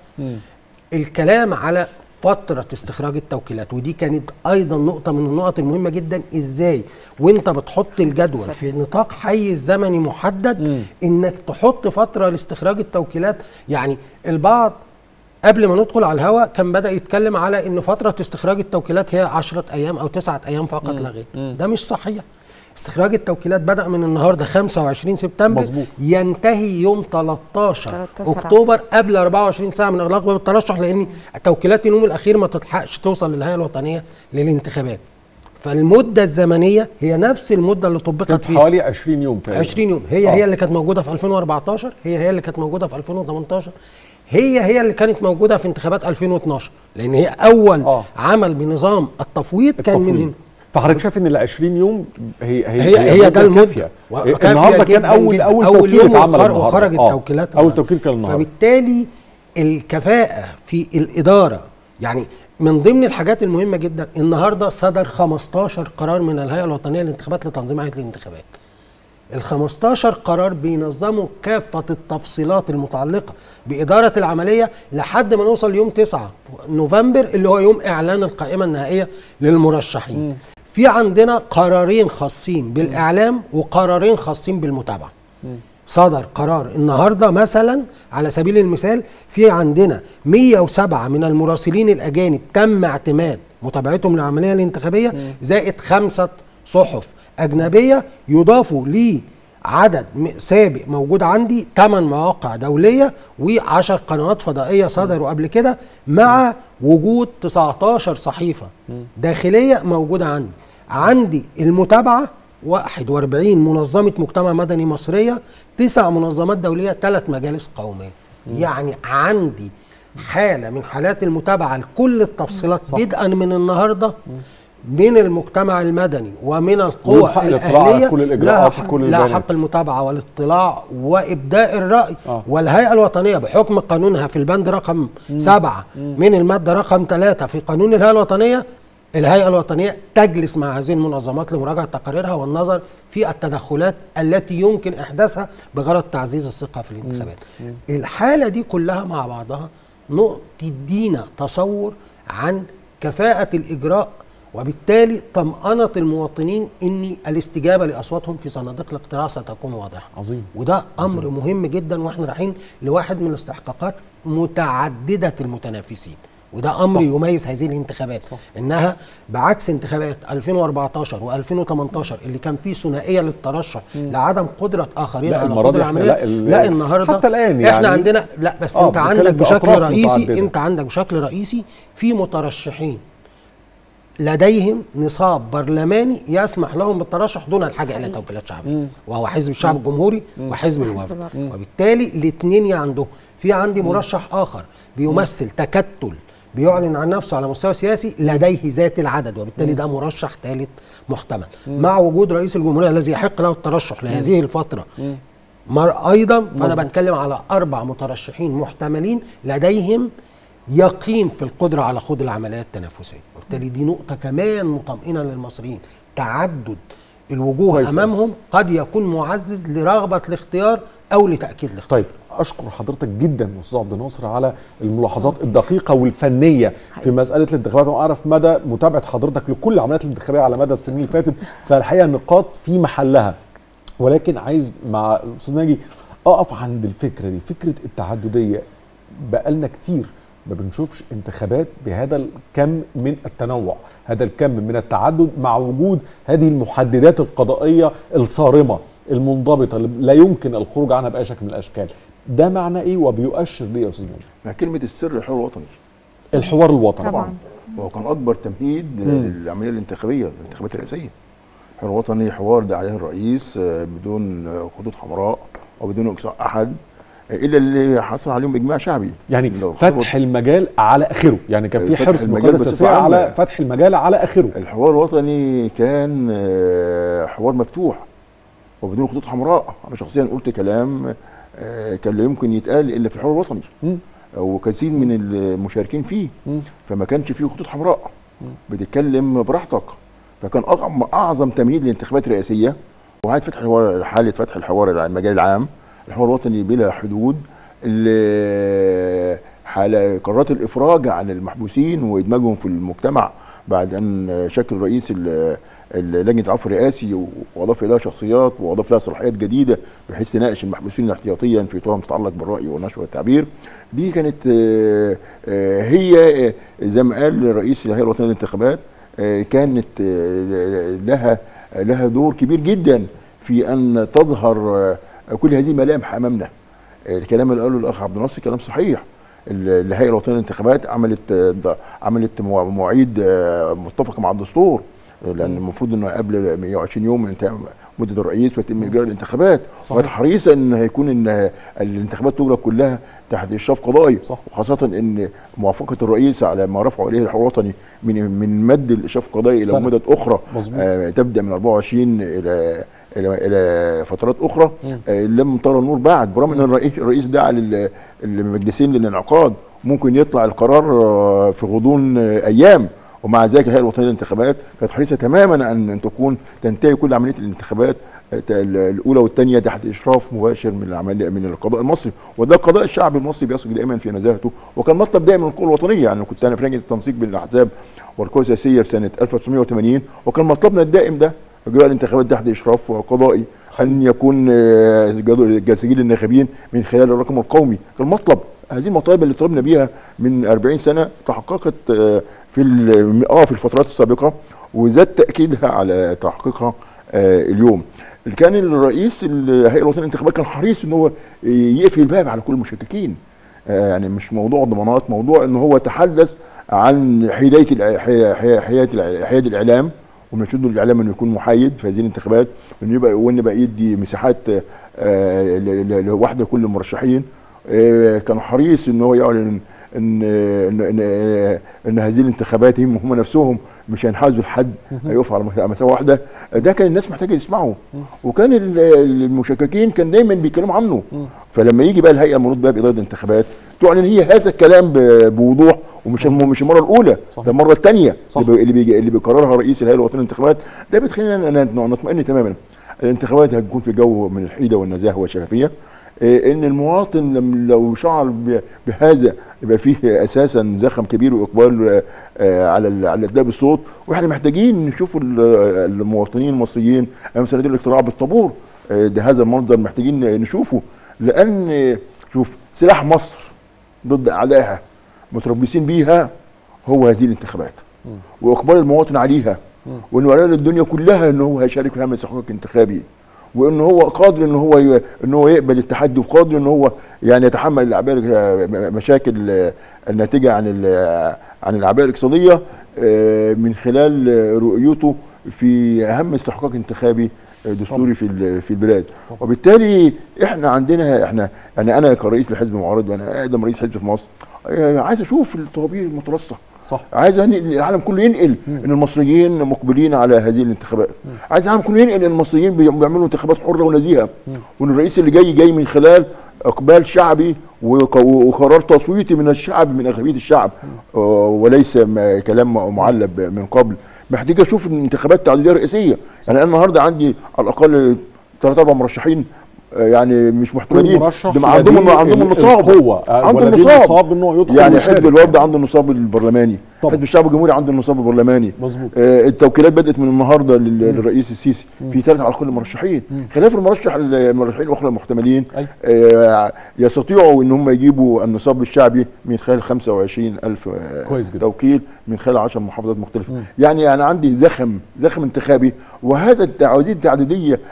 [SPEAKER 16] الكلام على فترة استخراج التوكيلات ودي كانت أيضا نقطة من النقط المهمة جدا إزاي وأنت بتحط الجدول في نطاق حيز زمني محدد إنك تحط فترة لاستخراج التوكيلات يعني البعض قبل ما ندخل على الهواء كان بدأ يتكلم على إن فترة استخراج التوكيلات هي 10 أيام أو 9 أيام فقط لا غير ده مش صحيح استخراج التوكيلات بدأ من النهارده 25 سبتمبر
[SPEAKER 1] مظبوط.
[SPEAKER 16] ينتهي يوم 13,
[SPEAKER 14] 13
[SPEAKER 16] اكتوبر قبل 24 ساعه من اغلاق باب الترشح لان توكيلات اليوم الاخير ما تلحقش توصل للهيئه الوطنيه للانتخابات فالمده الزمنيه هي نفس المده اللي طبقت
[SPEAKER 1] كانت
[SPEAKER 16] فيها
[SPEAKER 1] حوالي 20 يوم تقريبا
[SPEAKER 16] 20 يوم هي
[SPEAKER 1] آه.
[SPEAKER 16] هي اللي كانت موجوده في 2014 هي هي اللي كانت موجوده في 2018 هي هي اللي كانت موجوده في انتخابات 2012 لان هي اول
[SPEAKER 1] آه.
[SPEAKER 16] عمل بنظام التفويض كان من
[SPEAKER 1] التفويض.
[SPEAKER 16] هنا
[SPEAKER 1] فحضرتك شايف ان ال 20 يوم هي هي
[SPEAKER 16] هي هي ده المده
[SPEAKER 1] كافية.
[SPEAKER 16] وكافية
[SPEAKER 1] النهارده كان
[SPEAKER 16] جداً
[SPEAKER 1] اول
[SPEAKER 16] جداً.
[SPEAKER 1] اول
[SPEAKER 16] اول
[SPEAKER 1] توكيل
[SPEAKER 16] يوم
[SPEAKER 1] اتعمل
[SPEAKER 16] وخر-
[SPEAKER 1] النهاردة.
[SPEAKER 16] وخرج
[SPEAKER 1] آه.
[SPEAKER 16] التوكيلات
[SPEAKER 1] اول توكيل كان النهارده
[SPEAKER 16] فبالتالي الكفاءة في الإدارة يعني من ضمن الحاجات المهمة جدا النهارده صدر 15 قرار من الهيئة الوطنية للانتخابات لتنظيم هيئة الانتخابات ال 15 قرار بينظموا كافة التفصيلات المتعلقة بإدارة العملية لحد ما نوصل ليوم 9 نوفمبر اللي هو يوم إعلان القائمة النهائية للمرشحين في عندنا قرارين خاصين بالإعلام وقرارين خاصين بالمتابعة صدر قرار النهارده مثلا على سبيل المثال في عندنا 107 من المراسلين الاجانب تم اعتماد متابعتهم للعمليه الانتخابيه زائد خمسه صحف اجنبيه يضافوا لعدد م- سابق موجود عندي 8 مواقع دوليه و10 قنوات فضائيه صدروا قبل كده مع وجود 19 صحيفه داخليه موجوده عندي عندي المتابعه 41 منظمة مجتمع مدني مصرية تسع منظمات دولية ثلاث مجالس قومية يعني عندي حالة من حالات المتابعة لكل التفصيلات بدءا من النهاردة من المجتمع المدني ومن القوى
[SPEAKER 1] ولهم حق الاطلاع على
[SPEAKER 16] الأهلية
[SPEAKER 1] كل
[SPEAKER 16] لها
[SPEAKER 1] الإجراءات
[SPEAKER 16] حق-
[SPEAKER 1] وكل
[SPEAKER 16] لها
[SPEAKER 1] البيانات.
[SPEAKER 16] حق المتابعة والاطلاع وإبداء الرأي
[SPEAKER 1] آه.
[SPEAKER 16] والهيئة الوطنية بحكم قانونها في البند رقم سبعة من المادة رقم ثلاثة في قانون الهيئة الوطنية الهيئة الوطنية تجلس مع هذه المنظمات لمراجعة تقاريرها والنظر في التدخلات التي يمكن إحداثها بغرض تعزيز الثقة في الانتخابات الحالة دي كلها مع بعضها نقطة تدينا تصور عن كفاءة الإجراء وبالتالي طمأنة المواطنين ان الاستجابه لاصواتهم في صناديق الاقتراع ستكون واضحه.
[SPEAKER 1] عظيم.
[SPEAKER 16] وده امر مهم جدا واحنا رايحين لواحد من الاستحقاقات متعدده المتنافسين. وده امر
[SPEAKER 1] صح.
[SPEAKER 16] يميز هذه الانتخابات صح. انها بعكس انتخابات 2014 و2018 اللي كان فيه ثنائيه للترشح
[SPEAKER 1] مم.
[SPEAKER 16] لعدم قدره اخرين
[SPEAKER 1] لا،
[SPEAKER 16] على
[SPEAKER 1] المرة
[SPEAKER 16] خوض
[SPEAKER 1] دي إحنا
[SPEAKER 16] العمليه
[SPEAKER 1] لا، ال-
[SPEAKER 16] لا النهارده
[SPEAKER 1] حتى الآن
[SPEAKER 16] احنا
[SPEAKER 1] يعني-
[SPEAKER 16] عندنا لا بس
[SPEAKER 1] آه،
[SPEAKER 16] انت
[SPEAKER 1] بنتكلم
[SPEAKER 16] عندك
[SPEAKER 1] في
[SPEAKER 16] بشكل
[SPEAKER 1] أطراف
[SPEAKER 16] رئيسي
[SPEAKER 1] متعددة.
[SPEAKER 16] انت عندك بشكل رئيسي في مترشحين لديهم نصاب برلماني يسمح لهم بالترشح دون الحاجه الى توكيلات شعبيه وهو حزب الشعب الجمهوري وحزب الوفد وبالتالي الاثنين عندهم في عندي مرشح اخر بيمثل تكتل بيعلن عن نفسه على مستوى سياسي لديه ذات العدد وبالتالي ده مرشح ثالث محتمل مع وجود رئيس الجمهوريه الذي يحق له الترشح لهذه الفتره مر ايضا فانا
[SPEAKER 1] مظبوط.
[SPEAKER 16] بتكلم على اربع مترشحين محتملين لديهم يقين في القدره على خوض العمليات التنافسيه وبالتالي دي نقطه كمان مطمئنه للمصريين تعدد الوجوه
[SPEAKER 1] كويس.
[SPEAKER 16] امامهم قد يكون معزز لرغبه الاختيار او لتاكيد الاختيار
[SPEAKER 1] طيب اشكر حضرتك جدا استاذ عبد الناصر على الملاحظات الدقيقه والفنيه في مساله الانتخابات واعرف مدى متابعه حضرتك لكل العمليات الانتخابيه على مدى السنين اللي فاتت فالحقيقه النقاط في محلها ولكن عايز مع استاذ ناجي اقف عند الفكره دي فكره التعدديه بقالنا كتير ما بنشوفش انتخابات بهذا الكم من التنوع هذا الكم من التعدد مع وجود هذه المحددات القضائيه الصارمه المنضبطه اللي لا يمكن الخروج عنها باي شكل من الاشكال ده معنى ايه وبيؤشر ليه يا استاذ ناجي
[SPEAKER 15] ما كلمه السر الحوار الوطني
[SPEAKER 1] الحوار الوطني
[SPEAKER 15] طبعا وهو كان اكبر تمهيد
[SPEAKER 1] مم.
[SPEAKER 15] للعمليه الانتخابيه الانتخابات الرئاسيه الحوار الوطني حوار ده عليه الرئيس آه، بدون آه، خطوط حمراء وبدون اقصاء احد آه، الا اللي حصل عليهم اجماع شعبي
[SPEAKER 1] يعني
[SPEAKER 15] لو
[SPEAKER 1] فتح المجال على اخره يعني كان في
[SPEAKER 15] فتح
[SPEAKER 1] حرص من
[SPEAKER 15] المجال
[SPEAKER 1] القياده
[SPEAKER 15] بصفة
[SPEAKER 1] السياسيه
[SPEAKER 15] عامة.
[SPEAKER 1] على فتح المجال على اخره
[SPEAKER 15] الحوار الوطني كان آه، حوار مفتوح وبدون خطوط حمراء انا شخصيا قلت كلام آه، كان لا يمكن يتقال الا في الحوار الوطني وكثير من المشاركين فيه فما كانش فيه خطوط حمراء بتتكلم براحتك فكان أعظم- اعظم تمهيد للانتخابات الرئاسيه وعاد فتح الحوار حاله فتح الحوار الع- المجال العام الحوار الوطني بلا حدود اللي حال قرارات الافراج عن المحبوسين وادماجهم في المجتمع بعد ان شكل رئيس ال- ال- لجنه العفو الرئاسي واضاف اليها شخصيات واضاف لها صلاحيات جديده بحيث تناقش المحبوسين احتياطيا في تهم تتعلق بالراي والنشر والتعبير دي كانت آه، آه، هي آه، زي ما قال رئيس الهيئه الوطنيه للانتخابات آه، كانت آه، لها لها دور كبير جدا في ان تظهر آه، كل هذه الملامح امامنا الكلام اللي قاله الاخ عبد الناصر كلام صحيح ال- الهيئه الوطنيه للانتخابات عملت آه، ض- عملت موا- مواعيد آه، متفقه مع الدستور لان المفروض انه قبل 120 يوم من انتهاء مده الرئيس ويتم اجراء الانتخابات
[SPEAKER 1] صحيح.
[SPEAKER 15] وكانت حريصه ان هيكون ان الانتخابات تجرى كلها تحت اشراف قضائي
[SPEAKER 1] صح.
[SPEAKER 15] وخاصه ان موافقه الرئيس على ما رفعه اليه الحوار الوطني من من مد الاشراف القضائي الى
[SPEAKER 1] سنة.
[SPEAKER 15] مدد اخرى
[SPEAKER 1] مظبوط.
[SPEAKER 15] آه تبدا من 24 الى الى الى فترات اخرى آه لم ترى النور بعد برغم ان الرئيس الرئيس دعا لل- للمجلسين للانعقاد ممكن يطلع القرار آه، في غضون آه، ايام ومع ذلك الهيئه الوطنيه للانتخابات كانت حريصه تماما ان أن تكون تنتهي كل عمليه الانتخابات آه، ت- الاولى والثانيه تحت اشراف مباشر من العمليه من القضاء المصري وده القضاء الشعبي المصري بيثق دائما في نزاهته وكان مطلب دائما من القوى الوطنيه يعني كنت انا في لجنه التنسيق بين الاحزاب والقوى السياسيه في سنه 1980 وكان مطلبنا الدائم ده اجراء الانتخابات تحت اشراف قضائي ان يكون آه، جدول- سجل الناخبين من خلال الرقم القومي كان مطلب هذه المطالب اللي طلبنا بيها من 40 سنه تحققت آه، في ال- اه في الفترات السابقه وزاد تاكيدها على تحقيقها آه، اليوم كان الرئيس الهيئه الوطنيه للانتخابات كان حريص ان هو يقفل الباب على كل المشككين آه، يعني مش موضوع ضمانات موضوع ان هو تحدث عن حياديه الإع- حي- حي- حياد الإع- حياد الاعلام ومن شده الاعلام انه يكون محايد في هذه الانتخابات وانه يبقى وان يبقى يدي مساحات آه، ل- ل- لواحده لكل المرشحين آه، كان حريص ان هو يعلن ان ان ان, إن هذه الانتخابات هم هم نفسهم مش هينحازوا لحد هيقفوا على مس- مساواه واحده ده كان الناس محتاجه يسمعوا وكان ال- المشككين كان دايما بيتكلموا عنه فلما يجي بقى الهيئه المنوط بها باداره الانتخابات تعلن هي هذا الكلام ب- بوضوح ومش مش المره الاولى ده المره الثانيه اللي بي- اللي بيجي اللي بيقررها رئيس الهيئه الوطنيه للانتخابات ده بتخلينا ن- ن- نطمئن تماما الانتخابات هتكون في جو من الحيده والنزاهه والشفافيه إيه، ان المواطن لم- لو شعر ب- بهذا يبقى فيه اساسا زخم كبير واقبال آه، آه، على ال- على الاداء بالصوت واحنا محتاجين نشوف ال- المواطنين المصريين امام صناديق الاقتراع بالطابور آه، ده هذا المنظر محتاجين نشوفه لان آه، شوف سلاح مصر ضد اعدائها متربصين بيها هو هذه الانتخابات واقبال المواطن عليها وانه يعلن للدنيا كلها ان هو هيشارك في هذا الاستحقاق الانتخابي وان هو قادر ان هو ي... ان هو يقبل التحدي وقادر ان هو يعني يتحمل الاعباء مشاكل الناتجه عن ال... عن الاعباء الاقتصاديه من خلال رؤيته في اهم استحقاق انتخابي دستوري في في البلاد وبالتالي احنا عندنا احنا يعني انا كرئيس لحزب معارض وانا اقدم رئيس حزب في مصر عايز اشوف الطوابير المترصه
[SPEAKER 1] صح
[SPEAKER 15] عايز العالم كله ينقل ان المصريين مقبلين على هذه الانتخابات عايز العالم كله ينقل ان المصريين بيعملوا انتخابات حره ونزيهه وان الرئيس اللي جاي جاي من خلال اقبال شعبي وقرار تصويتي من الشعب من اغلبيه الشعب وليس كلام معلب من قبل محتاج اشوف الانتخابات تعديليه رئيسيه يعني انا النهارده عندي على الاقل ثلاث اربع مرشحين يعني مش محتملين عندهم عندهم النصاب
[SPEAKER 1] القوة
[SPEAKER 15] عنده
[SPEAKER 1] النصاب انه يدخل
[SPEAKER 15] يعني حزب الوفد عنده النصاب البرلماني طبعا. حزب الشعب الجمهوري عنده النصاب البرلماني
[SPEAKER 1] مظبوط
[SPEAKER 15] آه التوكيلات بدات من النهارده للرئيس السيسي مم. في ثلاث على كل مرشحين خلاف المرشح المرشحين الاخرى المحتملين آه يستطيعوا ان هم يجيبوا النصاب الشعبي من خلال 25000 آه
[SPEAKER 1] كويس جدا.
[SPEAKER 15] توكيل من خلال 10 محافظات مختلفه مم. يعني انا عندي زخم زخم انتخابي وهذا التعديل التعدديه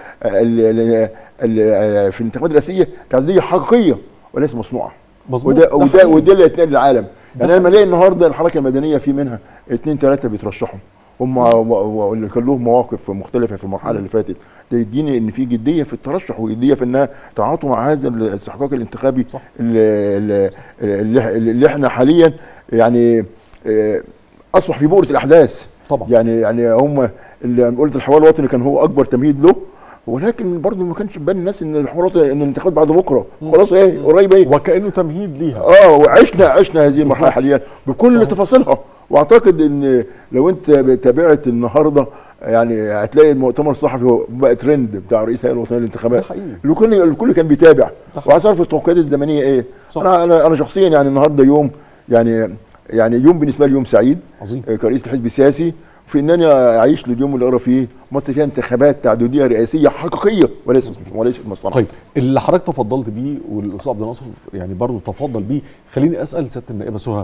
[SPEAKER 15] في الانتخابات الرئاسيه تعدديه حقيقيه وليس مصنوعه
[SPEAKER 1] مظبوط
[SPEAKER 15] وده وده وده اللي يتنقل للعالم يعني انا لما الاقي النهارده الحركه المدنيه في منها اثنين ثلاثه بيترشحوا هم واللي كان لهم مواقف مختلفه في المرحله اللي فاتت ده يديني ان في جديه في الترشح وجديه في انها تعاطوا مع هذا الاستحقاق الانتخابي
[SPEAKER 1] صح.
[SPEAKER 15] اللي, اللي, اللي احنا حاليا يعني اصبح في بؤره الاحداث
[SPEAKER 1] طبعا
[SPEAKER 15] يعني يعني هم اللي قلت الحوار الوطني كان هو اكبر تمهيد له ولكن برضه ما كانش بان الناس ان الحوارات ان الانتخابات بعد بكره خلاص ايه قريب ايه
[SPEAKER 1] وكانه تمهيد ليها
[SPEAKER 15] اه وعشنا عشنا هذه المرحله حاليا بكل صحيح. تفاصيلها واعتقد ان لو انت تابعت النهارده يعني هتلاقي المؤتمر الصحفي بقى ترند بتاع رئيس الهيئه الوطنيه للانتخابات الكل الكل كان بيتابع وعايز اعرف التوقيتات الزمنيه ايه صح. انا انا انا شخصيا يعني النهارده يوم يعني يعني يوم بالنسبه لي يوم سعيد
[SPEAKER 1] عظيم
[SPEAKER 15] كرئيس الحزب السياسي في ان انا اعيش لليوم اللي ارى فيه مصر فيها انتخابات تعدديه رئاسيه حقيقيه وليس وليس مصطنعه.
[SPEAKER 1] طيب اللي حضرتك تفضلت بيه والاستاذ عبد الناصر يعني برضه تفضل بيه خليني اسال سياده النائبه سهى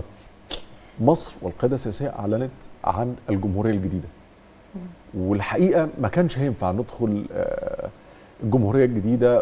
[SPEAKER 1] مصر والقياده السياسيه اعلنت عن الجمهوريه الجديده والحقيقه ما كانش هينفع ندخل الجمهوريه الجديده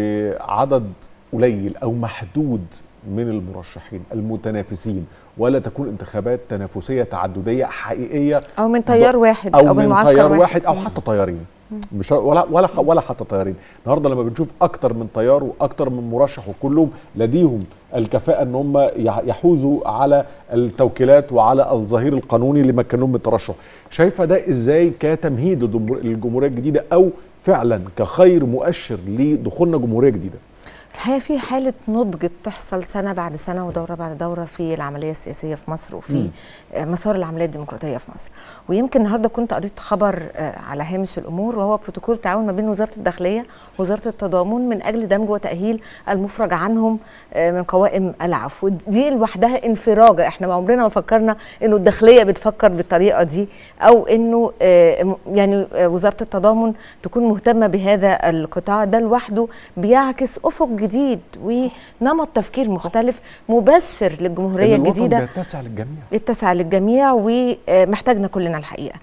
[SPEAKER 1] بعدد قليل او محدود من المرشحين المتنافسين ولا تكون انتخابات تنافسيه تعدديه حقيقيه
[SPEAKER 14] او من تيار واحد
[SPEAKER 1] او, أو
[SPEAKER 14] من,
[SPEAKER 1] من
[SPEAKER 14] معسكر
[SPEAKER 1] تيار واحد,
[SPEAKER 14] واحد
[SPEAKER 1] او حتى طيارين مش ولا ولا ولا حتى طيارين النهارده لما بنشوف اكتر من طيار واكتر من مرشح وكلهم لديهم الكفاءه ان هم يحوزوا على التوكيلات وعلى الظهير القانوني اللي مكنهم من الترشح شايفه ده ازاي كتمهيد للجمهوريه الجديده او فعلا كخير مؤشر لدخولنا جمهوريه جديده
[SPEAKER 14] الحقيقه في حاله نضج بتحصل سنه بعد سنه ودوره بعد دوره في العمليه السياسيه في مصر وفي م. مسار العمليه الديمقراطيه في مصر ويمكن النهارده كنت قريت خبر على هامش الامور وهو بروتوكول تعاون ما بين وزاره الداخليه ووزاره التضامن من اجل دمج وتاهيل المفرج عنهم من قوائم العفو دي لوحدها انفراجه احنا ما عمرنا ما فكرنا انه الداخليه بتفكر بالطريقه دي او انه يعني وزاره التضامن تكون مهتمه بهذا القطاع ده لوحده بيعكس افق جديد ونمط تفكير مختلف مبشر للجمهوريه الجديده
[SPEAKER 1] بيتسع للجميع
[SPEAKER 14] يتسع للجميع ومحتاجنا كلنا الحقيقه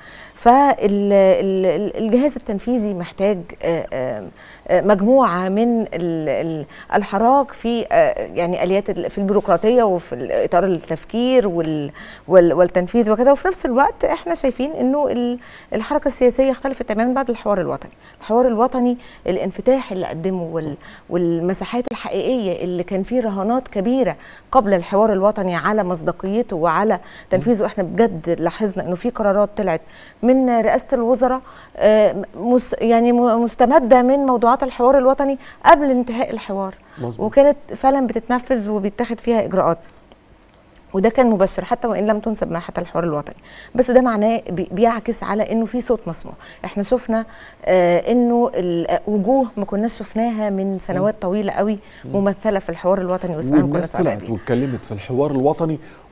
[SPEAKER 14] فالجهاز التنفيذي محتاج مجموعه من الحراك في يعني اليات في البيروقراطيه وفي اطار التفكير والتنفيذ وكذا وفي نفس الوقت احنا شايفين انه الحركه السياسيه اختلفت تماما بعد الحوار الوطني الحوار الوطني الانفتاح اللي قدمه والمساحات الحقيقيه اللي كان فيه رهانات كبيره قبل الحوار الوطني على مصداقيته وعلى تنفيذه احنا بجد لاحظنا انه في قرارات طلعت من رئاسه الوزراء يعني مستمده من موضوعات الحوار الوطني قبل انتهاء الحوار مزبوط. وكانت فعلا بتتنفذ وبيتاخد فيها اجراءات وده كان مبشر حتى وان لم تنسب مع حتى الحوار الوطني بس ده معناه بيعكس على انه في صوت مسموع احنا شفنا آه انه وجوه ما كناش شفناها من سنوات طويله قوي ممثله في الحوار الوطني واسمها كنا
[SPEAKER 1] سعداء واتكلمت في الحوار الوطني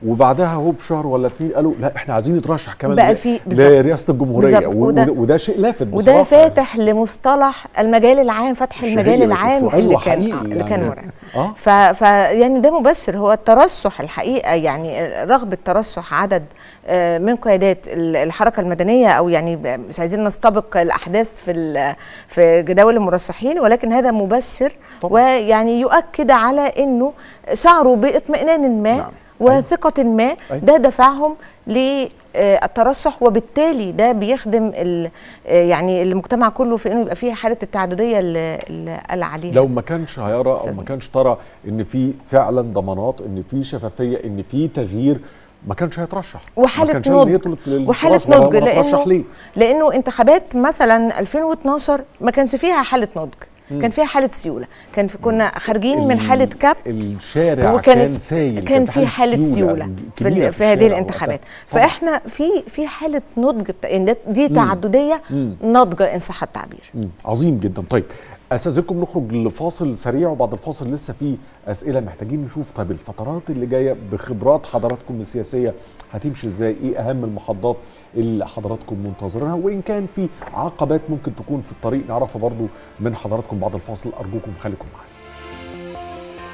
[SPEAKER 1] وبعدها هو بشهر ولا اتنين قالوا لا احنا عايزين نترشح كمان
[SPEAKER 14] بقى
[SPEAKER 1] ل-
[SPEAKER 14] في- بالظبط.
[SPEAKER 1] لرئاسه الجمهوريه
[SPEAKER 14] بالظبط.
[SPEAKER 1] و-
[SPEAKER 14] وده-
[SPEAKER 1] وده, وده شيء لافت
[SPEAKER 14] وده
[SPEAKER 1] بصراحه
[SPEAKER 14] فاتح لمصطلح المجال العام فتح المجال
[SPEAKER 1] الشهية
[SPEAKER 14] العام
[SPEAKER 1] والإطلاق.
[SPEAKER 14] اللي
[SPEAKER 1] أيوة
[SPEAKER 14] كان
[SPEAKER 1] حقيقي
[SPEAKER 14] آه، اللي كان
[SPEAKER 1] يعني.
[SPEAKER 14] مرعب
[SPEAKER 1] اه
[SPEAKER 14] ف... ف يعني ده مبشر هو الترشح الحقيقه يعني رغبه ترشح عدد آه، من قيادات ال- الحركه المدنيه او يعني ب- مش عايزين نستبق الاحداث في ال- في جداول المرشحين ولكن هذا مبشر ويعني يؤكد على انه شعروا باطمئنان ما وثقة ما ده دفعهم للترشح وبالتالي ده بيخدم ال- آه، يعني المجتمع كله في انه يبقى فيه حالة التعددية اللي اللي قال عليها
[SPEAKER 1] لو ما كانش هيرى او ما كانش ترى ان في فعلا ضمانات ان في شفافيه ان في تغيير ما كانش هيترشح ما
[SPEAKER 14] وحالة
[SPEAKER 1] كانش
[SPEAKER 14] نضج
[SPEAKER 1] نيته لل-
[SPEAKER 14] وحالة
[SPEAKER 1] للترشح. ولا
[SPEAKER 14] نضج
[SPEAKER 1] هو هيترشح
[SPEAKER 14] لأنه
[SPEAKER 1] ليه
[SPEAKER 14] لأنه انتخابات مثلا 2012 ما كانش فيها حالة نضج
[SPEAKER 1] مم.
[SPEAKER 14] كان فيها حالة سيولة كان في كنا خارجين من حالة كب
[SPEAKER 1] الشارع
[SPEAKER 14] وكان-
[SPEAKER 1] كان سايل
[SPEAKER 14] كان في حالة سيولة في,
[SPEAKER 1] كبيرة
[SPEAKER 14] ال- في هذه
[SPEAKER 1] الشارع
[SPEAKER 14] الانتخابات
[SPEAKER 1] وقتها.
[SPEAKER 14] فاحنا في في حالة نضج بتا- يعني ده- دي
[SPEAKER 1] مم.
[SPEAKER 14] تعددية
[SPEAKER 1] مم.
[SPEAKER 14] ناضجة إن صح التعبير
[SPEAKER 1] مم. عظيم جدا طيب استاذنكم نخرج لفاصل سريع وبعد الفاصل لسه في اسئله محتاجين نشوف طيب الفترات اللي جايه بخبرات حضراتكم السياسيه هتمشي ازاي ايه اهم المحطات اللي حضراتكم منتظرينها وان كان في عقبات ممكن تكون في الطريق نعرفها برضو من حضراتكم بعد الفاصل ارجوكم خليكم معانا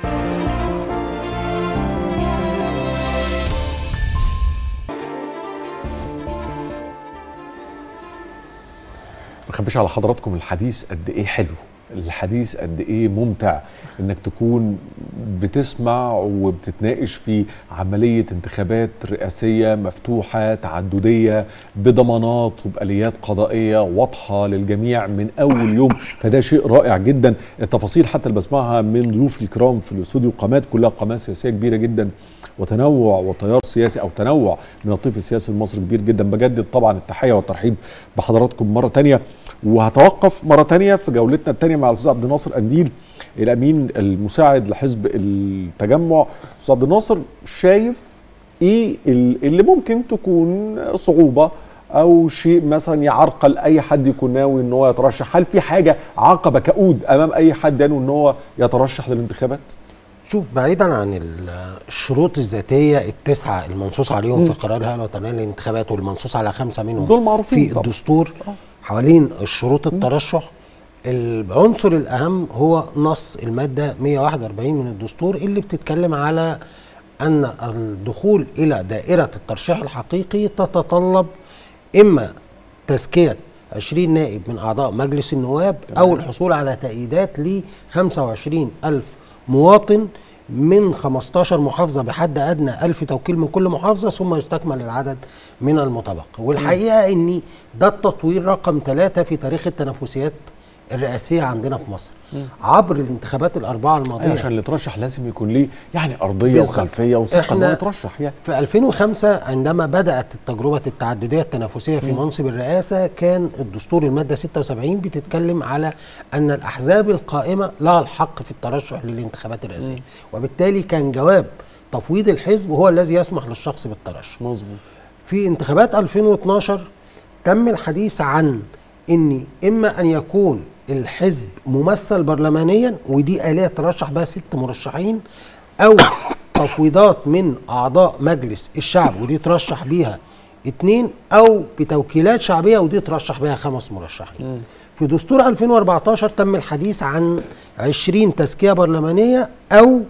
[SPEAKER 1] ما اخبيش على حضراتكم الحديث قد ايه حلو الحديث قد ايه ممتع انك تكون بتسمع وبتتناقش في عمليه انتخابات رئاسيه مفتوحه تعدديه بضمانات وباليات قضائيه واضحه للجميع من اول يوم فده شيء رائع جدا التفاصيل حتى اللي بسمعها من ضيوفي الكرام في الاستوديو قامات كلها قامات سياسيه كبيره جدا وتنوع وتيار سياسي او تنوع من الطيف السياسي المصري كبير جدا بجدد طبعا التحيه والترحيب بحضراتكم مره تانية وهتوقف مره تانية في جولتنا التانية مع الاستاذ عبد الناصر قنديل الامين المساعد لحزب التجمع استاذ عبد الناصر شايف ايه ال- اللي ممكن تكون صعوبه او شيء مثلا يعرقل اي حد يكون ناوي ان هو يترشح هل في حاجه عقبه كؤود امام اي حد ينوي ان هو يترشح للانتخابات
[SPEAKER 16] شوف بعيدا عن ال- الشروط الذاتيه التسعه المنصوص عليهم في
[SPEAKER 1] مم.
[SPEAKER 16] قرار الهيئه الوطنيه للانتخابات والمنصوص على خمسه منهم
[SPEAKER 1] دول معروفين
[SPEAKER 16] في
[SPEAKER 1] طبعا.
[SPEAKER 16] الدستور حوالين الشروط الترشح العنصر الاهم هو نص الماده 141 من الدستور اللي بتتكلم على ان الدخول الى دائره الترشيح الحقيقي تتطلب اما تزكيه 20 نائب من اعضاء مجلس النواب او الحصول على تأييدات ل 25 الف مواطن من 15 محافظه بحد ادنى 1000 توكيل من كل محافظه ثم يستكمل العدد من المتبقي والحقيقه ان ده التطوير رقم ثلاثة في تاريخ التنافسيات الرئاسيه عندنا في مصر عبر الانتخابات الاربعه الماضيه
[SPEAKER 1] أيوة عشان اللي يترشح لازم يكون ليه يعني ارضيه
[SPEAKER 16] بالظبط.
[SPEAKER 1] وخلفيه وثقه ان هو
[SPEAKER 16] إحنا
[SPEAKER 1] يترشح يعني
[SPEAKER 16] في 2005 عندما بدأت التجربة التعددية التنافسية في
[SPEAKER 1] مم.
[SPEAKER 16] منصب الرئاسة كان الدستور المادة 76 بتتكلم على أن الأحزاب القائمة لها الحق في الترشح للانتخابات الرئاسية
[SPEAKER 1] مم.
[SPEAKER 16] وبالتالي كان جواب تفويض الحزب هو الذي يسمح للشخص بالترشح
[SPEAKER 1] مظبوط
[SPEAKER 16] في انتخابات 2012 تم الحديث عن ان اما ان يكون الحزب ممثل برلمانيا ودي آلية ترشح بها ست مرشحين او تفويضات من اعضاء مجلس الشعب ودي ترشح بيها اتنين او بتوكيلات شعبيه ودي ترشح بيها خمس مرشحين في دستور 2014 تم الحديث عن 20 تزكيه برلمانيه او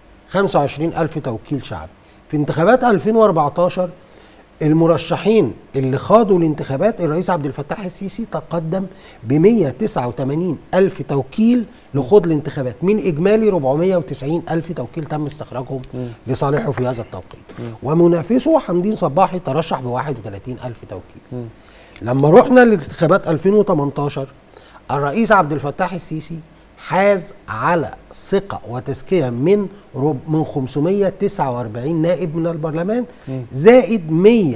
[SPEAKER 16] 25 ألف توكيل شعبي في انتخابات 2014 المرشحين اللي خاضوا الانتخابات الرئيس عبد الفتاح السيسي تقدم ب 189 ألف توكيل لخوض الانتخابات من إجمالي 490 ألف توكيل تم استخراجهم لصالحه في هذا التوقيت ومنافسه حمدين صباحي ترشح ب 31 ألف توكيل لما رحنا لانتخابات 2018 الرئيس عبد الفتاح السيسي حاز على ثقة وتزكية من رب من 549 نائب من البرلمان زائد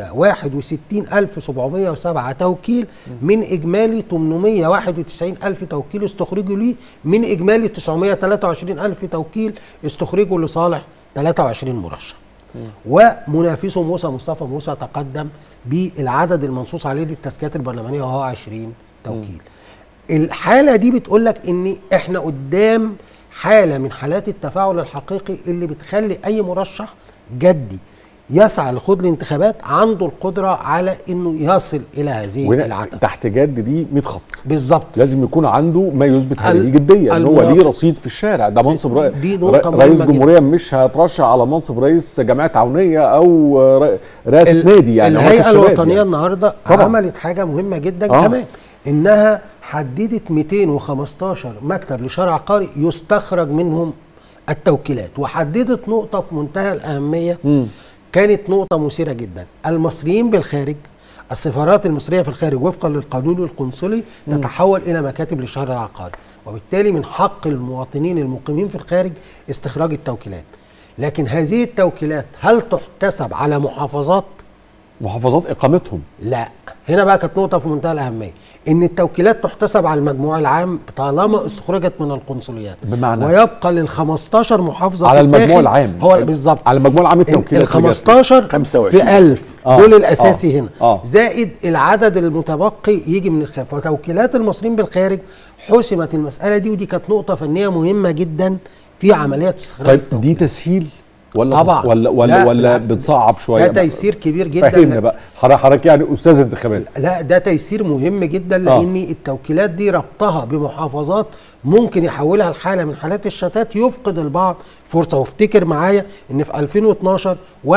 [SPEAKER 16] 161707 توكيل من إجمالي 891 ألف توكيل استخرجوا لي من إجمالي 923 ألف توكيل استخرجوا لصالح 23 مرشح ومنافسه موسى مصطفى موسى تقدم بالعدد المنصوص عليه للتزكيات البرلمانيه وهو 20 توكيل. الحاله دي بتقول لك ان احنا قدام حاله من حالات التفاعل الحقيقي اللي بتخلي اي مرشح جدي يسعى لخوض الانتخابات عنده القدره على انه يصل الى هذه
[SPEAKER 1] وهنا
[SPEAKER 16] العتبه
[SPEAKER 1] تحت جد دي 100 خط
[SPEAKER 16] بالظبط
[SPEAKER 1] لازم يكون عنده ما يثبت هذه
[SPEAKER 16] ال-
[SPEAKER 1] الجديه ان هو
[SPEAKER 16] المواطن-
[SPEAKER 1] ليه رصيد في الشارع ده منصب رئ...
[SPEAKER 16] دي نقطة
[SPEAKER 1] رئيس
[SPEAKER 16] مهمة
[SPEAKER 1] جمهوريه مش هيترشح على منصب رئيس جمعيه تعاونيه او ر- رئاسه
[SPEAKER 16] ال-
[SPEAKER 1] نادي يعني هو
[SPEAKER 16] الهيئه
[SPEAKER 1] كشباب
[SPEAKER 16] الوطنيه
[SPEAKER 1] يعني.
[SPEAKER 16] النهارده
[SPEAKER 1] طبعاً.
[SPEAKER 16] عملت حاجه مهمه جدا
[SPEAKER 1] آه.
[SPEAKER 16] آه. كمان انها حددت 215 مكتب لشرع عقاري يستخرج منهم التوكيلات وحددت نقطه في منتهى الاهميه
[SPEAKER 1] مم.
[SPEAKER 16] كانت نقطه مثيره جدا المصريين بالخارج السفارات المصريه في الخارج وفقا للقانون القنصلي تتحول الى مكاتب للشهر العقاري وبالتالي من حق المواطنين المقيمين في الخارج استخراج التوكيلات لكن هذه التوكيلات هل تحتسب على محافظات
[SPEAKER 1] محافظات اقامتهم
[SPEAKER 16] لا هنا بقى كانت نقطه في منتهى الاهميه ان التوكيلات تحتسب على المجموع العام طالما استخرجت من القنصليات
[SPEAKER 1] بمعنى
[SPEAKER 16] ويبقى لل 15 محافظه
[SPEAKER 1] على
[SPEAKER 16] في
[SPEAKER 1] المجموع
[SPEAKER 16] الداخل
[SPEAKER 1] العام
[SPEAKER 16] هو بالظبط
[SPEAKER 1] على المجموع العام التوكيلات
[SPEAKER 16] ال 15 في 1000
[SPEAKER 1] آه.
[SPEAKER 16] دول الاساسي
[SPEAKER 1] آه.
[SPEAKER 16] هنا
[SPEAKER 1] آه.
[SPEAKER 16] زائد العدد المتبقي يجي من الخارج فتوكيلات المصريين بالخارج حسمت المساله دي ودي كانت نقطه فنيه مهمه جدا في عمليه استخراج
[SPEAKER 1] طيب دي تسهيل ولا
[SPEAKER 16] طبعاً.
[SPEAKER 1] بص- ولا ولا
[SPEAKER 16] لا،
[SPEAKER 1] ولا
[SPEAKER 16] لا.
[SPEAKER 1] بتصعب شويه
[SPEAKER 16] ده تيسير كبير جدا
[SPEAKER 1] فهمنا
[SPEAKER 16] ل-
[SPEAKER 1] بقى حضرتك حضرتك يعني استاذ انتخابات
[SPEAKER 16] لا ده تيسير مهم جدا لان التوكيلات دي ربطها بمحافظات ممكن يحولها لحاله من حالات الشتات يفقد البعض فرصه وافتكر معايا ان في 2012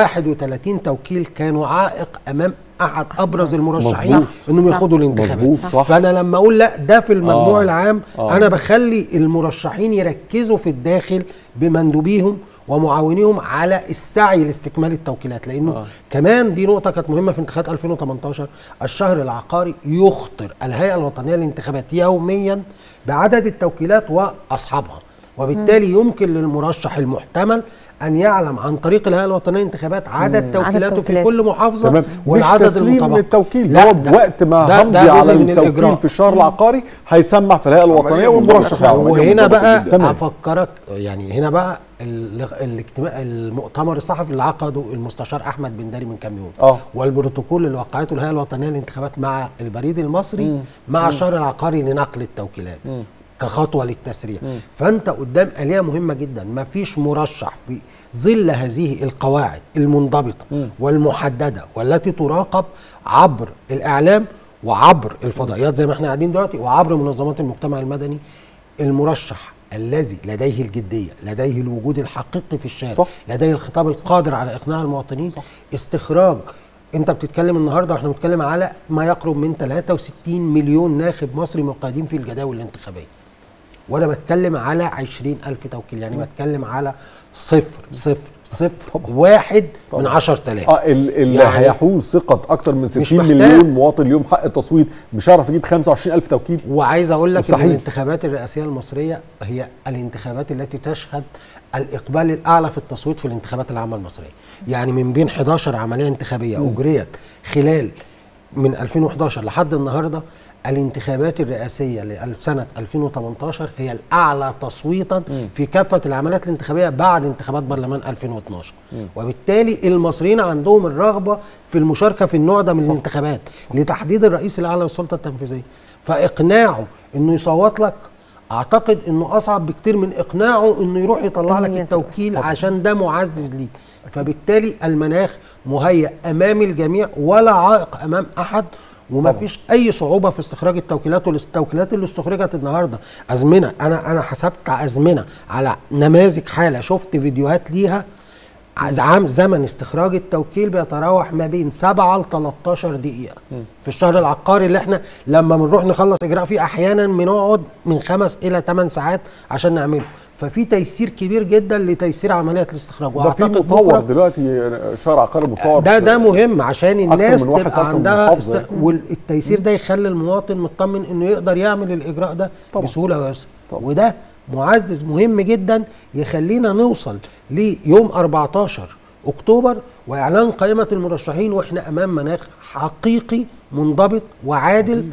[SPEAKER 16] 31 توكيل كانوا عائق امام احد ابرز المرشحين
[SPEAKER 1] مظبوط.
[SPEAKER 16] انهم
[SPEAKER 1] صح.
[SPEAKER 16] ياخدوا الانتخابات
[SPEAKER 1] مظبوط، صح.
[SPEAKER 16] فانا لما اقول لا ده في المجموع
[SPEAKER 1] آه.
[SPEAKER 16] العام
[SPEAKER 1] آه.
[SPEAKER 16] انا بخلي المرشحين يركزوا في الداخل بمندوبيهم ومعاونيهم على السعي لاستكمال التوكيلات لانه
[SPEAKER 1] آه.
[SPEAKER 16] آه. كمان دي نقطه كانت مهمه في انتخابات 2018 الشهر العقاري يخطر الهيئه الوطنيه للانتخابات يوميا بعدد التوكيلات واصحابها وبالتالي يمكن للمرشح المحتمل ان يعلم عن طريق الهيئه الوطنيه للانتخابات عدد
[SPEAKER 1] مم.
[SPEAKER 16] توكيلاته
[SPEAKER 14] عدد
[SPEAKER 16] في
[SPEAKER 14] توكيلاته.
[SPEAKER 16] كل محافظه
[SPEAKER 1] تمام
[SPEAKER 16] والعدد
[SPEAKER 1] مش تسليم
[SPEAKER 16] المتبقي
[SPEAKER 1] التوكيل
[SPEAKER 16] لا،
[SPEAKER 1] هو
[SPEAKER 16] ده-
[SPEAKER 1] بوقت ما
[SPEAKER 16] ده-
[SPEAKER 1] همضي
[SPEAKER 16] ده
[SPEAKER 1] على
[SPEAKER 16] جزء من
[SPEAKER 1] التوكيل
[SPEAKER 16] الإجراء.
[SPEAKER 1] في الشهر العقاري هيسمع في الهيئه الوطنيه
[SPEAKER 15] عملية
[SPEAKER 1] والمرشح
[SPEAKER 15] منضبطة.
[SPEAKER 1] يعمل.
[SPEAKER 16] وهنا بقى
[SPEAKER 1] تمام.
[SPEAKER 16] افكرك يعني هنا بقى ال- الاجتماع المؤتمر الصحفي اللي عقده المستشار احمد بن داري من كام يوم
[SPEAKER 1] اه
[SPEAKER 16] والبروتوكول اللي وقعته الهيئه الوطنيه للانتخابات مع البريد المصري
[SPEAKER 1] مم.
[SPEAKER 16] مع
[SPEAKER 1] مم.
[SPEAKER 16] الشهر العقاري لنقل التوكيلات
[SPEAKER 1] مم.
[SPEAKER 16] كخطوه للتسريع
[SPEAKER 1] مم.
[SPEAKER 16] فانت قدام اليه مهمه جدا ما فيش مرشح في ظل هذه القواعد المنضبطه
[SPEAKER 1] مم.
[SPEAKER 16] والمحدده والتي تراقب عبر الاعلام وعبر الفضائيات زي ما احنا قاعدين دلوقتي وعبر منظمات المجتمع المدني المرشح الذي لديه الجديه لديه الوجود الحقيقي في الشارع
[SPEAKER 1] صح.
[SPEAKER 16] لديه الخطاب القادر على اقناع المواطنين صح. استخراج انت بتتكلم النهارده واحنا بنتكلم على ما يقرب من 63 مليون ناخب مصري مقيدين في الجداول الانتخابيه وانا بتكلم على 20 الف توكيل يعني بتكلم على صفر صفر صفر واحد من 10000
[SPEAKER 1] اه ال- اللي
[SPEAKER 16] يعني
[SPEAKER 1] هيحوز ثقه اكتر من 60
[SPEAKER 16] محتاج.
[SPEAKER 1] مليون مواطن اليوم حق التصويت مش هيعرف يجيب 25000 توكيل
[SPEAKER 16] وعايز اقول لك ان
[SPEAKER 1] مستحيل.
[SPEAKER 16] الانتخابات الرئاسيه المصريه هي الانتخابات التي تشهد الاقبال الاعلى في التصويت في الانتخابات العامه المصريه يعني من بين 11 عمليه انتخابيه
[SPEAKER 1] مم.
[SPEAKER 16] اجريت خلال من 2011 لحد النهارده الانتخابات الرئاسيه لسنه 2018 هي الاعلى تصويتا
[SPEAKER 1] مم.
[SPEAKER 16] في كافه العمليات الانتخابيه بعد انتخابات برلمان 2012
[SPEAKER 1] مم.
[SPEAKER 16] وبالتالي المصريين عندهم الرغبه في المشاركه في النوع ده من الانتخابات لتحديد الرئيس الاعلى للسلطه التنفيذيه فاقناعه انه يصوت لك اعتقد انه اصعب بكتير من اقناعه انه يروح يطلع لك
[SPEAKER 14] إنه ينزل
[SPEAKER 16] التوكيل عشان ده معزز ليك فبالتالي المناخ مهيأ امام الجميع ولا عائق امام احد وما
[SPEAKER 1] طبعا.
[SPEAKER 16] فيش اي صعوبه في استخراج التوكيلات والتوكيلات اللي استخرجت النهارده ازمنه انا انا حسبت ازمنه على نماذج حاله شفت فيديوهات ليها عز- عام زمن استخراج التوكيل بيتراوح ما بين 7 ل 13 دقيقه في الشهر العقاري اللي احنا لما بنروح نخلص اجراء فيه احيانا بنقعد من خمس الى 8 ساعات عشان نعمله ففي تيسير كبير جدا لتيسير عمليات الاستخراج
[SPEAKER 1] ده في
[SPEAKER 16] واعتقد
[SPEAKER 1] مطور
[SPEAKER 16] بكرة-
[SPEAKER 1] دلوقتي شارع عقاري مطور
[SPEAKER 16] ده
[SPEAKER 1] في-
[SPEAKER 16] ده مهم عشان
[SPEAKER 1] أكتر
[SPEAKER 16] الناس
[SPEAKER 1] من واحد
[SPEAKER 16] تبقى
[SPEAKER 1] فاتهم
[SPEAKER 16] عندها
[SPEAKER 1] محافظة.
[SPEAKER 16] الس- والتيسير ده يخلي المواطن مطمن انه يقدر يعمل الاجراء ده
[SPEAKER 1] طبعا.
[SPEAKER 16] بسهوله ويسر وده معزز مهم جدا يخلينا نوصل ليوم 14 اكتوبر واعلان قائمه المرشحين واحنا امام مناخ حقيقي منضبط وعادل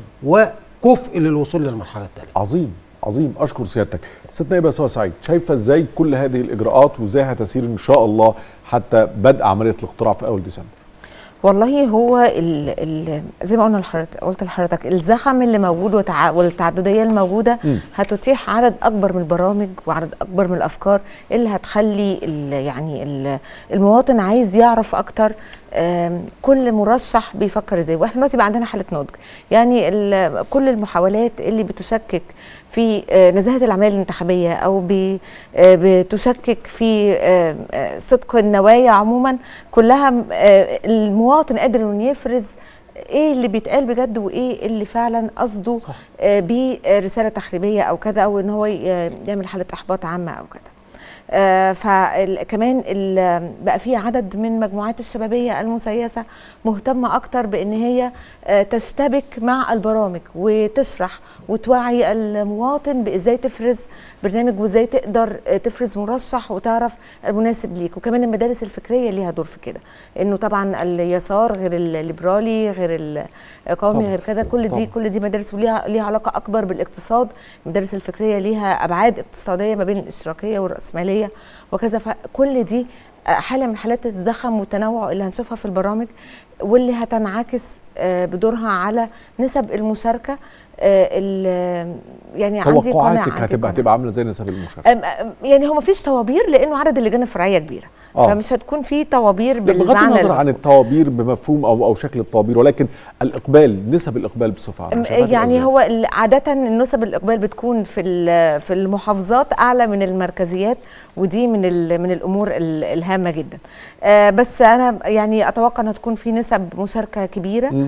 [SPEAKER 16] وكفء للوصول للمرحله التاليه
[SPEAKER 1] عظيم عظيم اشكر سيادتك ست نائبه سوا سعيد شايفه ازاي كل هذه الاجراءات وازاي هتسير ان شاء الله حتى بدء عمليه الاقتراع في اول ديسمبر
[SPEAKER 14] والله هو ال ال زي ما قلنا لحضرتك قلت لحضرتك الزخم اللي موجود وتع... والتعدديه الموجوده
[SPEAKER 17] م.
[SPEAKER 14] هتتيح عدد اكبر من البرامج وعدد اكبر من الافكار اللي هتخلي ال يعني ال المواطن عايز يعرف اكتر آم، كل مرشح بيفكر ازاي واحنا دلوقتي بقى عندنا حاله نضج يعني ال- كل المحاولات اللي بتشكك في آه، نزاهه العمليه الانتخابيه او بي- آه، بتشكك في آه، آه، صدق النوايا عموما كلها م- آه، المواطن قادر انه يفرز ايه اللي بيتقال بجد وايه اللي فعلا قصده آه، برساله تخريبيه او كذا او ان هو ي- يعمل حاله احباط عامه او كذا آه، فكمان ال- بقى في عدد من مجموعات الشبابيه المسيسه مهتمه اكتر بان هي آه، تشتبك مع البرامج وتشرح وتوعي المواطن بازاي تفرز برنامج وازاي تقدر آه، تفرز مرشح وتعرف المناسب ليك وكمان المدارس الفكريه ليها دور في كده انه طبعا اليسار غير الليبرالي غير القومي
[SPEAKER 17] طبعاً.
[SPEAKER 14] غير كده كل دي
[SPEAKER 17] طبعاً.
[SPEAKER 14] كل دي مدارس وليها ليها علاقه اكبر بالاقتصاد المدارس الفكريه ليها ابعاد اقتصاديه ما بين الاشتراكيه والراسماليه وكذا فكل دي آه، حاله من حالات الزخم والتنوع اللي هنشوفها في البرامج واللي هتنعكس آه، بدورها على نسب المشاركه آه، ال- يعني عندي قناعه
[SPEAKER 1] توقعاتك
[SPEAKER 14] عندي
[SPEAKER 1] هتبقى هتبقى عامله زي نسب المشاركه
[SPEAKER 14] أم- أم- يعني هو مفيش طوابير لانه عدد اللجان الفرعيه كبيره
[SPEAKER 1] آه.
[SPEAKER 14] فمش هتكون في طوابير
[SPEAKER 1] بغض
[SPEAKER 14] بالمعنى
[SPEAKER 1] النظر
[SPEAKER 14] المفهوم.
[SPEAKER 1] عن الطوابير بمفهوم او او شكل الطوابير ولكن الاقبال نسب الاقبال بصفه عامه شايفاها تبقى
[SPEAKER 14] يعني
[SPEAKER 1] إزاي؟
[SPEAKER 14] هو ال- عادة نسب الإقبال بتكون في ال- في المحافظات أعلى من المركزيات ودي من ال- من الأمور ال- الهامة جدا آه، بس أنا يعني أتوقع أنها تكون في نسب مشاركة كبيرة
[SPEAKER 1] مم.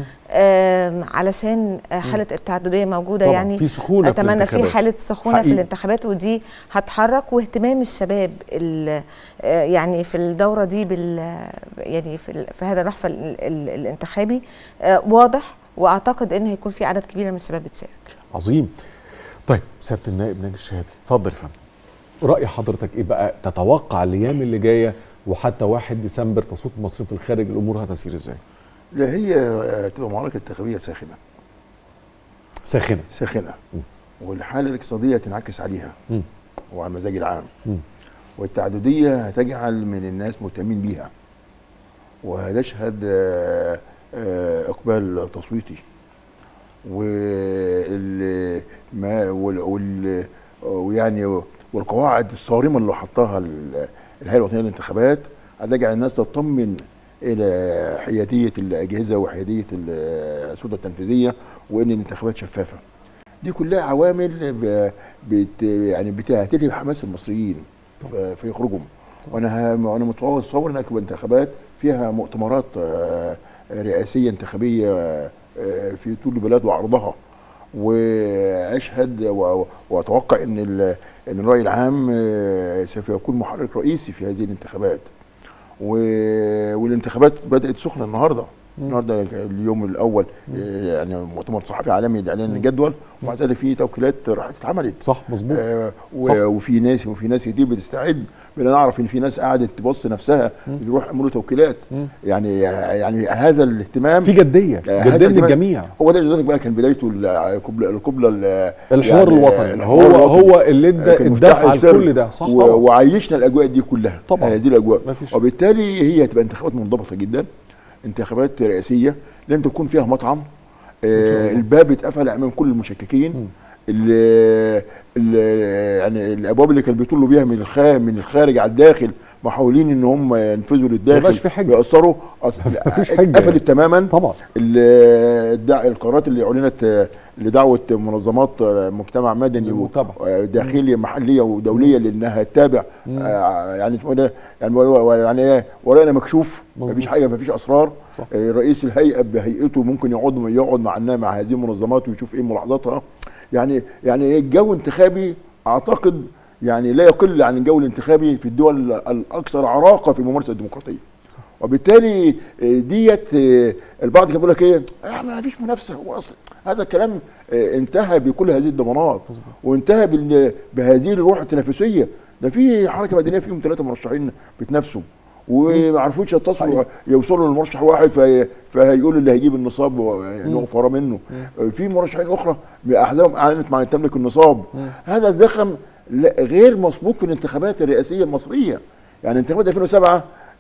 [SPEAKER 14] آم، علشان آه، حالة التعددية موجودة
[SPEAKER 1] طبعاً،
[SPEAKER 14] يعني
[SPEAKER 1] في سخونة في
[SPEAKER 14] أتمنى في
[SPEAKER 1] الانتخابات.
[SPEAKER 14] حالة سخونة في
[SPEAKER 1] حقيقي.
[SPEAKER 14] الانتخابات ودي هتحرك واهتمام الشباب ال- آه، يعني في الدورة دي بال يعني في, ال- في هذا المحفل ال- ال- الانتخابي آه، واضح واعتقد ان هيكون في عدد كبير من الشباب بتشارك
[SPEAKER 1] عظيم طيب سياده النائب ناجي الشهابي اتفضل يا فندم راي حضرتك ايه بقى تتوقع الايام اللي جايه وحتى 1 ديسمبر تصويت المصريين في الخارج الامور هتسير ازاي
[SPEAKER 15] لا هي هتبقى معركه انتخابيه ساخنه
[SPEAKER 1] ساخنه
[SPEAKER 15] ساخنه والحاله الاقتصاديه تنعكس عليها
[SPEAKER 1] مم.
[SPEAKER 15] وعلى المزاج العام
[SPEAKER 1] مم.
[SPEAKER 15] والتعدديه هتجعل من الناس مهتمين بيها وهتشهد آه، آه، اقبال تصويتي وال ما وال وال ويعني والقواعد الصارمه اللي حطها ال- الهيئه الوطنيه للانتخابات هتجعل الناس تطمن الى حياديه الاجهزه وحياديه ال- السلطه التنفيذيه وان الانتخابات شفافه. دي كلها عوامل ب- بت يعني بتهتلي حماس المصريين في- في خروجهم وانا ه- وانا متصور انها تبقى انتخابات فيها مؤتمرات آه، رئاسيه انتخابيه آه، في طول البلاد وعرضها واشهد و- واتوقع ان ال- ان الراي العام آه، سوف يكون محرك رئيسي في هذه الانتخابات و- والانتخابات بدات سخنه النهارده
[SPEAKER 1] مم.
[SPEAKER 15] النهارده اليوم الاول آه، يعني مؤتمر صحفي عالمي لاعلان الجدول ومع ذلك في توكيلات راحت اتعملت
[SPEAKER 1] صح مظبوط
[SPEAKER 15] آه و-
[SPEAKER 1] صح.
[SPEAKER 15] وفي ناس وفي ناس كتير بتستعد بل انا اعرف ان في ناس قعدت تبص نفسها يروح يعملوا توكيلات
[SPEAKER 1] مم.
[SPEAKER 15] يعني يعني هذا الاهتمام
[SPEAKER 1] في جديه
[SPEAKER 15] آه، هذا
[SPEAKER 1] جديه من
[SPEAKER 15] الاهتمام-
[SPEAKER 1] الجميع
[SPEAKER 15] هو ده لذلك بقى كان بدايته القبله القبله ال-
[SPEAKER 1] الحوار
[SPEAKER 15] يعني
[SPEAKER 1] الوطني
[SPEAKER 15] الحوار
[SPEAKER 1] هو
[SPEAKER 15] الوطني.
[SPEAKER 1] هو اللي ادى
[SPEAKER 15] كان مفتاح
[SPEAKER 1] الدفع
[SPEAKER 15] السر
[SPEAKER 1] لكل ده صح
[SPEAKER 15] و-
[SPEAKER 1] طبعا
[SPEAKER 15] وعيشنا الاجواء دي كلها
[SPEAKER 1] طبعاً.
[SPEAKER 15] هذه الاجواء
[SPEAKER 1] مفيش.
[SPEAKER 15] وبالتالي هي هتبقى انتخابات منضبطه جدا انتخابات رئاسيه لن تكون فيها مطعم آه الباب اتقفل امام كل المشككين ال- ال- يعني الابواب اللي كانوا بيطلوا بيها من الخارج من الخارج على الداخل محاولين ان هم ينفذوا للداخل
[SPEAKER 1] مبقاش في حجة.
[SPEAKER 15] يأثروا
[SPEAKER 1] مفيش حجة
[SPEAKER 15] قفلت تماما
[SPEAKER 1] طبعا
[SPEAKER 15] الدع... القرارات اللي اعلنت آه، لدعوه منظمات آه، مجتمع مدني و- آه، داخليه محليه ودوليه لانها تتابع آه، يعني اسمه ده يعني و- و- يعني ايه ورقنا مكشوف مفيش حاجه مفيش اسرار آه، رئيس الهيئه بهيئته ممكن يقعد يقعد مع مع هذه المنظمات ويشوف ايه ملاحظاتها يعني يعني إيه الجو انتخابي اعتقد يعني لا يقل عن الجو الانتخابي في الدول الاكثر عراقه في الممارسه الديمقراطيه وبالتالي آه، ديت آه، البعض كان بيقول لك ايه آه، ما فيش منافسه هو اصلا هذا الكلام آه، انتهى بكل هذه الضمانات وانتهى بال- بهذه الروح التنافسيه ده في حركه مدنيه فيهم ثلاثه مرشحين بيتنافسوا وما عرفوش يتصلوا يوصلوا لمرشح واحد في فهيقول اللي هيجيب النصاب و- يعني نقف ورا منه آه، في مرشحين اخرى احزابهم اعلنت مع تملك النصاب هذا الزخم لا- غير مسبوق في الانتخابات الرئاسيه المصريه يعني انتخابات 2007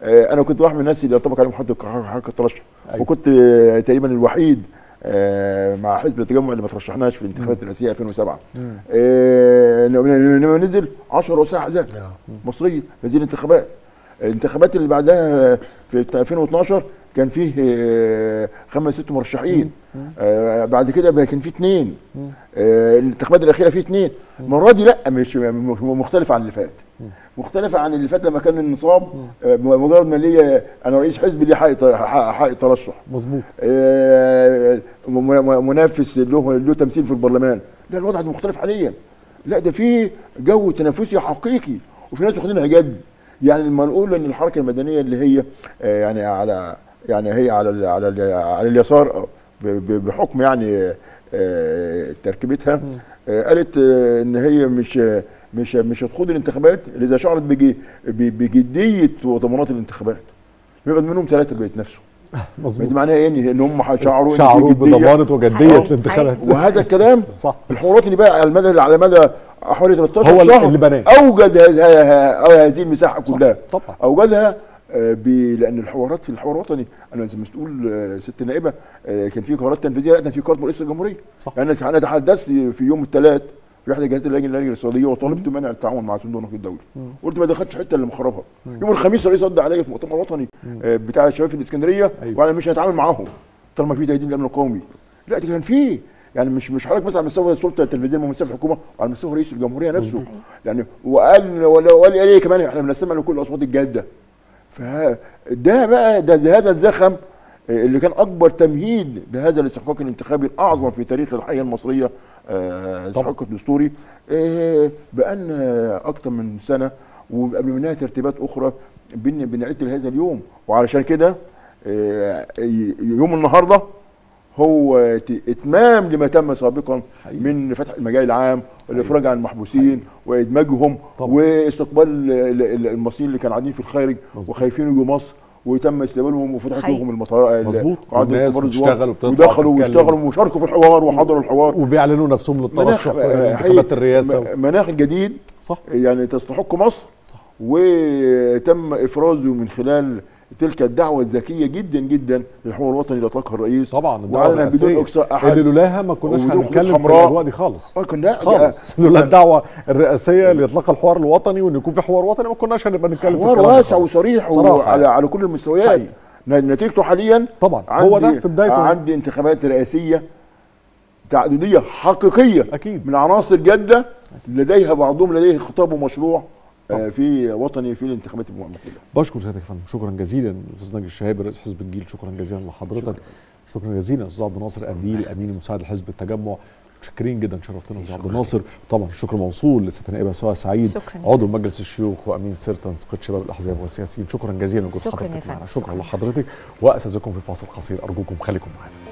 [SPEAKER 15] آه، انا كنت واحد من الناس اللي يطبق عليهم حد حق الترشح وكنت آه، تقريبا الوحيد آه، مع حزب التجمع اللي ما ترشحناش في الانتخابات الرئاسيه 2007
[SPEAKER 1] مم.
[SPEAKER 15] آه، لما نزل 10 رؤساء احزاب مصريه في هذه الانتخابات الانتخابات اللي بعدها في 2012 كان فيه آه، خمس ست مرشحين آه، بعد كده بقى كان فيه اثنين آه، الانتخابات الاخيره فيه اثنين المره دي لا مش م- مختلفه عن اللي فات مختلفه عن اللي فات لما كان النظام آه، مجرد ما ليا انا رئيس حزب ليه حق حق حق ترشح
[SPEAKER 1] مظبوط
[SPEAKER 15] آه، م- م- منافس له له تمثيل في البرلمان لا الوضع ده مختلف حاليا لا ده في جو تنافسي حقيقي وفي ناس واخدينها جد يعني لما نقول ان الحركه المدنيه اللي هي آه، يعني على يعني هي على ال على ال على اليسار ب- ب- بحكم يعني آه، تركيبتها آه، قالت آه، ان هي مش مش مش هتخوض الانتخابات الا اذا شعرت بجي- ب- بجديه وضمانات الانتخابات يبقى منهم ثلاثه بيتنافسوا
[SPEAKER 1] مظبوط
[SPEAKER 15] دي معناها ايه ان إن هم شعروا إن في
[SPEAKER 1] شعروا
[SPEAKER 15] جدية.
[SPEAKER 1] بضمانه وجديه الانتخابات
[SPEAKER 15] وهذا الكلام
[SPEAKER 1] صح
[SPEAKER 15] الحوارات اللي بقى على المدى على مدى حوالي 13
[SPEAKER 1] هو
[SPEAKER 15] شهر
[SPEAKER 1] اللي بناه.
[SPEAKER 15] اوجد هذه هذه المساحه كلها
[SPEAKER 1] طبعا
[SPEAKER 15] اوجدها آه، ب- لان الحوارات في الحوار الوطني انا زي ما تقول آه، ست نائبه آه، كان في قرارات تنفيذيه لا كان في قرار من رئيس الجمهوريه
[SPEAKER 1] صح.
[SPEAKER 15] يعني انا تحدثت في يوم الثلاث في احدى جهات اللجنه اللجنه الاقتصاديه وطالبت منع التعاون مع صندوق النقد الدولي قلت ما دخلتش حته اللي مخربها يوم الخميس الرئيس رد عليا في مؤتمر وطني آه، بتاع الشباب في الاسكندريه
[SPEAKER 1] أيوة.
[SPEAKER 15] وانا مش هنتعامل معاهم طالما في تهديد للامن القومي لا دي كان في يعني مش مش حضرتك مثلا على مستوى السلطه التنفيذيه الممثله في الحكومه وعلى مستوى رئيس الجمهوريه نفسه يعني وقال ولا- وقال ايه كمان احنا بنستمع لكل الاصوات الجاده فده بقى ده, ده هذا الزخم اللي كان اكبر تمهيد لهذا الاستحقاق الانتخابي الاعظم في تاريخ الحياه المصريه آه، الاستحقاق الدستوري آه، بقالنا اكتر من سنه وقبل منها ترتيبات اخرى بن- بنعد لهذا اليوم وعلشان كده آه، ي- يوم النهارده هو ت- اتمام لما تم سابقا من فتح المجال العام والافراج عن المحبوسين وادماجهم واستقبال ال- ال- المصريين اللي كانوا قاعدين في الخارج وخايفين يجوا مصر وتم استقبالهم وفتحت
[SPEAKER 1] حقيقي.
[SPEAKER 15] لهم المطار
[SPEAKER 1] مظبوط.
[SPEAKER 15] قاعات
[SPEAKER 1] والناس
[SPEAKER 15] الكبار
[SPEAKER 1] بتشتغل
[SPEAKER 15] الزوار
[SPEAKER 1] وبتطلع
[SPEAKER 15] ودخلوا
[SPEAKER 1] وتتكلم.
[SPEAKER 15] واشتغلوا وشاركوا في الحوار وحضروا الحوار
[SPEAKER 1] وبيعلنوا نفسهم للترشح
[SPEAKER 15] مناخ-
[SPEAKER 1] في
[SPEAKER 15] آه،
[SPEAKER 1] انتخابات
[SPEAKER 15] حقيقي
[SPEAKER 1] الرئاسه
[SPEAKER 15] م- مناخ جديد
[SPEAKER 1] صح
[SPEAKER 15] يعني تستحق مصر صح وتم افرازه من خلال تلك الدعوه الذكيه جدا جدا للحوار الوطني اللي اطلقها الرئيس
[SPEAKER 1] طبعا الدعوة
[SPEAKER 15] وعلنا بدون
[SPEAKER 1] الرئاسية
[SPEAKER 15] اقصاء احد
[SPEAKER 1] اللي لولاها ما كناش
[SPEAKER 15] وبدون خطوط
[SPEAKER 1] هنتكلم في
[SPEAKER 15] حمراء.
[SPEAKER 1] الاجواء دي خالص
[SPEAKER 15] اه كنا
[SPEAKER 1] خالص لولا الدعوه الرئاسيه اللي يطلقها الحوار الوطني وان يكون في حوار وطني ما كناش هنبقى نتكلم في
[SPEAKER 15] حوار
[SPEAKER 1] الكلام ده
[SPEAKER 15] واسع
[SPEAKER 1] خالص.
[SPEAKER 15] وصريح
[SPEAKER 1] صراحة
[SPEAKER 15] وعلى
[SPEAKER 1] يعني.
[SPEAKER 15] على كل المستويات ن- نتيجته حاليا
[SPEAKER 1] طبعا هو ده في بدايته
[SPEAKER 15] عندي انتخابات رئاسيه تعدديه حقيقيه
[SPEAKER 1] اكيد
[SPEAKER 15] من عناصر جاده لديها بعضهم لديه خطاب ومشروع آه، في وطني في الانتخابات المقبله
[SPEAKER 1] بشكر سيادتك يا فندم شكرا جزيلا الاستاذ ناجي الشهابي رئيس حزب الجيل شكرا جزيلا لحضرتك شكرا جزيلا استاذ عبد الناصر قنديل امين مساعد حزب التجمع متشكرين جدا شرفتنا استاذ عبد الناصر طبعا الشكر موصول لست نائبه سواء سعيد
[SPEAKER 14] شكراً.
[SPEAKER 1] عضو مجلس الشيوخ وامين سر تنسيقيه شباب الاحزاب والسياسيين شكرا جزيلا لوجود
[SPEAKER 14] شكراً يا
[SPEAKER 1] حضرتك
[SPEAKER 14] فندم.
[SPEAKER 1] معنا شكرا لحضرتك واستاذنكم في فاصل قصير ارجوكم خليكم معنا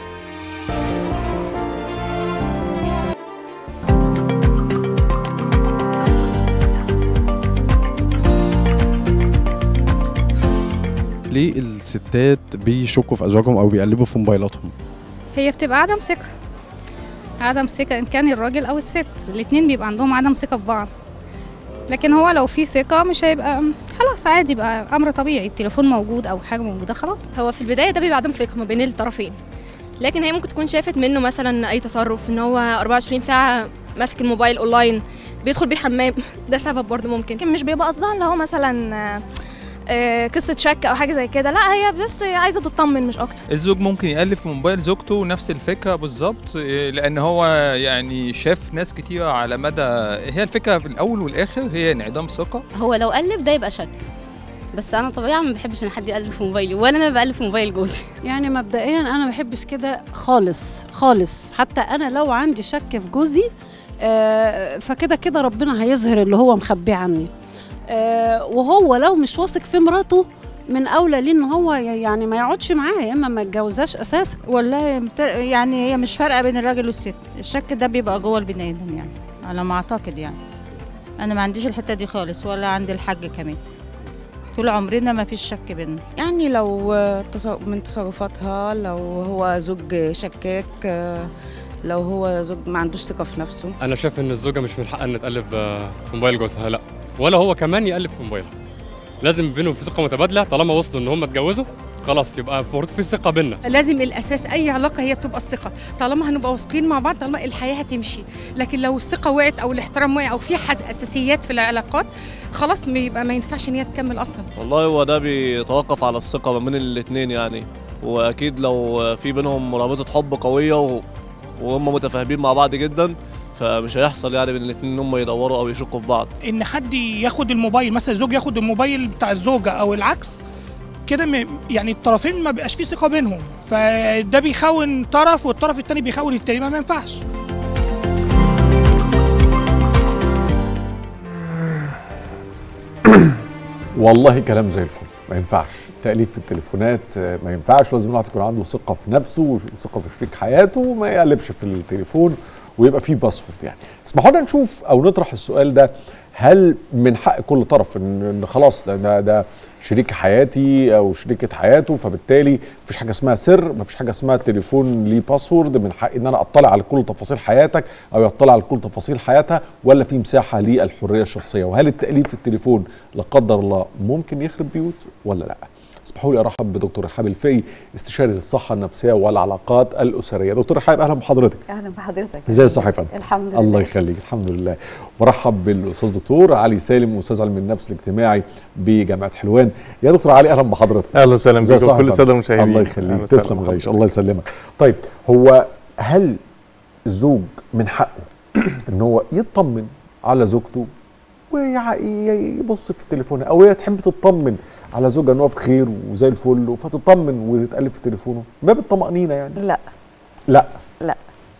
[SPEAKER 17] ليه الستات بيشكوا في ازواجهم او بيقلبوا في موبايلاتهم
[SPEAKER 18] هي بتبقى عدم ثقة عدم ثقة إن كان الراجل أو الست الاتنين بيبقى عندهم عدم ثقة في بعض لكن هو لو في ثقة مش هيبقى خلاص عادي بقى أمر طبيعي التليفون موجود أو حاجة موجودة خلاص
[SPEAKER 19] هو في البدايه ده بيبقى عدم ثقه ما بين الطرفين لكن هي ممكن تكون شافت منه مثلا اي تصرف ان هو 24 ساعه ماسك الموبايل اونلاين بيدخل بيه الحمام ده سبب برضه ممكن
[SPEAKER 20] لكن مش بيبقى قصدها اللي هو مثلا آه، آه، قصه شك او حاجه زي كده لا هي بس عايزه تطمن مش اكتر
[SPEAKER 21] الزوج ممكن يقلب في موبايل زوجته نفس الفكره بالظبط إيه، لان هو يعني شاف ناس كتيره على مدى هي الفكره في الاول والاخر هي انعدام ثقه
[SPEAKER 22] هو لو قلب ده يبقى شك بس انا طبيعي ما بحبش ان حد يقلب في موبايلي ولا انا بقلب في موبايل جوزي
[SPEAKER 23] يعني مبدئيا انا ما بحبش كده خالص خالص حتى انا لو عندي شك في جوزي آه، فكده كده ربنا هيظهر اللي هو مخبيه عني آه، وهو لو مش واثق في مراته من اولى ليه ان هو يعني ما يقعدش معاها يا اما ما يتجوزهاش اساسا
[SPEAKER 24] والله مت- يعني هي مش فارقه بين الراجل والست الشك ده بيبقى جوه البني ادم يعني على ما اعتقد يعني انا ما عنديش الحته دي خالص ولا عندي الحاج كمان طول عمرنا ما فيش شك بينا
[SPEAKER 25] يعني لو تص- من تصرفاتها لو هو زوج شكاك آه، لو هو زوج ما عندوش ثقة في نفسه
[SPEAKER 26] انا شايف ان الزوجه مش من حقها ان تقلب آه، في موبايل جوزها لا ولا هو كمان يقلب في موبايلها
[SPEAKER 2] لازم بينهم في ثقه متبادله طالما وصلوا ان هم اتجوزوا خلاص يبقى المفروض في ثقه بيننا
[SPEAKER 3] لازم الاساس اي علاقه هي بتبقى الثقه طالما هنبقى واثقين مع بعض طالما الحياه هتمشي لكن لو الثقه وقعت او الاحترام وقع او في حز اساسيات في العلاقات خلاص ما يبقى ما ينفعش ان هي تكمل اصلا
[SPEAKER 4] والله هو ده بيتوقف على الثقة ما بين الاتنين يعني وأكيد لو في بينهم رابطة حب قوية و... وهم متفاهمين مع بعض جدا فمش هيحصل يعني بين الاتنين إن هم يدوروا أو يشكوا في بعض
[SPEAKER 5] ان حد ياخد الموبايل مثلا الزوج ياخد الموبايل بتاع الزوجه او العكس كده م- يعني الطرفين ما بيبقاش في ثقه بينهم فده بيخون طرف والطرف التاني بيخون التاني ما ما ينفعش
[SPEAKER 1] والله كلام زي الفل ما ينفعش تأليف في التليفونات آه، ما ينفعش لازم الواحد يكون عنده ثقة في نفسه وثقة في شريك حياته وما يقلبش في التليفون ويبقى فيه باسورد يعني اسمحوا لنا نشوف او نطرح السؤال ده هل من حق كل طرف ان إن خلاص ده, ده, ده شريك حياتي او شريكة حياته فبالتالي مفيش حاجة اسمها سر مفيش حاجة اسمها التليفون ليه باسورد من حق ان انا اطلع على كل تفاصيل حياتك او يطلع على كل تفاصيل حياتها ولا في مساحة للحرية الشخصية وهل التأليف في التليفون لا قدر الله ممكن يخرب بيوت ولا لا اسمحوا لي ارحب بدكتور رحاب الفقي استشاري الصحه النفسيه والعلاقات الاسريه دكتور رحاب اهلا بحضرتك
[SPEAKER 6] اهلا بحضرتك
[SPEAKER 1] ازي الصحه يا فندم
[SPEAKER 6] الحمد لله
[SPEAKER 1] الله يخليك الحمد لله مرحب بالاستاذ دكتور علي سالم استاذ علم النفس الاجتماعي بجامعه حلوان يا دكتور علي اهلا بحضرتك
[SPEAKER 26] اهلا وسهلا
[SPEAKER 1] إزاي
[SPEAKER 26] بكم
[SPEAKER 1] الصحة
[SPEAKER 26] كل
[SPEAKER 1] يا
[SPEAKER 26] الساده
[SPEAKER 1] فندم؟
[SPEAKER 26] المشاهدين
[SPEAKER 1] الله
[SPEAKER 26] أهلا
[SPEAKER 1] يخليك
[SPEAKER 26] وسهلا
[SPEAKER 1] تسلم
[SPEAKER 26] بحضرتك.
[SPEAKER 1] غيش الله يسلمك طيب هو هل الزوج من حقه ان هو يطمن على زوجته ويبص في التليفون او هي تحب تطمن على زوجها ان هو بخير وزي الفل فتطمن وتتقلب في تليفونه باب الطمانينه يعني
[SPEAKER 6] لا
[SPEAKER 1] لا
[SPEAKER 6] لا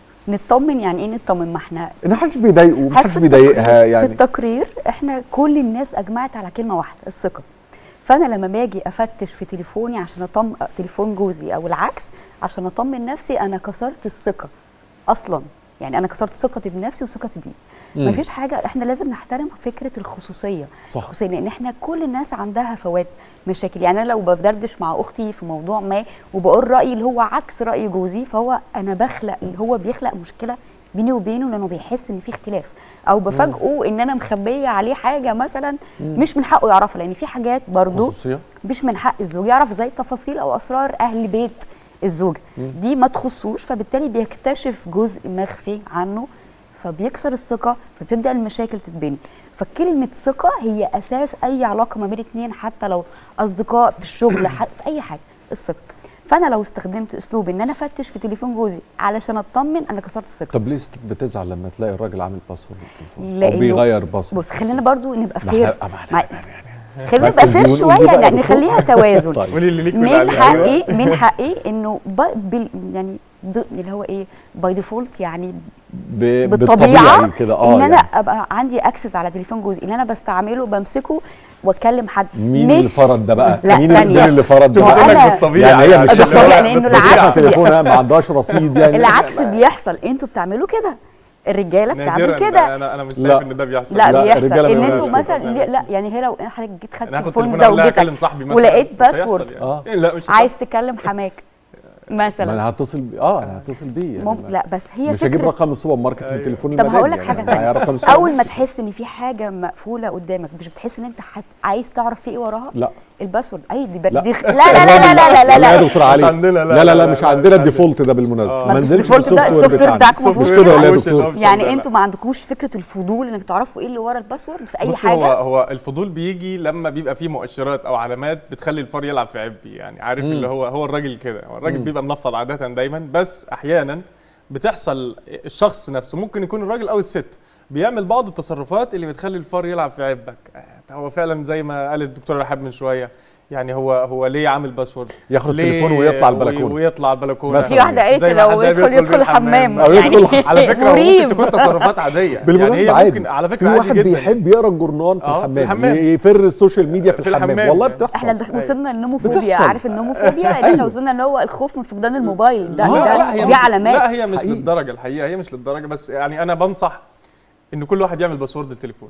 [SPEAKER 6] نطمن يعني ايه نطمن ما احنا
[SPEAKER 1] ان محدش بيضايقه
[SPEAKER 6] هل
[SPEAKER 1] محدش
[SPEAKER 6] في
[SPEAKER 1] بيضايقها
[SPEAKER 6] التقرير- في
[SPEAKER 1] يعني
[SPEAKER 6] التقرير احنا كل الناس اجمعت على كلمه واحده الثقه فانا لما باجي افتش في تليفوني عشان اطمن تليفون جوزي او العكس عشان اطمن نفسي انا كسرت الثقه اصلا يعني انا كسرت ثقتي بنفسي وثقتي بيه
[SPEAKER 27] مم.
[SPEAKER 6] مفيش حاجه احنا لازم نحترم فكره الخصوصيه
[SPEAKER 27] صح.
[SPEAKER 6] الخصوصيه لان احنا كل الناس عندها فوات مشاكل يعني انا لو بدردش مع اختي في موضوع ما وبقول رايي اللي هو عكس راي جوزي فهو انا بخلق اللي هو بيخلق مشكله بيني وبينه لانه بيحس ان في اختلاف او بفاجئه ان انا مخبيه عليه حاجه مثلا
[SPEAKER 1] مم.
[SPEAKER 6] مش من حقه يعرفها لان في حاجات برضو
[SPEAKER 1] خصوصيه
[SPEAKER 6] مش من حق الزوج يعرف زي تفاصيل او اسرار اهل بيت الزوجه
[SPEAKER 1] مم.
[SPEAKER 6] دي ما تخصوش فبالتالي بيكتشف جزء مخفي عنه فبيكسر الثقه فبتبدا المشاكل تتبني فكلمه ثقه هي اساس اي علاقه ما بين اتنين حتى لو اصدقاء في الشغل ح- في اي حاجه الثقه فانا لو استخدمت اسلوب ان انا افتش في تليفون جوزي علشان اطمن انا كسرت الثقه
[SPEAKER 1] طب ليه بتزعل لما تلاقي الراجل عامل باسورد التليفون
[SPEAKER 6] لأنه-
[SPEAKER 1] او بيغير باسورد
[SPEAKER 6] بص خلينا برضو نبقى
[SPEAKER 1] ما
[SPEAKER 6] فير
[SPEAKER 1] إحنا-
[SPEAKER 6] مع- خلينا نبقى فير
[SPEAKER 1] نقول-
[SPEAKER 6] شويه
[SPEAKER 1] نقول بقى
[SPEAKER 6] يعني
[SPEAKER 1] دكتور.
[SPEAKER 6] خليها توازن
[SPEAKER 1] طيب. قولي اللي ليك
[SPEAKER 6] من
[SPEAKER 1] واللي عليك.
[SPEAKER 6] حقي
[SPEAKER 1] أيوة.
[SPEAKER 6] من حقي انه ب... بال... يعني ب... اللي هو ايه باي ديفولت يعني
[SPEAKER 1] ب-
[SPEAKER 6] بالطبيعه
[SPEAKER 1] بالطبيعي كده اه
[SPEAKER 6] ان انا
[SPEAKER 1] يعني.
[SPEAKER 6] ابقى عندي اكسس على تليفون جوزي ان انا بستعمله بمسكه واكلم حد
[SPEAKER 1] مين اللي فرض ده بقى؟
[SPEAKER 6] لا
[SPEAKER 1] مين
[SPEAKER 6] ثانيه
[SPEAKER 1] مين اللي فرض ده؟
[SPEAKER 6] ما هو أنا-
[SPEAKER 1] يعني هي مش
[SPEAKER 6] بالطبيعي لانه
[SPEAKER 1] بتفتح
[SPEAKER 6] العكس
[SPEAKER 1] تليفونها ما عندهاش رصيد يعني
[SPEAKER 6] العكس بيحصل انتوا بتعملوا كده الرجاله بتعمل
[SPEAKER 26] نادراً
[SPEAKER 6] كده
[SPEAKER 26] ده، أنا- أنا مش
[SPEAKER 1] لا.
[SPEAKER 26] شايف إن ده بيحصل.
[SPEAKER 6] لا,
[SPEAKER 26] لا،
[SPEAKER 6] بيحصل
[SPEAKER 26] الرجالة ما
[SPEAKER 6] ان
[SPEAKER 26] بيعملوش
[SPEAKER 6] انتوا
[SPEAKER 26] كده.
[SPEAKER 6] مثلا لا, لا يعني هي لو حضرتك جيت خدت
[SPEAKER 26] أنا هاخد
[SPEAKER 6] تليفون
[SPEAKER 26] تليفون أقول لها
[SPEAKER 6] زوجتك
[SPEAKER 26] أكلم صاحبي مثلاً.
[SPEAKER 6] ولقيت
[SPEAKER 26] مش هيحصل
[SPEAKER 6] باسورد
[SPEAKER 26] يعني. آه. لا، مش
[SPEAKER 6] عايز تكلم حماك
[SPEAKER 1] ما
[SPEAKER 6] مثلا
[SPEAKER 1] انا هتصل بيه اه انا هتصل بيه يعني
[SPEAKER 6] مم... لا بس هي
[SPEAKER 1] مش هجيب
[SPEAKER 6] فكرة-
[SPEAKER 1] رقم السوبر ماركت من تليفوني
[SPEAKER 6] طب
[SPEAKER 1] المدني
[SPEAKER 6] هقول لك
[SPEAKER 1] يعني.
[SPEAKER 6] حاجه
[SPEAKER 1] معايا رقم
[SPEAKER 6] تانية
[SPEAKER 1] السوبر
[SPEAKER 6] اول ما تحس ان في حاجه مقفوله قدامك مش بتحس ان انت حت... عايز تعرف في ايه وراها
[SPEAKER 1] لا
[SPEAKER 6] الباسورد اي دي,
[SPEAKER 1] لا.
[SPEAKER 6] دي... لا لا لا لا لا لا لا,
[SPEAKER 1] لا يا دكتور علي
[SPEAKER 26] مش عندنا، لا،
[SPEAKER 1] لا لا
[SPEAKER 26] لا،
[SPEAKER 1] لا
[SPEAKER 26] لا،
[SPEAKER 1] مش
[SPEAKER 26] لا،
[SPEAKER 1] عندنا
[SPEAKER 26] مش
[SPEAKER 1] الديفولت ده بالمناسبه
[SPEAKER 6] ما
[SPEAKER 1] ما
[SPEAKER 6] مش
[SPEAKER 1] نزلش
[SPEAKER 6] الديفولت ده السوفت وير بتاعك ما
[SPEAKER 1] مش
[SPEAKER 6] فيهوش
[SPEAKER 1] كده ولا
[SPEAKER 6] كده.
[SPEAKER 1] يا دكتور
[SPEAKER 6] يعني انتوا ما عندكوش فكره الفضول انك تعرفوا ايه اللي ورا الباسورد في اي
[SPEAKER 26] بص
[SPEAKER 6] حاجه
[SPEAKER 26] هو هو الفضول بيجي لما بيبقى فيه مؤشرات او علامات بتخلي الفار يلعب في عبي يعني عارف
[SPEAKER 6] مم.
[SPEAKER 26] اللي هو هو الراجل كده هو الراجل
[SPEAKER 6] مم.
[SPEAKER 26] بيبقى منفض عاده دايما بس احيانا بتحصل الشخص نفسه ممكن يكون الراجل او الست بيعمل بعض التصرفات اللي بتخلي الفار يلعب في عبك آه، هو فعلا زي ما قال الدكتور رحاب من شويه يعني هو هو ليه عامل باسورد
[SPEAKER 1] ياخد
[SPEAKER 26] ليه
[SPEAKER 1] التليفون ويطلع
[SPEAKER 26] وي-
[SPEAKER 1] البلكونة.
[SPEAKER 26] ويطلع على البلكونه
[SPEAKER 6] في واحده قالت
[SPEAKER 26] زي ما
[SPEAKER 6] لو
[SPEAKER 26] حد
[SPEAKER 6] يدخل يدخل الحمام
[SPEAKER 1] أو
[SPEAKER 26] يعني
[SPEAKER 1] يدخل-
[SPEAKER 26] على فكره هو
[SPEAKER 6] مريب.
[SPEAKER 26] ممكن تكون تصرفات عاديه
[SPEAKER 1] بالمناسبه
[SPEAKER 26] يعني هي
[SPEAKER 1] عادي
[SPEAKER 26] ممكن على
[SPEAKER 1] في
[SPEAKER 26] فكره عادي
[SPEAKER 1] واحد
[SPEAKER 26] جدا
[SPEAKER 1] بيحب يقرا الجورنال في
[SPEAKER 26] آه، في
[SPEAKER 1] الحمام
[SPEAKER 26] الحمام.
[SPEAKER 1] ي- يفر السوشيال ميديا في,
[SPEAKER 26] في
[SPEAKER 1] الحمام
[SPEAKER 26] الحمام.
[SPEAKER 1] والله بتحصل
[SPEAKER 6] احنا دخ- وصلنا للنوموفوبيا
[SPEAKER 1] بتحصل.
[SPEAKER 6] عارف النوموفوبيا اللي احنا
[SPEAKER 1] أيوة.
[SPEAKER 6] وصلنا ان هو الخوف من فقدان الموبايل ده,
[SPEAKER 26] لا لا هي
[SPEAKER 6] ده
[SPEAKER 26] مش
[SPEAKER 6] دي علامات
[SPEAKER 26] لا هي مش
[SPEAKER 6] حقيقي.
[SPEAKER 26] للدرجه الحقيقه هي مش للدرجه بس يعني انا بنصح ان كل واحد يعمل باسورد التليفون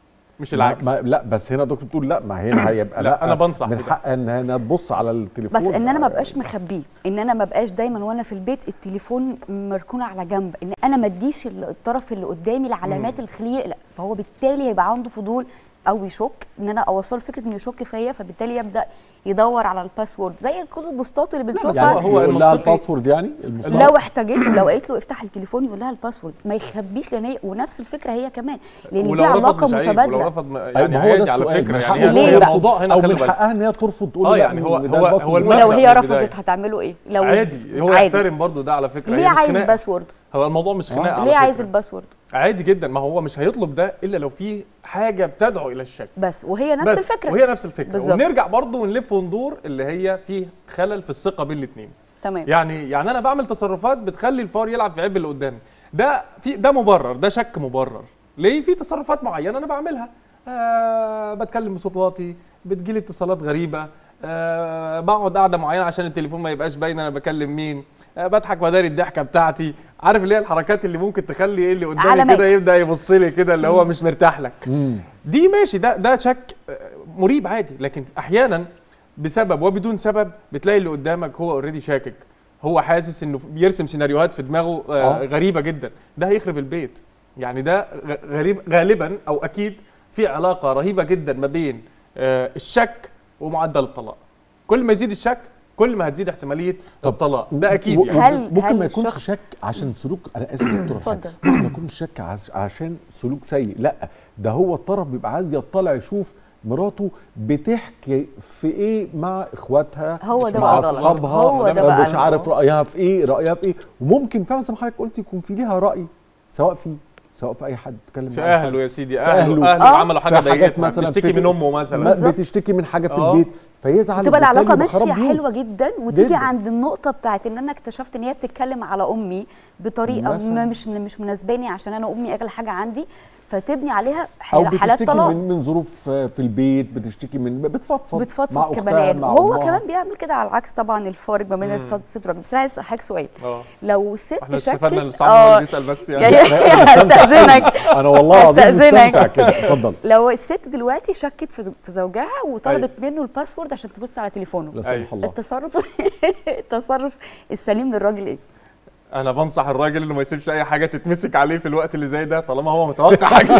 [SPEAKER 26] مش العكس
[SPEAKER 1] ما لا بس هنا دكتور بتقول لا ما هنا هيبقى لا,
[SPEAKER 26] لا، أنا بنصح
[SPEAKER 1] من
[SPEAKER 26] بده.
[SPEAKER 1] حق ان انا تبص على التليفون
[SPEAKER 6] بس ان انا ما بقاش مخبيه ان انا ما بقاش دايما وانا في البيت التليفون مركون على جنب ان انا ما اديش ال- الطرف اللي قدامي العلامات اللي تخليه يقلق فهو بالتالي هيبقى عنده فضول او يشك ان انا اوصل فكره انه يشك فيا فبالتالي يبدا يدور على الباسورد زي كل البوستات اللي بنشوفها
[SPEAKER 1] يعني هو يقول لها الباسورد يعني المستوى
[SPEAKER 6] لو احتاجته لو قالت له افتح التليفون يقول لها الباسورد ما يخبيش لان هي ونفس الفكره هي كمان لان دي
[SPEAKER 26] ولو رفض
[SPEAKER 6] علاقه
[SPEAKER 26] مش عيب،
[SPEAKER 6] متبادله
[SPEAKER 26] ولو رفض ما-
[SPEAKER 1] أيوة،
[SPEAKER 26] يعني
[SPEAKER 1] ما هو ده
[SPEAKER 26] عادي على
[SPEAKER 1] السؤال،
[SPEAKER 26] فكره
[SPEAKER 1] من
[SPEAKER 26] يعني
[SPEAKER 1] حقه
[SPEAKER 26] هي
[SPEAKER 1] ليه
[SPEAKER 26] هي
[SPEAKER 1] بقى؟
[SPEAKER 26] الفضاء هنا
[SPEAKER 1] أو
[SPEAKER 26] خلي
[SPEAKER 1] من
[SPEAKER 26] بالك
[SPEAKER 1] حقها إن هي ترفض تقول
[SPEAKER 26] اه
[SPEAKER 1] لا،
[SPEAKER 26] يعني هو
[SPEAKER 1] ده
[SPEAKER 26] هو
[SPEAKER 1] الباسورد.
[SPEAKER 26] هو
[SPEAKER 6] لو
[SPEAKER 26] المبدأ
[SPEAKER 6] هي
[SPEAKER 26] من البداية.
[SPEAKER 6] رفضت هتعملوا ايه لو
[SPEAKER 26] عادي هو
[SPEAKER 6] عادي.
[SPEAKER 26] يحترم برضو ده على فكره
[SPEAKER 6] ليه
[SPEAKER 26] هي مش
[SPEAKER 6] عايز
[SPEAKER 26] خناقة.
[SPEAKER 6] باسورد
[SPEAKER 26] هو الموضوع مش خناقه على
[SPEAKER 6] ليه عايز
[SPEAKER 26] فكرة.
[SPEAKER 6] الباسورد
[SPEAKER 26] عادي جدا ما هو مش هيطلب ده الا لو في حاجه بتدعو الى الشك
[SPEAKER 6] بس وهي نفس
[SPEAKER 26] بس
[SPEAKER 6] الفكره
[SPEAKER 26] وهي نفس الفكره
[SPEAKER 6] بالظبط.
[SPEAKER 26] ونرجع برضو ونلف وندور اللي هي فيه خلل في الثقه بين الاثنين
[SPEAKER 6] تمام
[SPEAKER 26] يعني يعني انا بعمل تصرفات بتخلي الفار يلعب في عيب اللي قدامي ده في ده مبرر ده شك مبرر ليه في تصرفات معينه انا بعملها آه بتكلم بصوت واطي بتجيلي اتصالات غريبه آه بقعد قاعده معينه عشان التليفون ما يبقاش باين انا بكلم مين آه بضحك واداري الضحكه بتاعتي عارف اللي هي الحركات اللي ممكن تخلي ايه اللي قدامي
[SPEAKER 6] علامات.
[SPEAKER 26] كده يبدا يبص لي كده اللي هو مش مرتاح لك دي ماشي ده ده شك آه، مريب عادي لكن احيانا بسبب وبدون سبب بتلاقي اللي قدامك هو اوريدي شاكك هو حاسس انه بيرسم سيناريوهات في دماغه آه
[SPEAKER 1] آه.
[SPEAKER 26] غريبه جدا ده هيخرب البيت يعني ده غ- غريب غالبا او اكيد في علاقه رهيبه جدا ما بين آه الشك ومعدل الطلاق كل ما يزيد الشك كل ما هتزيد احتماليه الطلاق ده اكيد
[SPEAKER 1] و-
[SPEAKER 26] يعني
[SPEAKER 6] هل-
[SPEAKER 1] ممكن
[SPEAKER 6] هل
[SPEAKER 1] ما يكونش
[SPEAKER 6] الشخص-
[SPEAKER 1] شك عشان سلوك انا اسف يا دكتور
[SPEAKER 6] اتفضل.
[SPEAKER 1] حاجة. ممكن ما يكونش شك عش- عشان سلوك سيء لا ده هو الطرف بيبقى عايز يطلع يشوف مراته بتحكي في ايه مع اخواتها
[SPEAKER 6] هو ده
[SPEAKER 1] مع
[SPEAKER 6] بقى غلط.
[SPEAKER 1] اصحابها
[SPEAKER 6] هو ده بقى
[SPEAKER 1] مش
[SPEAKER 6] الغلط.
[SPEAKER 1] عارف رايها في ايه رايها في ايه وممكن فعلا زي ما حضرتك قلت يكون في ليها راي سواء في سواء في اي حد اتكلم
[SPEAKER 26] في
[SPEAKER 1] مع أي حد.
[SPEAKER 26] اهله يا سيدي
[SPEAKER 1] في
[SPEAKER 26] اهله اهله
[SPEAKER 6] آه.
[SPEAKER 26] عملوا حاجه
[SPEAKER 1] في حاجات
[SPEAKER 26] ضايقتها
[SPEAKER 1] مثلا
[SPEAKER 26] بتشتكي
[SPEAKER 1] في-
[SPEAKER 26] من امه مثلا
[SPEAKER 1] ما-
[SPEAKER 6] بالظبط.
[SPEAKER 1] بتشتكي من حاجه في
[SPEAKER 26] آه.
[SPEAKER 1] البيت فيزعل
[SPEAKER 6] بتبقى العلاقه
[SPEAKER 1] وبالتالي
[SPEAKER 6] ماشيه
[SPEAKER 1] بخرب بيوت.
[SPEAKER 6] حلوه جدا وتيجي
[SPEAKER 1] جداً.
[SPEAKER 6] عند النقطه بتاعت ان انا اكتشفت ان هي بتتكلم على امي بطريقه
[SPEAKER 1] مثلاً.
[SPEAKER 6] ما مش مش مناسباني عشان انا امي اغلى حاجه عندي فتبني عليها
[SPEAKER 1] او
[SPEAKER 6] حال- حالات
[SPEAKER 1] بتشتكي
[SPEAKER 6] طلاق
[SPEAKER 1] من من ظروف آه، في البيت بتشتكي من بتفضفض مع
[SPEAKER 6] بتفضفض
[SPEAKER 1] اختها
[SPEAKER 6] كمان
[SPEAKER 1] مع
[SPEAKER 6] وهو
[SPEAKER 1] أمها.
[SPEAKER 6] كمان بيعمل كده على العكس طبعا الفارق ما بين
[SPEAKER 26] مم.
[SPEAKER 6] الست والست والراجل بس انا عايز اسال حضرتك سؤال
[SPEAKER 26] اه
[SPEAKER 6] لو الست
[SPEAKER 26] احنا
[SPEAKER 6] شكت
[SPEAKER 26] استفدنا ان
[SPEAKER 6] آه،
[SPEAKER 26] صعب اللي بيسال بس
[SPEAKER 6] يا-
[SPEAKER 26] يعني
[SPEAKER 6] يا- استاذنك
[SPEAKER 1] انا والله العظيم
[SPEAKER 6] استأذنك.
[SPEAKER 1] مستمتع كده اتفضل
[SPEAKER 6] لو الست دلوقتي شكت في زو- في زوجها وطلبت منه الباسورد عشان تبص على تليفونه
[SPEAKER 1] لا سمح الله
[SPEAKER 6] التصرف التصرف السليم للراجل ايه؟
[SPEAKER 26] انا بنصح الراجل انه ما يسيبش اي حاجه تتمسك عليه في الوقت اللي زي ده طالما هو متوقع حاجه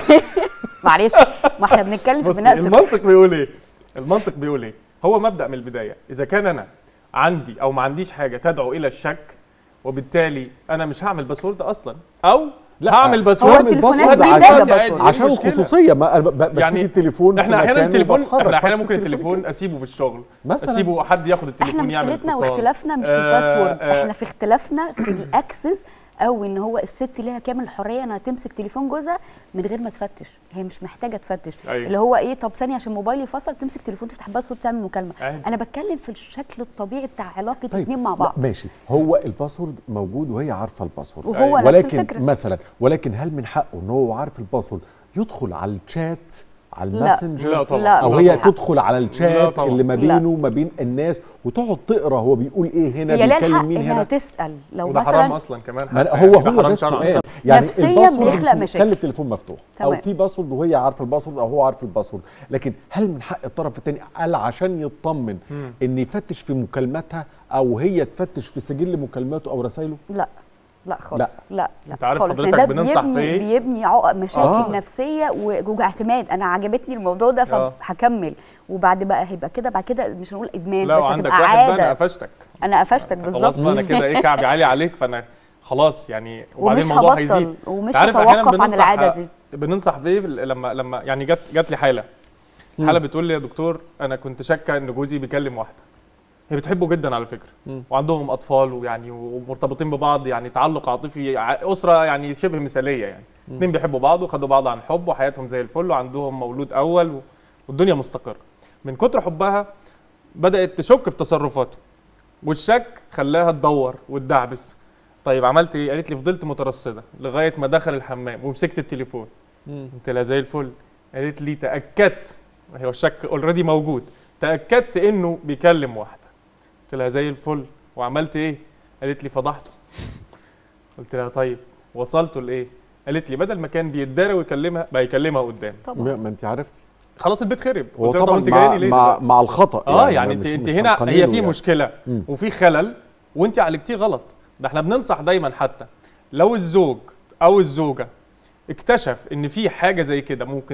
[SPEAKER 6] معلش ما احنا بنتكلم في
[SPEAKER 26] بص
[SPEAKER 6] بناء ثقة.
[SPEAKER 26] المنطق بيقول ايه المنطق بيقول ايه هو مبدا من البدايه اذا كان انا عندي او ما عنديش حاجه تدعو الى الشك وبالتالي انا مش هعمل باسورد اصلا او
[SPEAKER 1] لا
[SPEAKER 26] هعمل
[SPEAKER 6] هو
[SPEAKER 26] باسورد
[SPEAKER 6] التليفونات
[SPEAKER 26] وهديه
[SPEAKER 6] محتاجة
[SPEAKER 26] دلوقتي عادي،
[SPEAKER 6] باسورد.
[SPEAKER 26] إيه
[SPEAKER 1] عشان
[SPEAKER 26] المشكلة؟
[SPEAKER 1] الخصوصيه ما أنا ب- بسيب
[SPEAKER 26] يعني
[SPEAKER 1] التليفون
[SPEAKER 26] احنا
[SPEAKER 1] في
[SPEAKER 26] احيانا
[SPEAKER 1] مكان
[SPEAKER 26] التليفون
[SPEAKER 1] وبتحرك،
[SPEAKER 26] احنا احيانا
[SPEAKER 1] بس
[SPEAKER 26] ممكن
[SPEAKER 1] التليفون
[SPEAKER 26] التليفون اسيبه في الشغل
[SPEAKER 1] مثلاً.
[SPEAKER 26] اسيبه حد ياخد
[SPEAKER 6] احنا
[SPEAKER 26] التليفون يعمل
[SPEAKER 6] مشكلتنا
[SPEAKER 26] اتصال
[SPEAKER 6] واختلافنا مش في
[SPEAKER 26] آه،
[SPEAKER 6] الباسورد
[SPEAKER 26] آه،
[SPEAKER 6] احنا في اختلافنا في الاكسس او ان هو الست ليها كامل الحريه انها تمسك تليفون جوزها من غير ما تفتش هي مش محتاجه تفتش
[SPEAKER 26] أيوة.
[SPEAKER 6] اللي هو ايه طب ثانيه عشان موبايلي فصل تمسك تليفون تفتح باسورد تعمل مكالمه
[SPEAKER 26] عادي.
[SPEAKER 6] انا بتكلم في الشكل الطبيعي بتاع علاقه
[SPEAKER 1] طيب
[SPEAKER 6] اتنين مع
[SPEAKER 1] لا،
[SPEAKER 6] بعض
[SPEAKER 1] ماشي هو الباسورد موجود وهي عارفه الباسورد
[SPEAKER 6] وهو نفس
[SPEAKER 1] ولكن
[SPEAKER 6] الفكرة.
[SPEAKER 1] مثلا ولكن هل من حقه ان هو عارف الباسورد يدخل على الشات على
[SPEAKER 6] لا.
[SPEAKER 1] الماسنجر
[SPEAKER 26] لا طبعا.
[SPEAKER 6] لا،
[SPEAKER 1] او
[SPEAKER 6] مش
[SPEAKER 1] هي
[SPEAKER 6] من حقه.
[SPEAKER 1] تدخل على
[SPEAKER 26] لا
[SPEAKER 1] الشات
[SPEAKER 26] طبعا.
[SPEAKER 1] اللي ما
[SPEAKER 6] لا.
[SPEAKER 1] بينه وما بين الناس وتقعد تقرا هو بيقول ايه هنا
[SPEAKER 6] هي لها
[SPEAKER 1] بيتكلم
[SPEAKER 6] الحق
[SPEAKER 1] مين
[SPEAKER 6] انها
[SPEAKER 1] هنا
[SPEAKER 6] تسال لو
[SPEAKER 26] وده حرام
[SPEAKER 6] مثلا
[SPEAKER 26] اصلا كمان
[SPEAKER 1] ما
[SPEAKER 26] حتى
[SPEAKER 1] هو
[SPEAKER 26] يعني
[SPEAKER 1] هو ده
[SPEAKER 26] حرام شرعاً.
[SPEAKER 1] السؤال يعني
[SPEAKER 6] نفسياً
[SPEAKER 1] الباسورد
[SPEAKER 6] بيخلق
[SPEAKER 1] مش
[SPEAKER 6] مشاكل.
[SPEAKER 1] خلي التليفون مفتوح او
[SPEAKER 6] تمام.
[SPEAKER 1] في باسورد وهي عارفه الباسورد او هو عارف الباسورد لكن هل من حق الطرف الثاني قال عشان يطمن
[SPEAKER 26] مم.
[SPEAKER 1] ان يفتش في مكالماتها او هي تفتش في سجل مكالماته او رسائله
[SPEAKER 6] لا لا خالص لا لا, لا
[SPEAKER 26] أنت عارف
[SPEAKER 6] خالص لأن
[SPEAKER 26] حضرتك
[SPEAKER 6] ده
[SPEAKER 26] بننصح في
[SPEAKER 6] بيبني
[SPEAKER 26] إيه؟
[SPEAKER 6] بيبني عقد مشاكل
[SPEAKER 1] آه.
[SPEAKER 6] آه. نفسيه وجوجع اعتماد انا عجبتني الموضوع ده
[SPEAKER 26] آه.
[SPEAKER 6] فهكمل وبعد بقى هيبقى كده بعد كده مش هنقول ادمان
[SPEAKER 26] لا
[SPEAKER 6] بس
[SPEAKER 26] وعندك
[SPEAKER 6] هتبقى
[SPEAKER 26] واحد بقى انا
[SPEAKER 6] عاده
[SPEAKER 26] قفشتك
[SPEAKER 6] انا قفشتك بالظبط
[SPEAKER 26] خلاص بقى انا كده ايه كعبي عالي عليك فانا خلاص يعني وبعدين
[SPEAKER 6] ومش
[SPEAKER 26] الموضوع
[SPEAKER 6] هبطل
[SPEAKER 26] هيزيد
[SPEAKER 6] ومش
[SPEAKER 26] أنت عارف أحياناً
[SPEAKER 6] هتوقف عن
[SPEAKER 26] بننصح-
[SPEAKER 6] العاده دي
[SPEAKER 26] بننصح بايه في ال- لما لما يعني جت جت لي حاله حاله بتقول لي يا دكتور انا كنت شاكه ان جوزي بيكلم واحده هي بتحبه جدا على فكره
[SPEAKER 1] مم.
[SPEAKER 26] وعندهم اطفال ويعني ومرتبطين ببعض يعني تعلق عاطفي ع- اسره يعني شبه مثاليه يعني اثنين بيحبوا بعض وخدوا بعض عن حب وحياتهم زي الفل وعندهم مولود اول و- والدنيا مستقره من كتر حبها بدات تشك في تصرفاته والشك خلاها تدور وتدعبس طيب عملت ايه قالت لي فضلت مترصده لغايه ما دخل الحمام ومسكت التليفون قلت لها زي الفل قالت لي تاكدت هو الشك اوريدي موجود تاكدت انه بيكلم واحده قلت لها زي الفل وعملت ايه قالت لي فضحته قلت لها طيب وصلتوا لايه قالت لي بدل ما كان بيتدارى ويكلمها بقى يكلمها قدام
[SPEAKER 6] طبعا
[SPEAKER 1] ما انت عرفتي
[SPEAKER 26] خلاص البيت خرب
[SPEAKER 1] هو
[SPEAKER 26] قلت لها طب
[SPEAKER 1] طبعا
[SPEAKER 26] انت
[SPEAKER 1] مع,
[SPEAKER 26] جايه ليه
[SPEAKER 1] مع,
[SPEAKER 26] دلوقتي؟
[SPEAKER 1] مع الخطا
[SPEAKER 26] اه يعني
[SPEAKER 1] مش-
[SPEAKER 26] انت انت
[SPEAKER 1] مش
[SPEAKER 26] هنا
[SPEAKER 1] هنقننه
[SPEAKER 26] هي في
[SPEAKER 1] يعني.
[SPEAKER 26] مشكله
[SPEAKER 1] مم.
[SPEAKER 26] وفي خلل وانت عالجتيه غلط ده احنا بننصح دايما حتى لو الزوج او الزوجه اكتشف ان في حاجه زي كده ممكن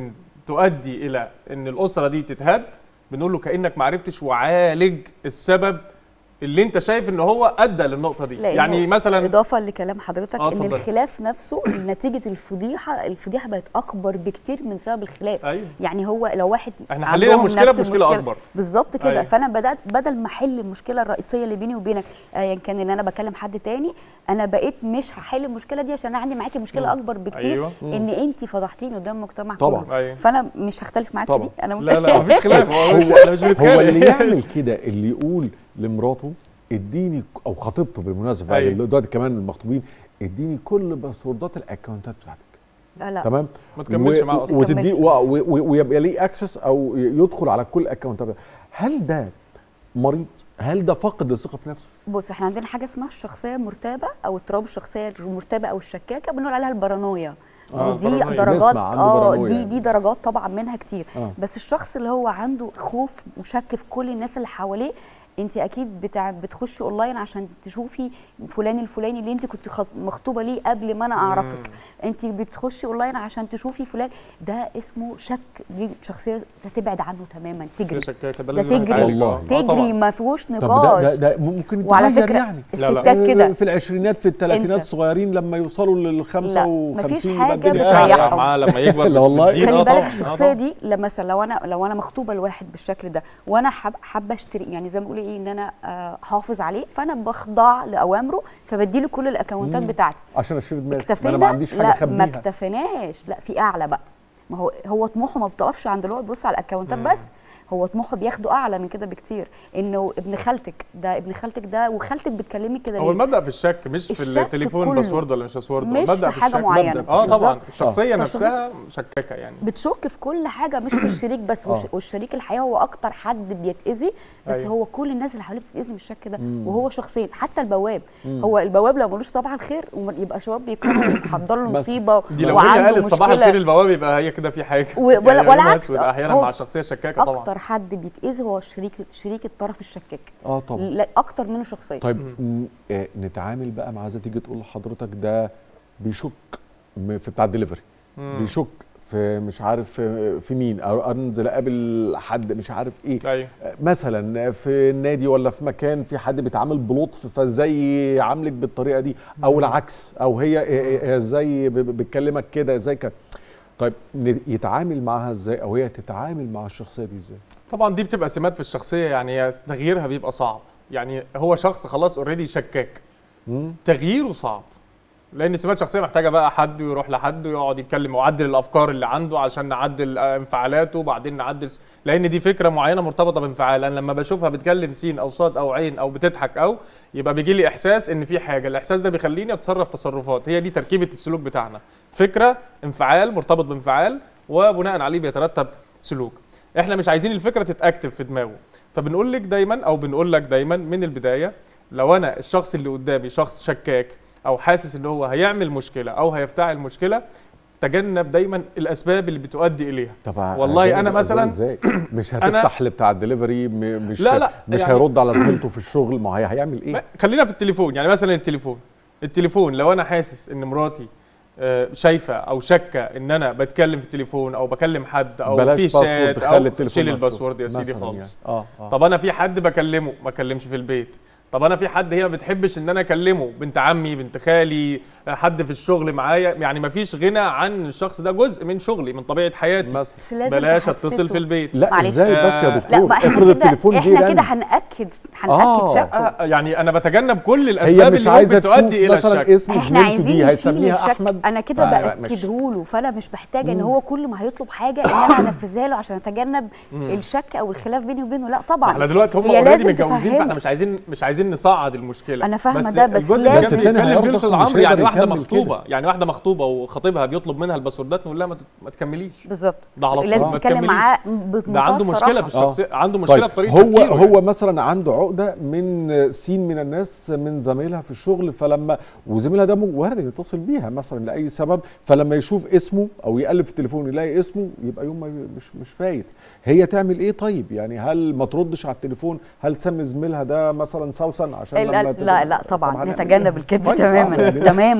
[SPEAKER 26] تؤدي الى ان الاسره دي تتهد بنقول له كانك ما عرفتش وعالج السبب اللي انت شايف ان هو ادى للنقطه دي
[SPEAKER 6] لأنه
[SPEAKER 26] يعني مثلا
[SPEAKER 6] اضافه لكلام حضرتك
[SPEAKER 26] آه،
[SPEAKER 6] ان
[SPEAKER 26] اتفضل.
[SPEAKER 6] الخلاف نفسه نتيجه الفضيحه الفضيحه بقت اكبر بكتير من سبب الخلاف
[SPEAKER 26] أيوة.
[SPEAKER 6] يعني هو لو واحد
[SPEAKER 26] احنا حلينا
[SPEAKER 6] عندهم
[SPEAKER 26] المشكلة
[SPEAKER 6] نفس
[SPEAKER 26] بمشكلة
[SPEAKER 6] المشكلة-
[SPEAKER 26] أكبر.
[SPEAKER 6] بالظبط كده
[SPEAKER 26] أيوة.
[SPEAKER 6] فانا بدات بدل ما احل المشكله الرئيسيه اللي بيني وبينك ايا كان ان انا بكلم حد تاني انا بقيت مش هحل المشكله دي عشان انا عندي معاكي مشكله
[SPEAKER 26] مم.
[SPEAKER 6] اكبر بكتير
[SPEAKER 26] أيوة. مم.
[SPEAKER 6] ان انت فضحتيني قدام المجتمع
[SPEAKER 1] طبعاً.
[SPEAKER 6] كله
[SPEAKER 26] أيوة.
[SPEAKER 6] فانا مش هختلف معاكي
[SPEAKER 1] طبعاً.
[SPEAKER 6] دي انا
[SPEAKER 26] لا لا مفيش خلاف هو مش
[SPEAKER 1] هو,
[SPEAKER 26] احنا مش
[SPEAKER 1] هو
[SPEAKER 26] بنتخانق
[SPEAKER 1] اللي يعمل كده اللي يقول لمراته اديني او خطيبته بالمناسبه
[SPEAKER 26] أيوة.
[SPEAKER 1] يعني دلوقتي كمان المخطوبين اديني كل باسوردات الاكونتات بتاعتك
[SPEAKER 6] لا لا
[SPEAKER 1] تمام
[SPEAKER 26] ما تكملش
[SPEAKER 1] و-
[SPEAKER 26] معاه أصلاً.
[SPEAKER 1] وتدي
[SPEAKER 6] تكملش.
[SPEAKER 1] و- و- و- ويبقى ليه اكسس او يدخل على كل اكونتات هل ده مريض هل ده فاقد الثقه في نفسه
[SPEAKER 6] بص احنا عندنا حاجه اسمها الشخصيه المرتابه او اضطراب الشخصيه المرتابه او الشكاكه بنقول عليها البارانويا
[SPEAKER 1] آه،
[SPEAKER 6] ودي
[SPEAKER 1] بارانويا.
[SPEAKER 6] درجات
[SPEAKER 1] نسمع عنه
[SPEAKER 6] اه
[SPEAKER 1] بارانويا
[SPEAKER 6] دي
[SPEAKER 1] يعني.
[SPEAKER 6] دي درجات طبعا منها كتير
[SPEAKER 1] آه.
[SPEAKER 6] بس الشخص اللي هو عنده خوف وشك في كل الناس اللي حواليه انت اكيد بتاع بتخشي اونلاين عشان تشوفي فلان الفلاني اللي انت كنت خط- مخطوبه ليه قبل ما انا اعرفك انت بتخشي اونلاين عشان تشوفي فلان ده اسمه شك دي شخصيه تبعد عنه تماما تجري
[SPEAKER 26] شكاكه ده
[SPEAKER 6] ده
[SPEAKER 26] لازم
[SPEAKER 6] تجري
[SPEAKER 26] نتعالج. آه. آه
[SPEAKER 6] تجري
[SPEAKER 26] طبعاً.
[SPEAKER 6] ما فيهوش
[SPEAKER 1] طب
[SPEAKER 6] نقاش
[SPEAKER 1] ده, ده, ده ممكن
[SPEAKER 6] وعلى
[SPEAKER 1] يتغير
[SPEAKER 6] فكرة
[SPEAKER 1] يعني
[SPEAKER 26] لا، لا.
[SPEAKER 6] الستات كده
[SPEAKER 1] في العشرينات في الثلاثينات
[SPEAKER 6] انسى.
[SPEAKER 1] صغيرين لما يوصلوا لل 55
[SPEAKER 6] مفيش
[SPEAKER 1] يبقى
[SPEAKER 6] حاجة
[SPEAKER 1] الدنيا
[SPEAKER 6] بتريحهم.
[SPEAKER 1] شغالة.
[SPEAKER 26] معاه لما يكبر
[SPEAKER 1] لا والله.
[SPEAKER 26] بتزيد.
[SPEAKER 6] خلي
[SPEAKER 26] آه
[SPEAKER 6] بالك
[SPEAKER 26] طبعاً. آه
[SPEAKER 6] الشخصيه
[SPEAKER 26] طبعاً.
[SPEAKER 6] دي لما مثلا لو انا لو انا مخطوبه لواحد بالشكل ده وانا حاب- حابه اشتري يعني زي ما بقول ايه ان انا آه، حافظ عليه فانا بخضع لاوامره فبديله كل الاكونتات
[SPEAKER 1] مم.
[SPEAKER 6] بتاعتي
[SPEAKER 1] عشان اشيل دماغي ما
[SPEAKER 6] اكتفينا
[SPEAKER 1] انا ما عنديش حاجه
[SPEAKER 6] لا ما
[SPEAKER 1] اخبيها
[SPEAKER 6] اكتفيناش لا في اعلى بقى ما هو هو طموحه ما بتقفش عند اللي هو بيبص على الاكونتات
[SPEAKER 26] مم.
[SPEAKER 6] بس هو طموحه بياخده اعلى من كده بكتير انه ابن خالتك ده ابن خالتك ده وخالتك بتكلمك كده
[SPEAKER 26] هو
[SPEAKER 6] ليه
[SPEAKER 26] المبدا في الشك مش في
[SPEAKER 6] الشك
[SPEAKER 26] التليفون
[SPEAKER 6] كله.
[SPEAKER 26] باسورد ولا مش باسورد
[SPEAKER 6] مش
[SPEAKER 26] المبدا
[SPEAKER 6] في حاجة
[SPEAKER 26] الشك
[SPEAKER 6] معينة.
[SPEAKER 26] مبدأ. اه طبعا
[SPEAKER 6] بالظبط.
[SPEAKER 26] الشخصيه
[SPEAKER 6] آه.
[SPEAKER 26] نفسها شكاكه يعني
[SPEAKER 6] بتشك في كل حاجه مش في الشريك بس
[SPEAKER 1] آه.
[SPEAKER 6] وش- والشريك الحقيقه هو اكتر حد بيتاذي بس
[SPEAKER 26] أيوة.
[SPEAKER 6] هو كل الناس اللي حواليه بتتاذي من الشك ده
[SPEAKER 1] مم.
[SPEAKER 6] وهو شخصيا حتى البواب
[SPEAKER 1] مم.
[SPEAKER 6] هو البواب لو ملوش صباح الخير وم- يبقى شباب بيكونوا محضر له
[SPEAKER 1] مثلا.
[SPEAKER 6] مصيبه
[SPEAKER 26] دي لو هي
[SPEAKER 6] وعنده
[SPEAKER 26] قالت صباح
[SPEAKER 6] مشكلة.
[SPEAKER 26] الخير البواب يبقى هي كده في حاجه
[SPEAKER 6] و- ولا-
[SPEAKER 26] يعني
[SPEAKER 6] ولا
[SPEAKER 26] يوم
[SPEAKER 6] عكس.
[SPEAKER 26] أسود احيانا
[SPEAKER 6] هو
[SPEAKER 26] مع الشخصيه شكاكه طبعا
[SPEAKER 6] اكتر حد بيتاذي هو الشريك شريك الطرف الشكاك
[SPEAKER 1] اه طبعا
[SPEAKER 6] لا اكتر منه شخصيا
[SPEAKER 1] طيب م- آه، نتعامل بقى مع زي تيجي تقول لحضرتك ده بيشك م- في بتاع الدليفري
[SPEAKER 26] مم.
[SPEAKER 1] بيشك في مش عارف في في مين او انزل اقابل حد مش عارف ايه
[SPEAKER 26] ايوه
[SPEAKER 1] آه، مثلا في النادي ولا في مكان في حد بيتعامل بلطف فازاي يعاملك بالطريقه دي او العكس او هي هي- هي ازاي ب- ب- بتكلمك كده ازاي كده طيب ن- يتعامل معاها ازاي او هي تتعامل مع الشخصيه دي ازاي
[SPEAKER 26] طبعا دي بتبقى سمات في الشخصيه يعني هي تغييرها بيبقى صعب يعني هو شخص خلاص اوريدي شكاك
[SPEAKER 1] مم.
[SPEAKER 26] تغييره صعب لان سمات شخصيه محتاجه بقى حد ويروح لحد ويقعد يتكلم ويعدل الافكار اللي عنده عشان نعدل آه، انفعالاته وبعدين نعدل س- لان دي فكره معينه مرتبطه بانفعال انا لما بشوفها بتكلم سين او صاد او عين او بتضحك او يبقى بيجي لي احساس ان في حاجه الاحساس ده بيخليني اتصرف تصرفات هي دي تركيبه السلوك بتاعنا فكره انفعال مرتبط بانفعال وبناء عليه بيترتب سلوك احنا مش عايزين الفكره تتاكتف في دماغه فبنقول لك دايما او بنقول لك دايما من البدايه لو انا الشخص اللي قدامي شخص شكاك او حاسس ان هو هيعمل مشكله او هيفتعل مشكله تجنب دايما الاسباب اللي بتؤدي اليها
[SPEAKER 1] طب
[SPEAKER 26] والله
[SPEAKER 1] هجانب
[SPEAKER 26] انا
[SPEAKER 1] الأسباب
[SPEAKER 26] مثلا
[SPEAKER 1] ازاي مش
[SPEAKER 26] أنا-
[SPEAKER 1] هتفتح لبتاع الدليفري م- مش
[SPEAKER 26] لا، لا،
[SPEAKER 1] مش
[SPEAKER 26] يعني-
[SPEAKER 1] هيرد على زميلته في الشغل ما هي هيعمل ايه
[SPEAKER 26] ما- خلينا في التليفون يعني مثلا التليفون التليفون لو انا حاسس ان مراتي آه، شايفه او شاكه ان انا بتكلم في التليفون او بكلم حد او
[SPEAKER 1] بلاش
[SPEAKER 26] في
[SPEAKER 1] باسورد،
[SPEAKER 26] شات
[SPEAKER 1] خلي
[SPEAKER 26] او
[SPEAKER 1] التليفون
[SPEAKER 26] شيل
[SPEAKER 1] مفتوح.
[SPEAKER 26] الباسورد يا سيدي
[SPEAKER 1] مثلاً
[SPEAKER 26] خالص
[SPEAKER 1] يعني. آه، آه.
[SPEAKER 26] طب انا في حد بكلمه ما اكلمش في البيت طب انا في حد هي ما بتحبش ان انا اكلمه بنت عمي بنت خالي آه، حد في الشغل معايا يعني ما فيش غنى عن الشخص ده جزء من شغلي من طبيعه حياتي
[SPEAKER 6] بس لازم
[SPEAKER 26] بلاش
[SPEAKER 6] تحسسه.
[SPEAKER 26] اتصل في البيت
[SPEAKER 1] لا
[SPEAKER 6] معلش.
[SPEAKER 1] ازاي بس يا
[SPEAKER 26] آه،
[SPEAKER 1] دكتور
[SPEAKER 6] لا ما احنا
[SPEAKER 1] افرض
[SPEAKER 6] كده
[SPEAKER 1] التليفون جه
[SPEAKER 6] احنا
[SPEAKER 1] رن.
[SPEAKER 6] كده هنأكد هنأكد
[SPEAKER 1] آه.
[SPEAKER 6] شكه
[SPEAKER 26] آه، يعني انا بتجنب كل الاسباب
[SPEAKER 1] هي مش
[SPEAKER 26] اللي
[SPEAKER 1] عايزه
[SPEAKER 26] ممكن
[SPEAKER 1] تشوف
[SPEAKER 26] تؤدي الى
[SPEAKER 1] مثلا
[SPEAKER 26] الشك
[SPEAKER 1] اسم
[SPEAKER 6] احنا
[SPEAKER 1] زميلته
[SPEAKER 6] عايزين
[SPEAKER 1] دي
[SPEAKER 6] نشيل
[SPEAKER 1] هيسميها
[SPEAKER 6] الشك
[SPEAKER 1] احمد
[SPEAKER 6] انا كده
[SPEAKER 1] فمش-
[SPEAKER 6] باكده له فانا مش محتاجه ان هو كل ما هيطلب حاجه ان انا انفذها له عشان اتجنب
[SPEAKER 26] مم.
[SPEAKER 6] الشك او الخلاف بيني وبينه لا طبعا
[SPEAKER 26] احنا دلوقتي هم
[SPEAKER 6] هي
[SPEAKER 26] اوريدي
[SPEAKER 6] لازم
[SPEAKER 26] متجوزين
[SPEAKER 6] تفهمه.
[SPEAKER 26] فاحنا مش عايزين مش عايزين نصعد المشكله
[SPEAKER 6] أنا فاهمة
[SPEAKER 26] بس
[SPEAKER 6] ده، بس
[SPEAKER 26] الجزء اللي
[SPEAKER 6] لازم-
[SPEAKER 26] كان
[SPEAKER 1] بس التاني
[SPEAKER 26] بيتكلم فيه
[SPEAKER 1] هيرضخ
[SPEAKER 26] الاستاذ
[SPEAKER 1] ومش
[SPEAKER 26] عمرو يعني
[SPEAKER 1] هيقدر
[SPEAKER 26] واحده
[SPEAKER 1] يكمل
[SPEAKER 26] مخطوبه
[SPEAKER 1] كده.
[SPEAKER 26] يعني واحده مخطوبه وخطيبها بيطلب منها الباسوردات نقول لها ما تت- ما تكمليش
[SPEAKER 6] بالظبط
[SPEAKER 26] ده على طول
[SPEAKER 6] لازم
[SPEAKER 26] ما
[SPEAKER 6] تتكلم
[SPEAKER 26] تكمليش.
[SPEAKER 6] معاه
[SPEAKER 26] ده عنده مشكله في
[SPEAKER 1] آه.
[SPEAKER 26] الشخصيه عنده مشكله في طريقه
[SPEAKER 1] هو
[SPEAKER 26] تفكيره
[SPEAKER 1] هو
[SPEAKER 26] يعني.
[SPEAKER 1] مثلا عنده عقده من سين من الناس من زمايلها في الشغل فلما وزميلها ده مو- وارد يتصل بيها مثلا لاي سبب فلما يشوف اسمه او يقلب في التليفون يلاقي اسمه يبقى يوم ما مش مش فايت هي تعمل ايه طيب يعني هل ما تردش على التليفون هل تسمي زميلها ده مثلا سوسن عشان
[SPEAKER 6] لا
[SPEAKER 1] لما
[SPEAKER 6] لا, لا طبعا
[SPEAKER 1] هنعمل
[SPEAKER 6] نتجنب
[SPEAKER 1] إيه؟
[SPEAKER 6] الكذب
[SPEAKER 1] طيب،
[SPEAKER 6] تماما
[SPEAKER 1] آه،
[SPEAKER 6] تماما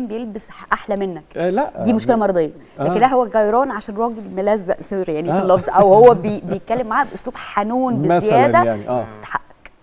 [SPEAKER 6] كان بيلبس احلى منك
[SPEAKER 1] آه لا
[SPEAKER 6] دي مشكله مرضيه
[SPEAKER 1] آه.
[SPEAKER 6] لكن لا هو غيران عشان راجل ملزق سوري يعني
[SPEAKER 1] آه.
[SPEAKER 6] في اللفظ او هو بي بيتكلم معاها باسلوب حنون
[SPEAKER 1] مثلا
[SPEAKER 6] بزياده
[SPEAKER 1] يعني اه
[SPEAKER 6] حقك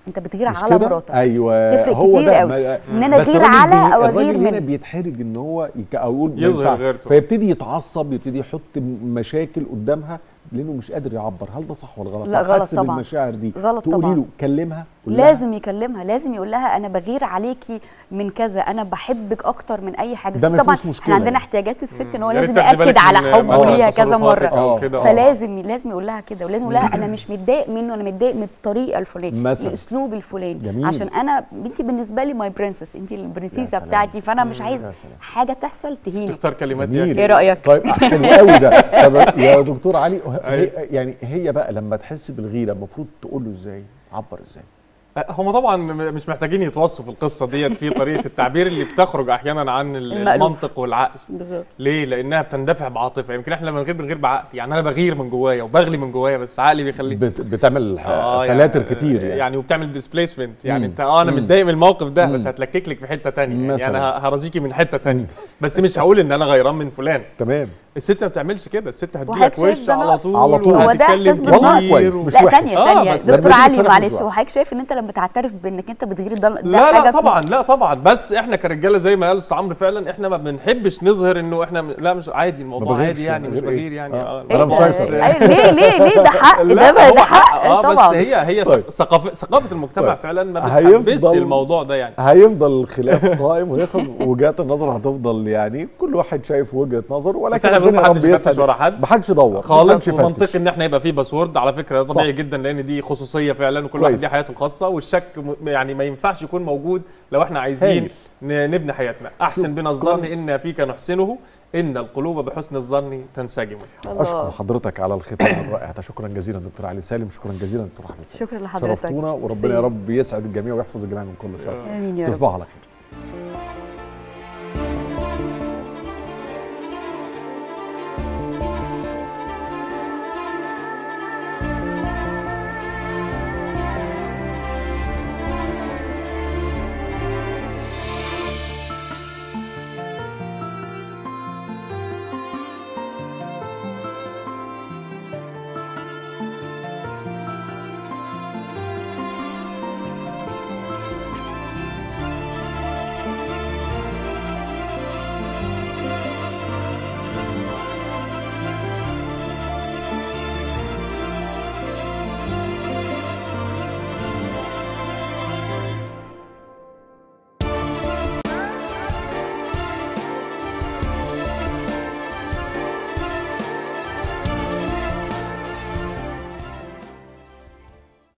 [SPEAKER 6] انت بتغير
[SPEAKER 1] مش
[SPEAKER 6] على
[SPEAKER 1] كده؟
[SPEAKER 6] مراتك
[SPEAKER 1] ايوه
[SPEAKER 6] تفرق
[SPEAKER 1] هو
[SPEAKER 6] كتير
[SPEAKER 1] ده
[SPEAKER 6] قوي
[SPEAKER 1] ما-
[SPEAKER 6] ان انا
[SPEAKER 1] بس
[SPEAKER 6] اغير
[SPEAKER 1] الراجل
[SPEAKER 6] على
[SPEAKER 1] بي-
[SPEAKER 6] او
[SPEAKER 1] الراجل
[SPEAKER 6] اغير
[SPEAKER 1] هنا
[SPEAKER 6] من
[SPEAKER 1] بيتحرج ان هو يك- اقول ما
[SPEAKER 26] يظهر
[SPEAKER 1] ينفعش.
[SPEAKER 26] غيرته.
[SPEAKER 1] فيبتدي يتعصب يبتدي يحط مشاكل قدامها لانه مش قادر يعبر هل ده صح ولا غلط
[SPEAKER 6] لا،
[SPEAKER 1] طب
[SPEAKER 6] غلط
[SPEAKER 1] حس
[SPEAKER 6] طبعاً.
[SPEAKER 1] بالمشاعر دي
[SPEAKER 6] غلط
[SPEAKER 1] تقولي
[SPEAKER 6] طبعاً.
[SPEAKER 1] له كلمها قول لها.
[SPEAKER 6] لازم يكلمها لازم يقول لها انا بغير عليكي من كذا انا بحبك اكتر من اي حاجه
[SPEAKER 1] ده
[SPEAKER 6] بس
[SPEAKER 1] ما
[SPEAKER 6] طبعا
[SPEAKER 1] فيهوش مشكلة
[SPEAKER 6] احنا عندنا
[SPEAKER 1] يعني.
[SPEAKER 6] احتياجات الست ان هو
[SPEAKER 26] يا ريت
[SPEAKER 6] لازم
[SPEAKER 26] تاخدي بالك
[SPEAKER 6] ياكد على
[SPEAKER 26] من
[SPEAKER 6] حبه
[SPEAKER 26] مثلاً
[SPEAKER 6] ليها كذا
[SPEAKER 26] تصرفاتك
[SPEAKER 6] مره
[SPEAKER 26] أو كده، آه.
[SPEAKER 6] فلازم لازم يقول لها كده ولازم يقول لها انا مش متضايق منه انا متضايق من الطريقه الفلانيه
[SPEAKER 1] مثلاً.
[SPEAKER 6] الاسلوب الفلاني
[SPEAKER 1] جميل.
[SPEAKER 6] عشان انا انت بالنسبه لي ماي برنسس انت
[SPEAKER 1] يا
[SPEAKER 6] البرنسيسه
[SPEAKER 1] سلام.
[SPEAKER 6] بتاعتي فانا مش
[SPEAKER 1] يا
[SPEAKER 6] عايز
[SPEAKER 1] سلام.
[SPEAKER 6] حاجه تحصل تهيني
[SPEAKER 26] تختار كلمات
[SPEAKER 1] جميل.
[SPEAKER 6] ايه رايك
[SPEAKER 1] طيب حلو قوي ده طب يا دكتور علي هي يعني هي بقى لما تحس بالغيره المفروض تقول له ازاي عبر ازاي
[SPEAKER 26] هم طبعا م- مش محتاجين يتوصوا في القصه ديت في طريقه التعبير اللي بتخرج احيانا عن ال-
[SPEAKER 6] المألوف.
[SPEAKER 26] المنطق والعقل
[SPEAKER 6] بالظبط
[SPEAKER 26] ليه لانها بتندفع بعاطفه يمكن احنا لما بنغير بنغير بعقل يعني انا بغير من جوايا وبغلي من جوايا بس عقلي بيخلي
[SPEAKER 1] بت بتعمل
[SPEAKER 26] آه،
[SPEAKER 1] فلاتر
[SPEAKER 26] يعني-
[SPEAKER 1] كتير يعني,
[SPEAKER 26] يعني وبتعمل ديسبيسمنت يعني
[SPEAKER 1] مم.
[SPEAKER 26] انت اه انا
[SPEAKER 1] مم.
[SPEAKER 26] متضايق من الموقف ده
[SPEAKER 1] مم.
[SPEAKER 26] بس هتلكك لك في حته تانية يعني
[SPEAKER 1] مثلاً.
[SPEAKER 26] انا ه- هرازيكي من حته تانية بس مش هقول ان انا غيران من فلان
[SPEAKER 1] تمام
[SPEAKER 26] الست ما بتعملش كده الست هتجيلك
[SPEAKER 6] وحضرتك شايف
[SPEAKER 26] وش
[SPEAKER 6] ده
[SPEAKER 26] على
[SPEAKER 6] نقص؟
[SPEAKER 26] طول
[SPEAKER 1] على طول.
[SPEAKER 6] هو ده
[SPEAKER 26] وهتتكلم
[SPEAKER 6] احساس بالنقص
[SPEAKER 26] كتير
[SPEAKER 1] كويس،
[SPEAKER 26] و-
[SPEAKER 1] مش
[SPEAKER 6] لا
[SPEAKER 1] وحش.
[SPEAKER 6] ثانيه
[SPEAKER 26] آه،
[SPEAKER 6] ثانيه
[SPEAKER 26] بس
[SPEAKER 6] دكتور
[SPEAKER 1] لما يجي
[SPEAKER 6] علي
[SPEAKER 1] يصرح
[SPEAKER 6] معلش
[SPEAKER 1] مش
[SPEAKER 6] هو حضرتك شايف ان انت لما تعترف بانك انت بتغير ده ده
[SPEAKER 26] لا
[SPEAKER 6] حاجه
[SPEAKER 26] لا طبعا لا طبعا بس احنا كرجاله زي ما قال استاذ عمرو فعلا احنا ما بنحبش نظهر انه احنا م- لا مش عادي الموضوع
[SPEAKER 1] بغيرش،
[SPEAKER 26] عادي يعني مش
[SPEAKER 1] بغير إيه؟
[SPEAKER 26] بغير يعني
[SPEAKER 1] آه.
[SPEAKER 26] اه
[SPEAKER 1] أنا
[SPEAKER 26] الموضوع
[SPEAKER 1] مسيطر.
[SPEAKER 26] مش-
[SPEAKER 6] أيوة، ليه ليه ليه ده حق
[SPEAKER 26] لا،
[SPEAKER 6] ده بقى
[SPEAKER 26] هو
[SPEAKER 6] ده حق
[SPEAKER 26] اه بس
[SPEAKER 6] طبعا
[SPEAKER 26] هي هي
[SPEAKER 1] طيب.
[SPEAKER 26] ثقافه ثقافه المجتمع
[SPEAKER 1] طيب.
[SPEAKER 26] فعلا ما بتحبش
[SPEAKER 1] هيفضل-
[SPEAKER 26] الموضوع ده يعني
[SPEAKER 1] هيفضل الخلاف قائم وياخد وجهات النظر هتفضل يعني كل واحد شايف وجهه نظره
[SPEAKER 26] بس
[SPEAKER 1] ولكن
[SPEAKER 26] احنا بنقول
[SPEAKER 1] ربنا يا رب
[SPEAKER 26] محدش يفتش
[SPEAKER 1] يسعد
[SPEAKER 26] ورا حد
[SPEAKER 1] محدش يدور
[SPEAKER 26] خالص
[SPEAKER 1] محدش
[SPEAKER 26] ومنطقي
[SPEAKER 1] يفتش.
[SPEAKER 26] ان احنا يبقى فيه باسورد على فكره ده طبيعي
[SPEAKER 1] صح.
[SPEAKER 26] جدا لان دي خصوصيه فعلا وكل واحد
[SPEAKER 1] كويس.
[SPEAKER 26] ليه حياته الخاصه والشك م- يعني ما ينفعش يكون موجود لو احنا عايزين
[SPEAKER 1] هايل.
[SPEAKER 26] ن- نبني حياتنا احسن بنا
[SPEAKER 1] شكراً.
[SPEAKER 26] الظن ان فيك نحسنه ان القلوب بحسن الظن تنسجم
[SPEAKER 1] اشكر حضرتك على الختام الرائع ده شكرا جزيلا دكتور علي سالم شكرا جزيلا دكتور احمد فهمي.
[SPEAKER 6] شكرا لحضرتك
[SPEAKER 1] شرفتونا وربنا
[SPEAKER 6] ميرسي.
[SPEAKER 1] يا رب يسعد الجميع ويحفظ الجميع من كل شر
[SPEAKER 6] امين يا رب
[SPEAKER 1] تصبحوا على خير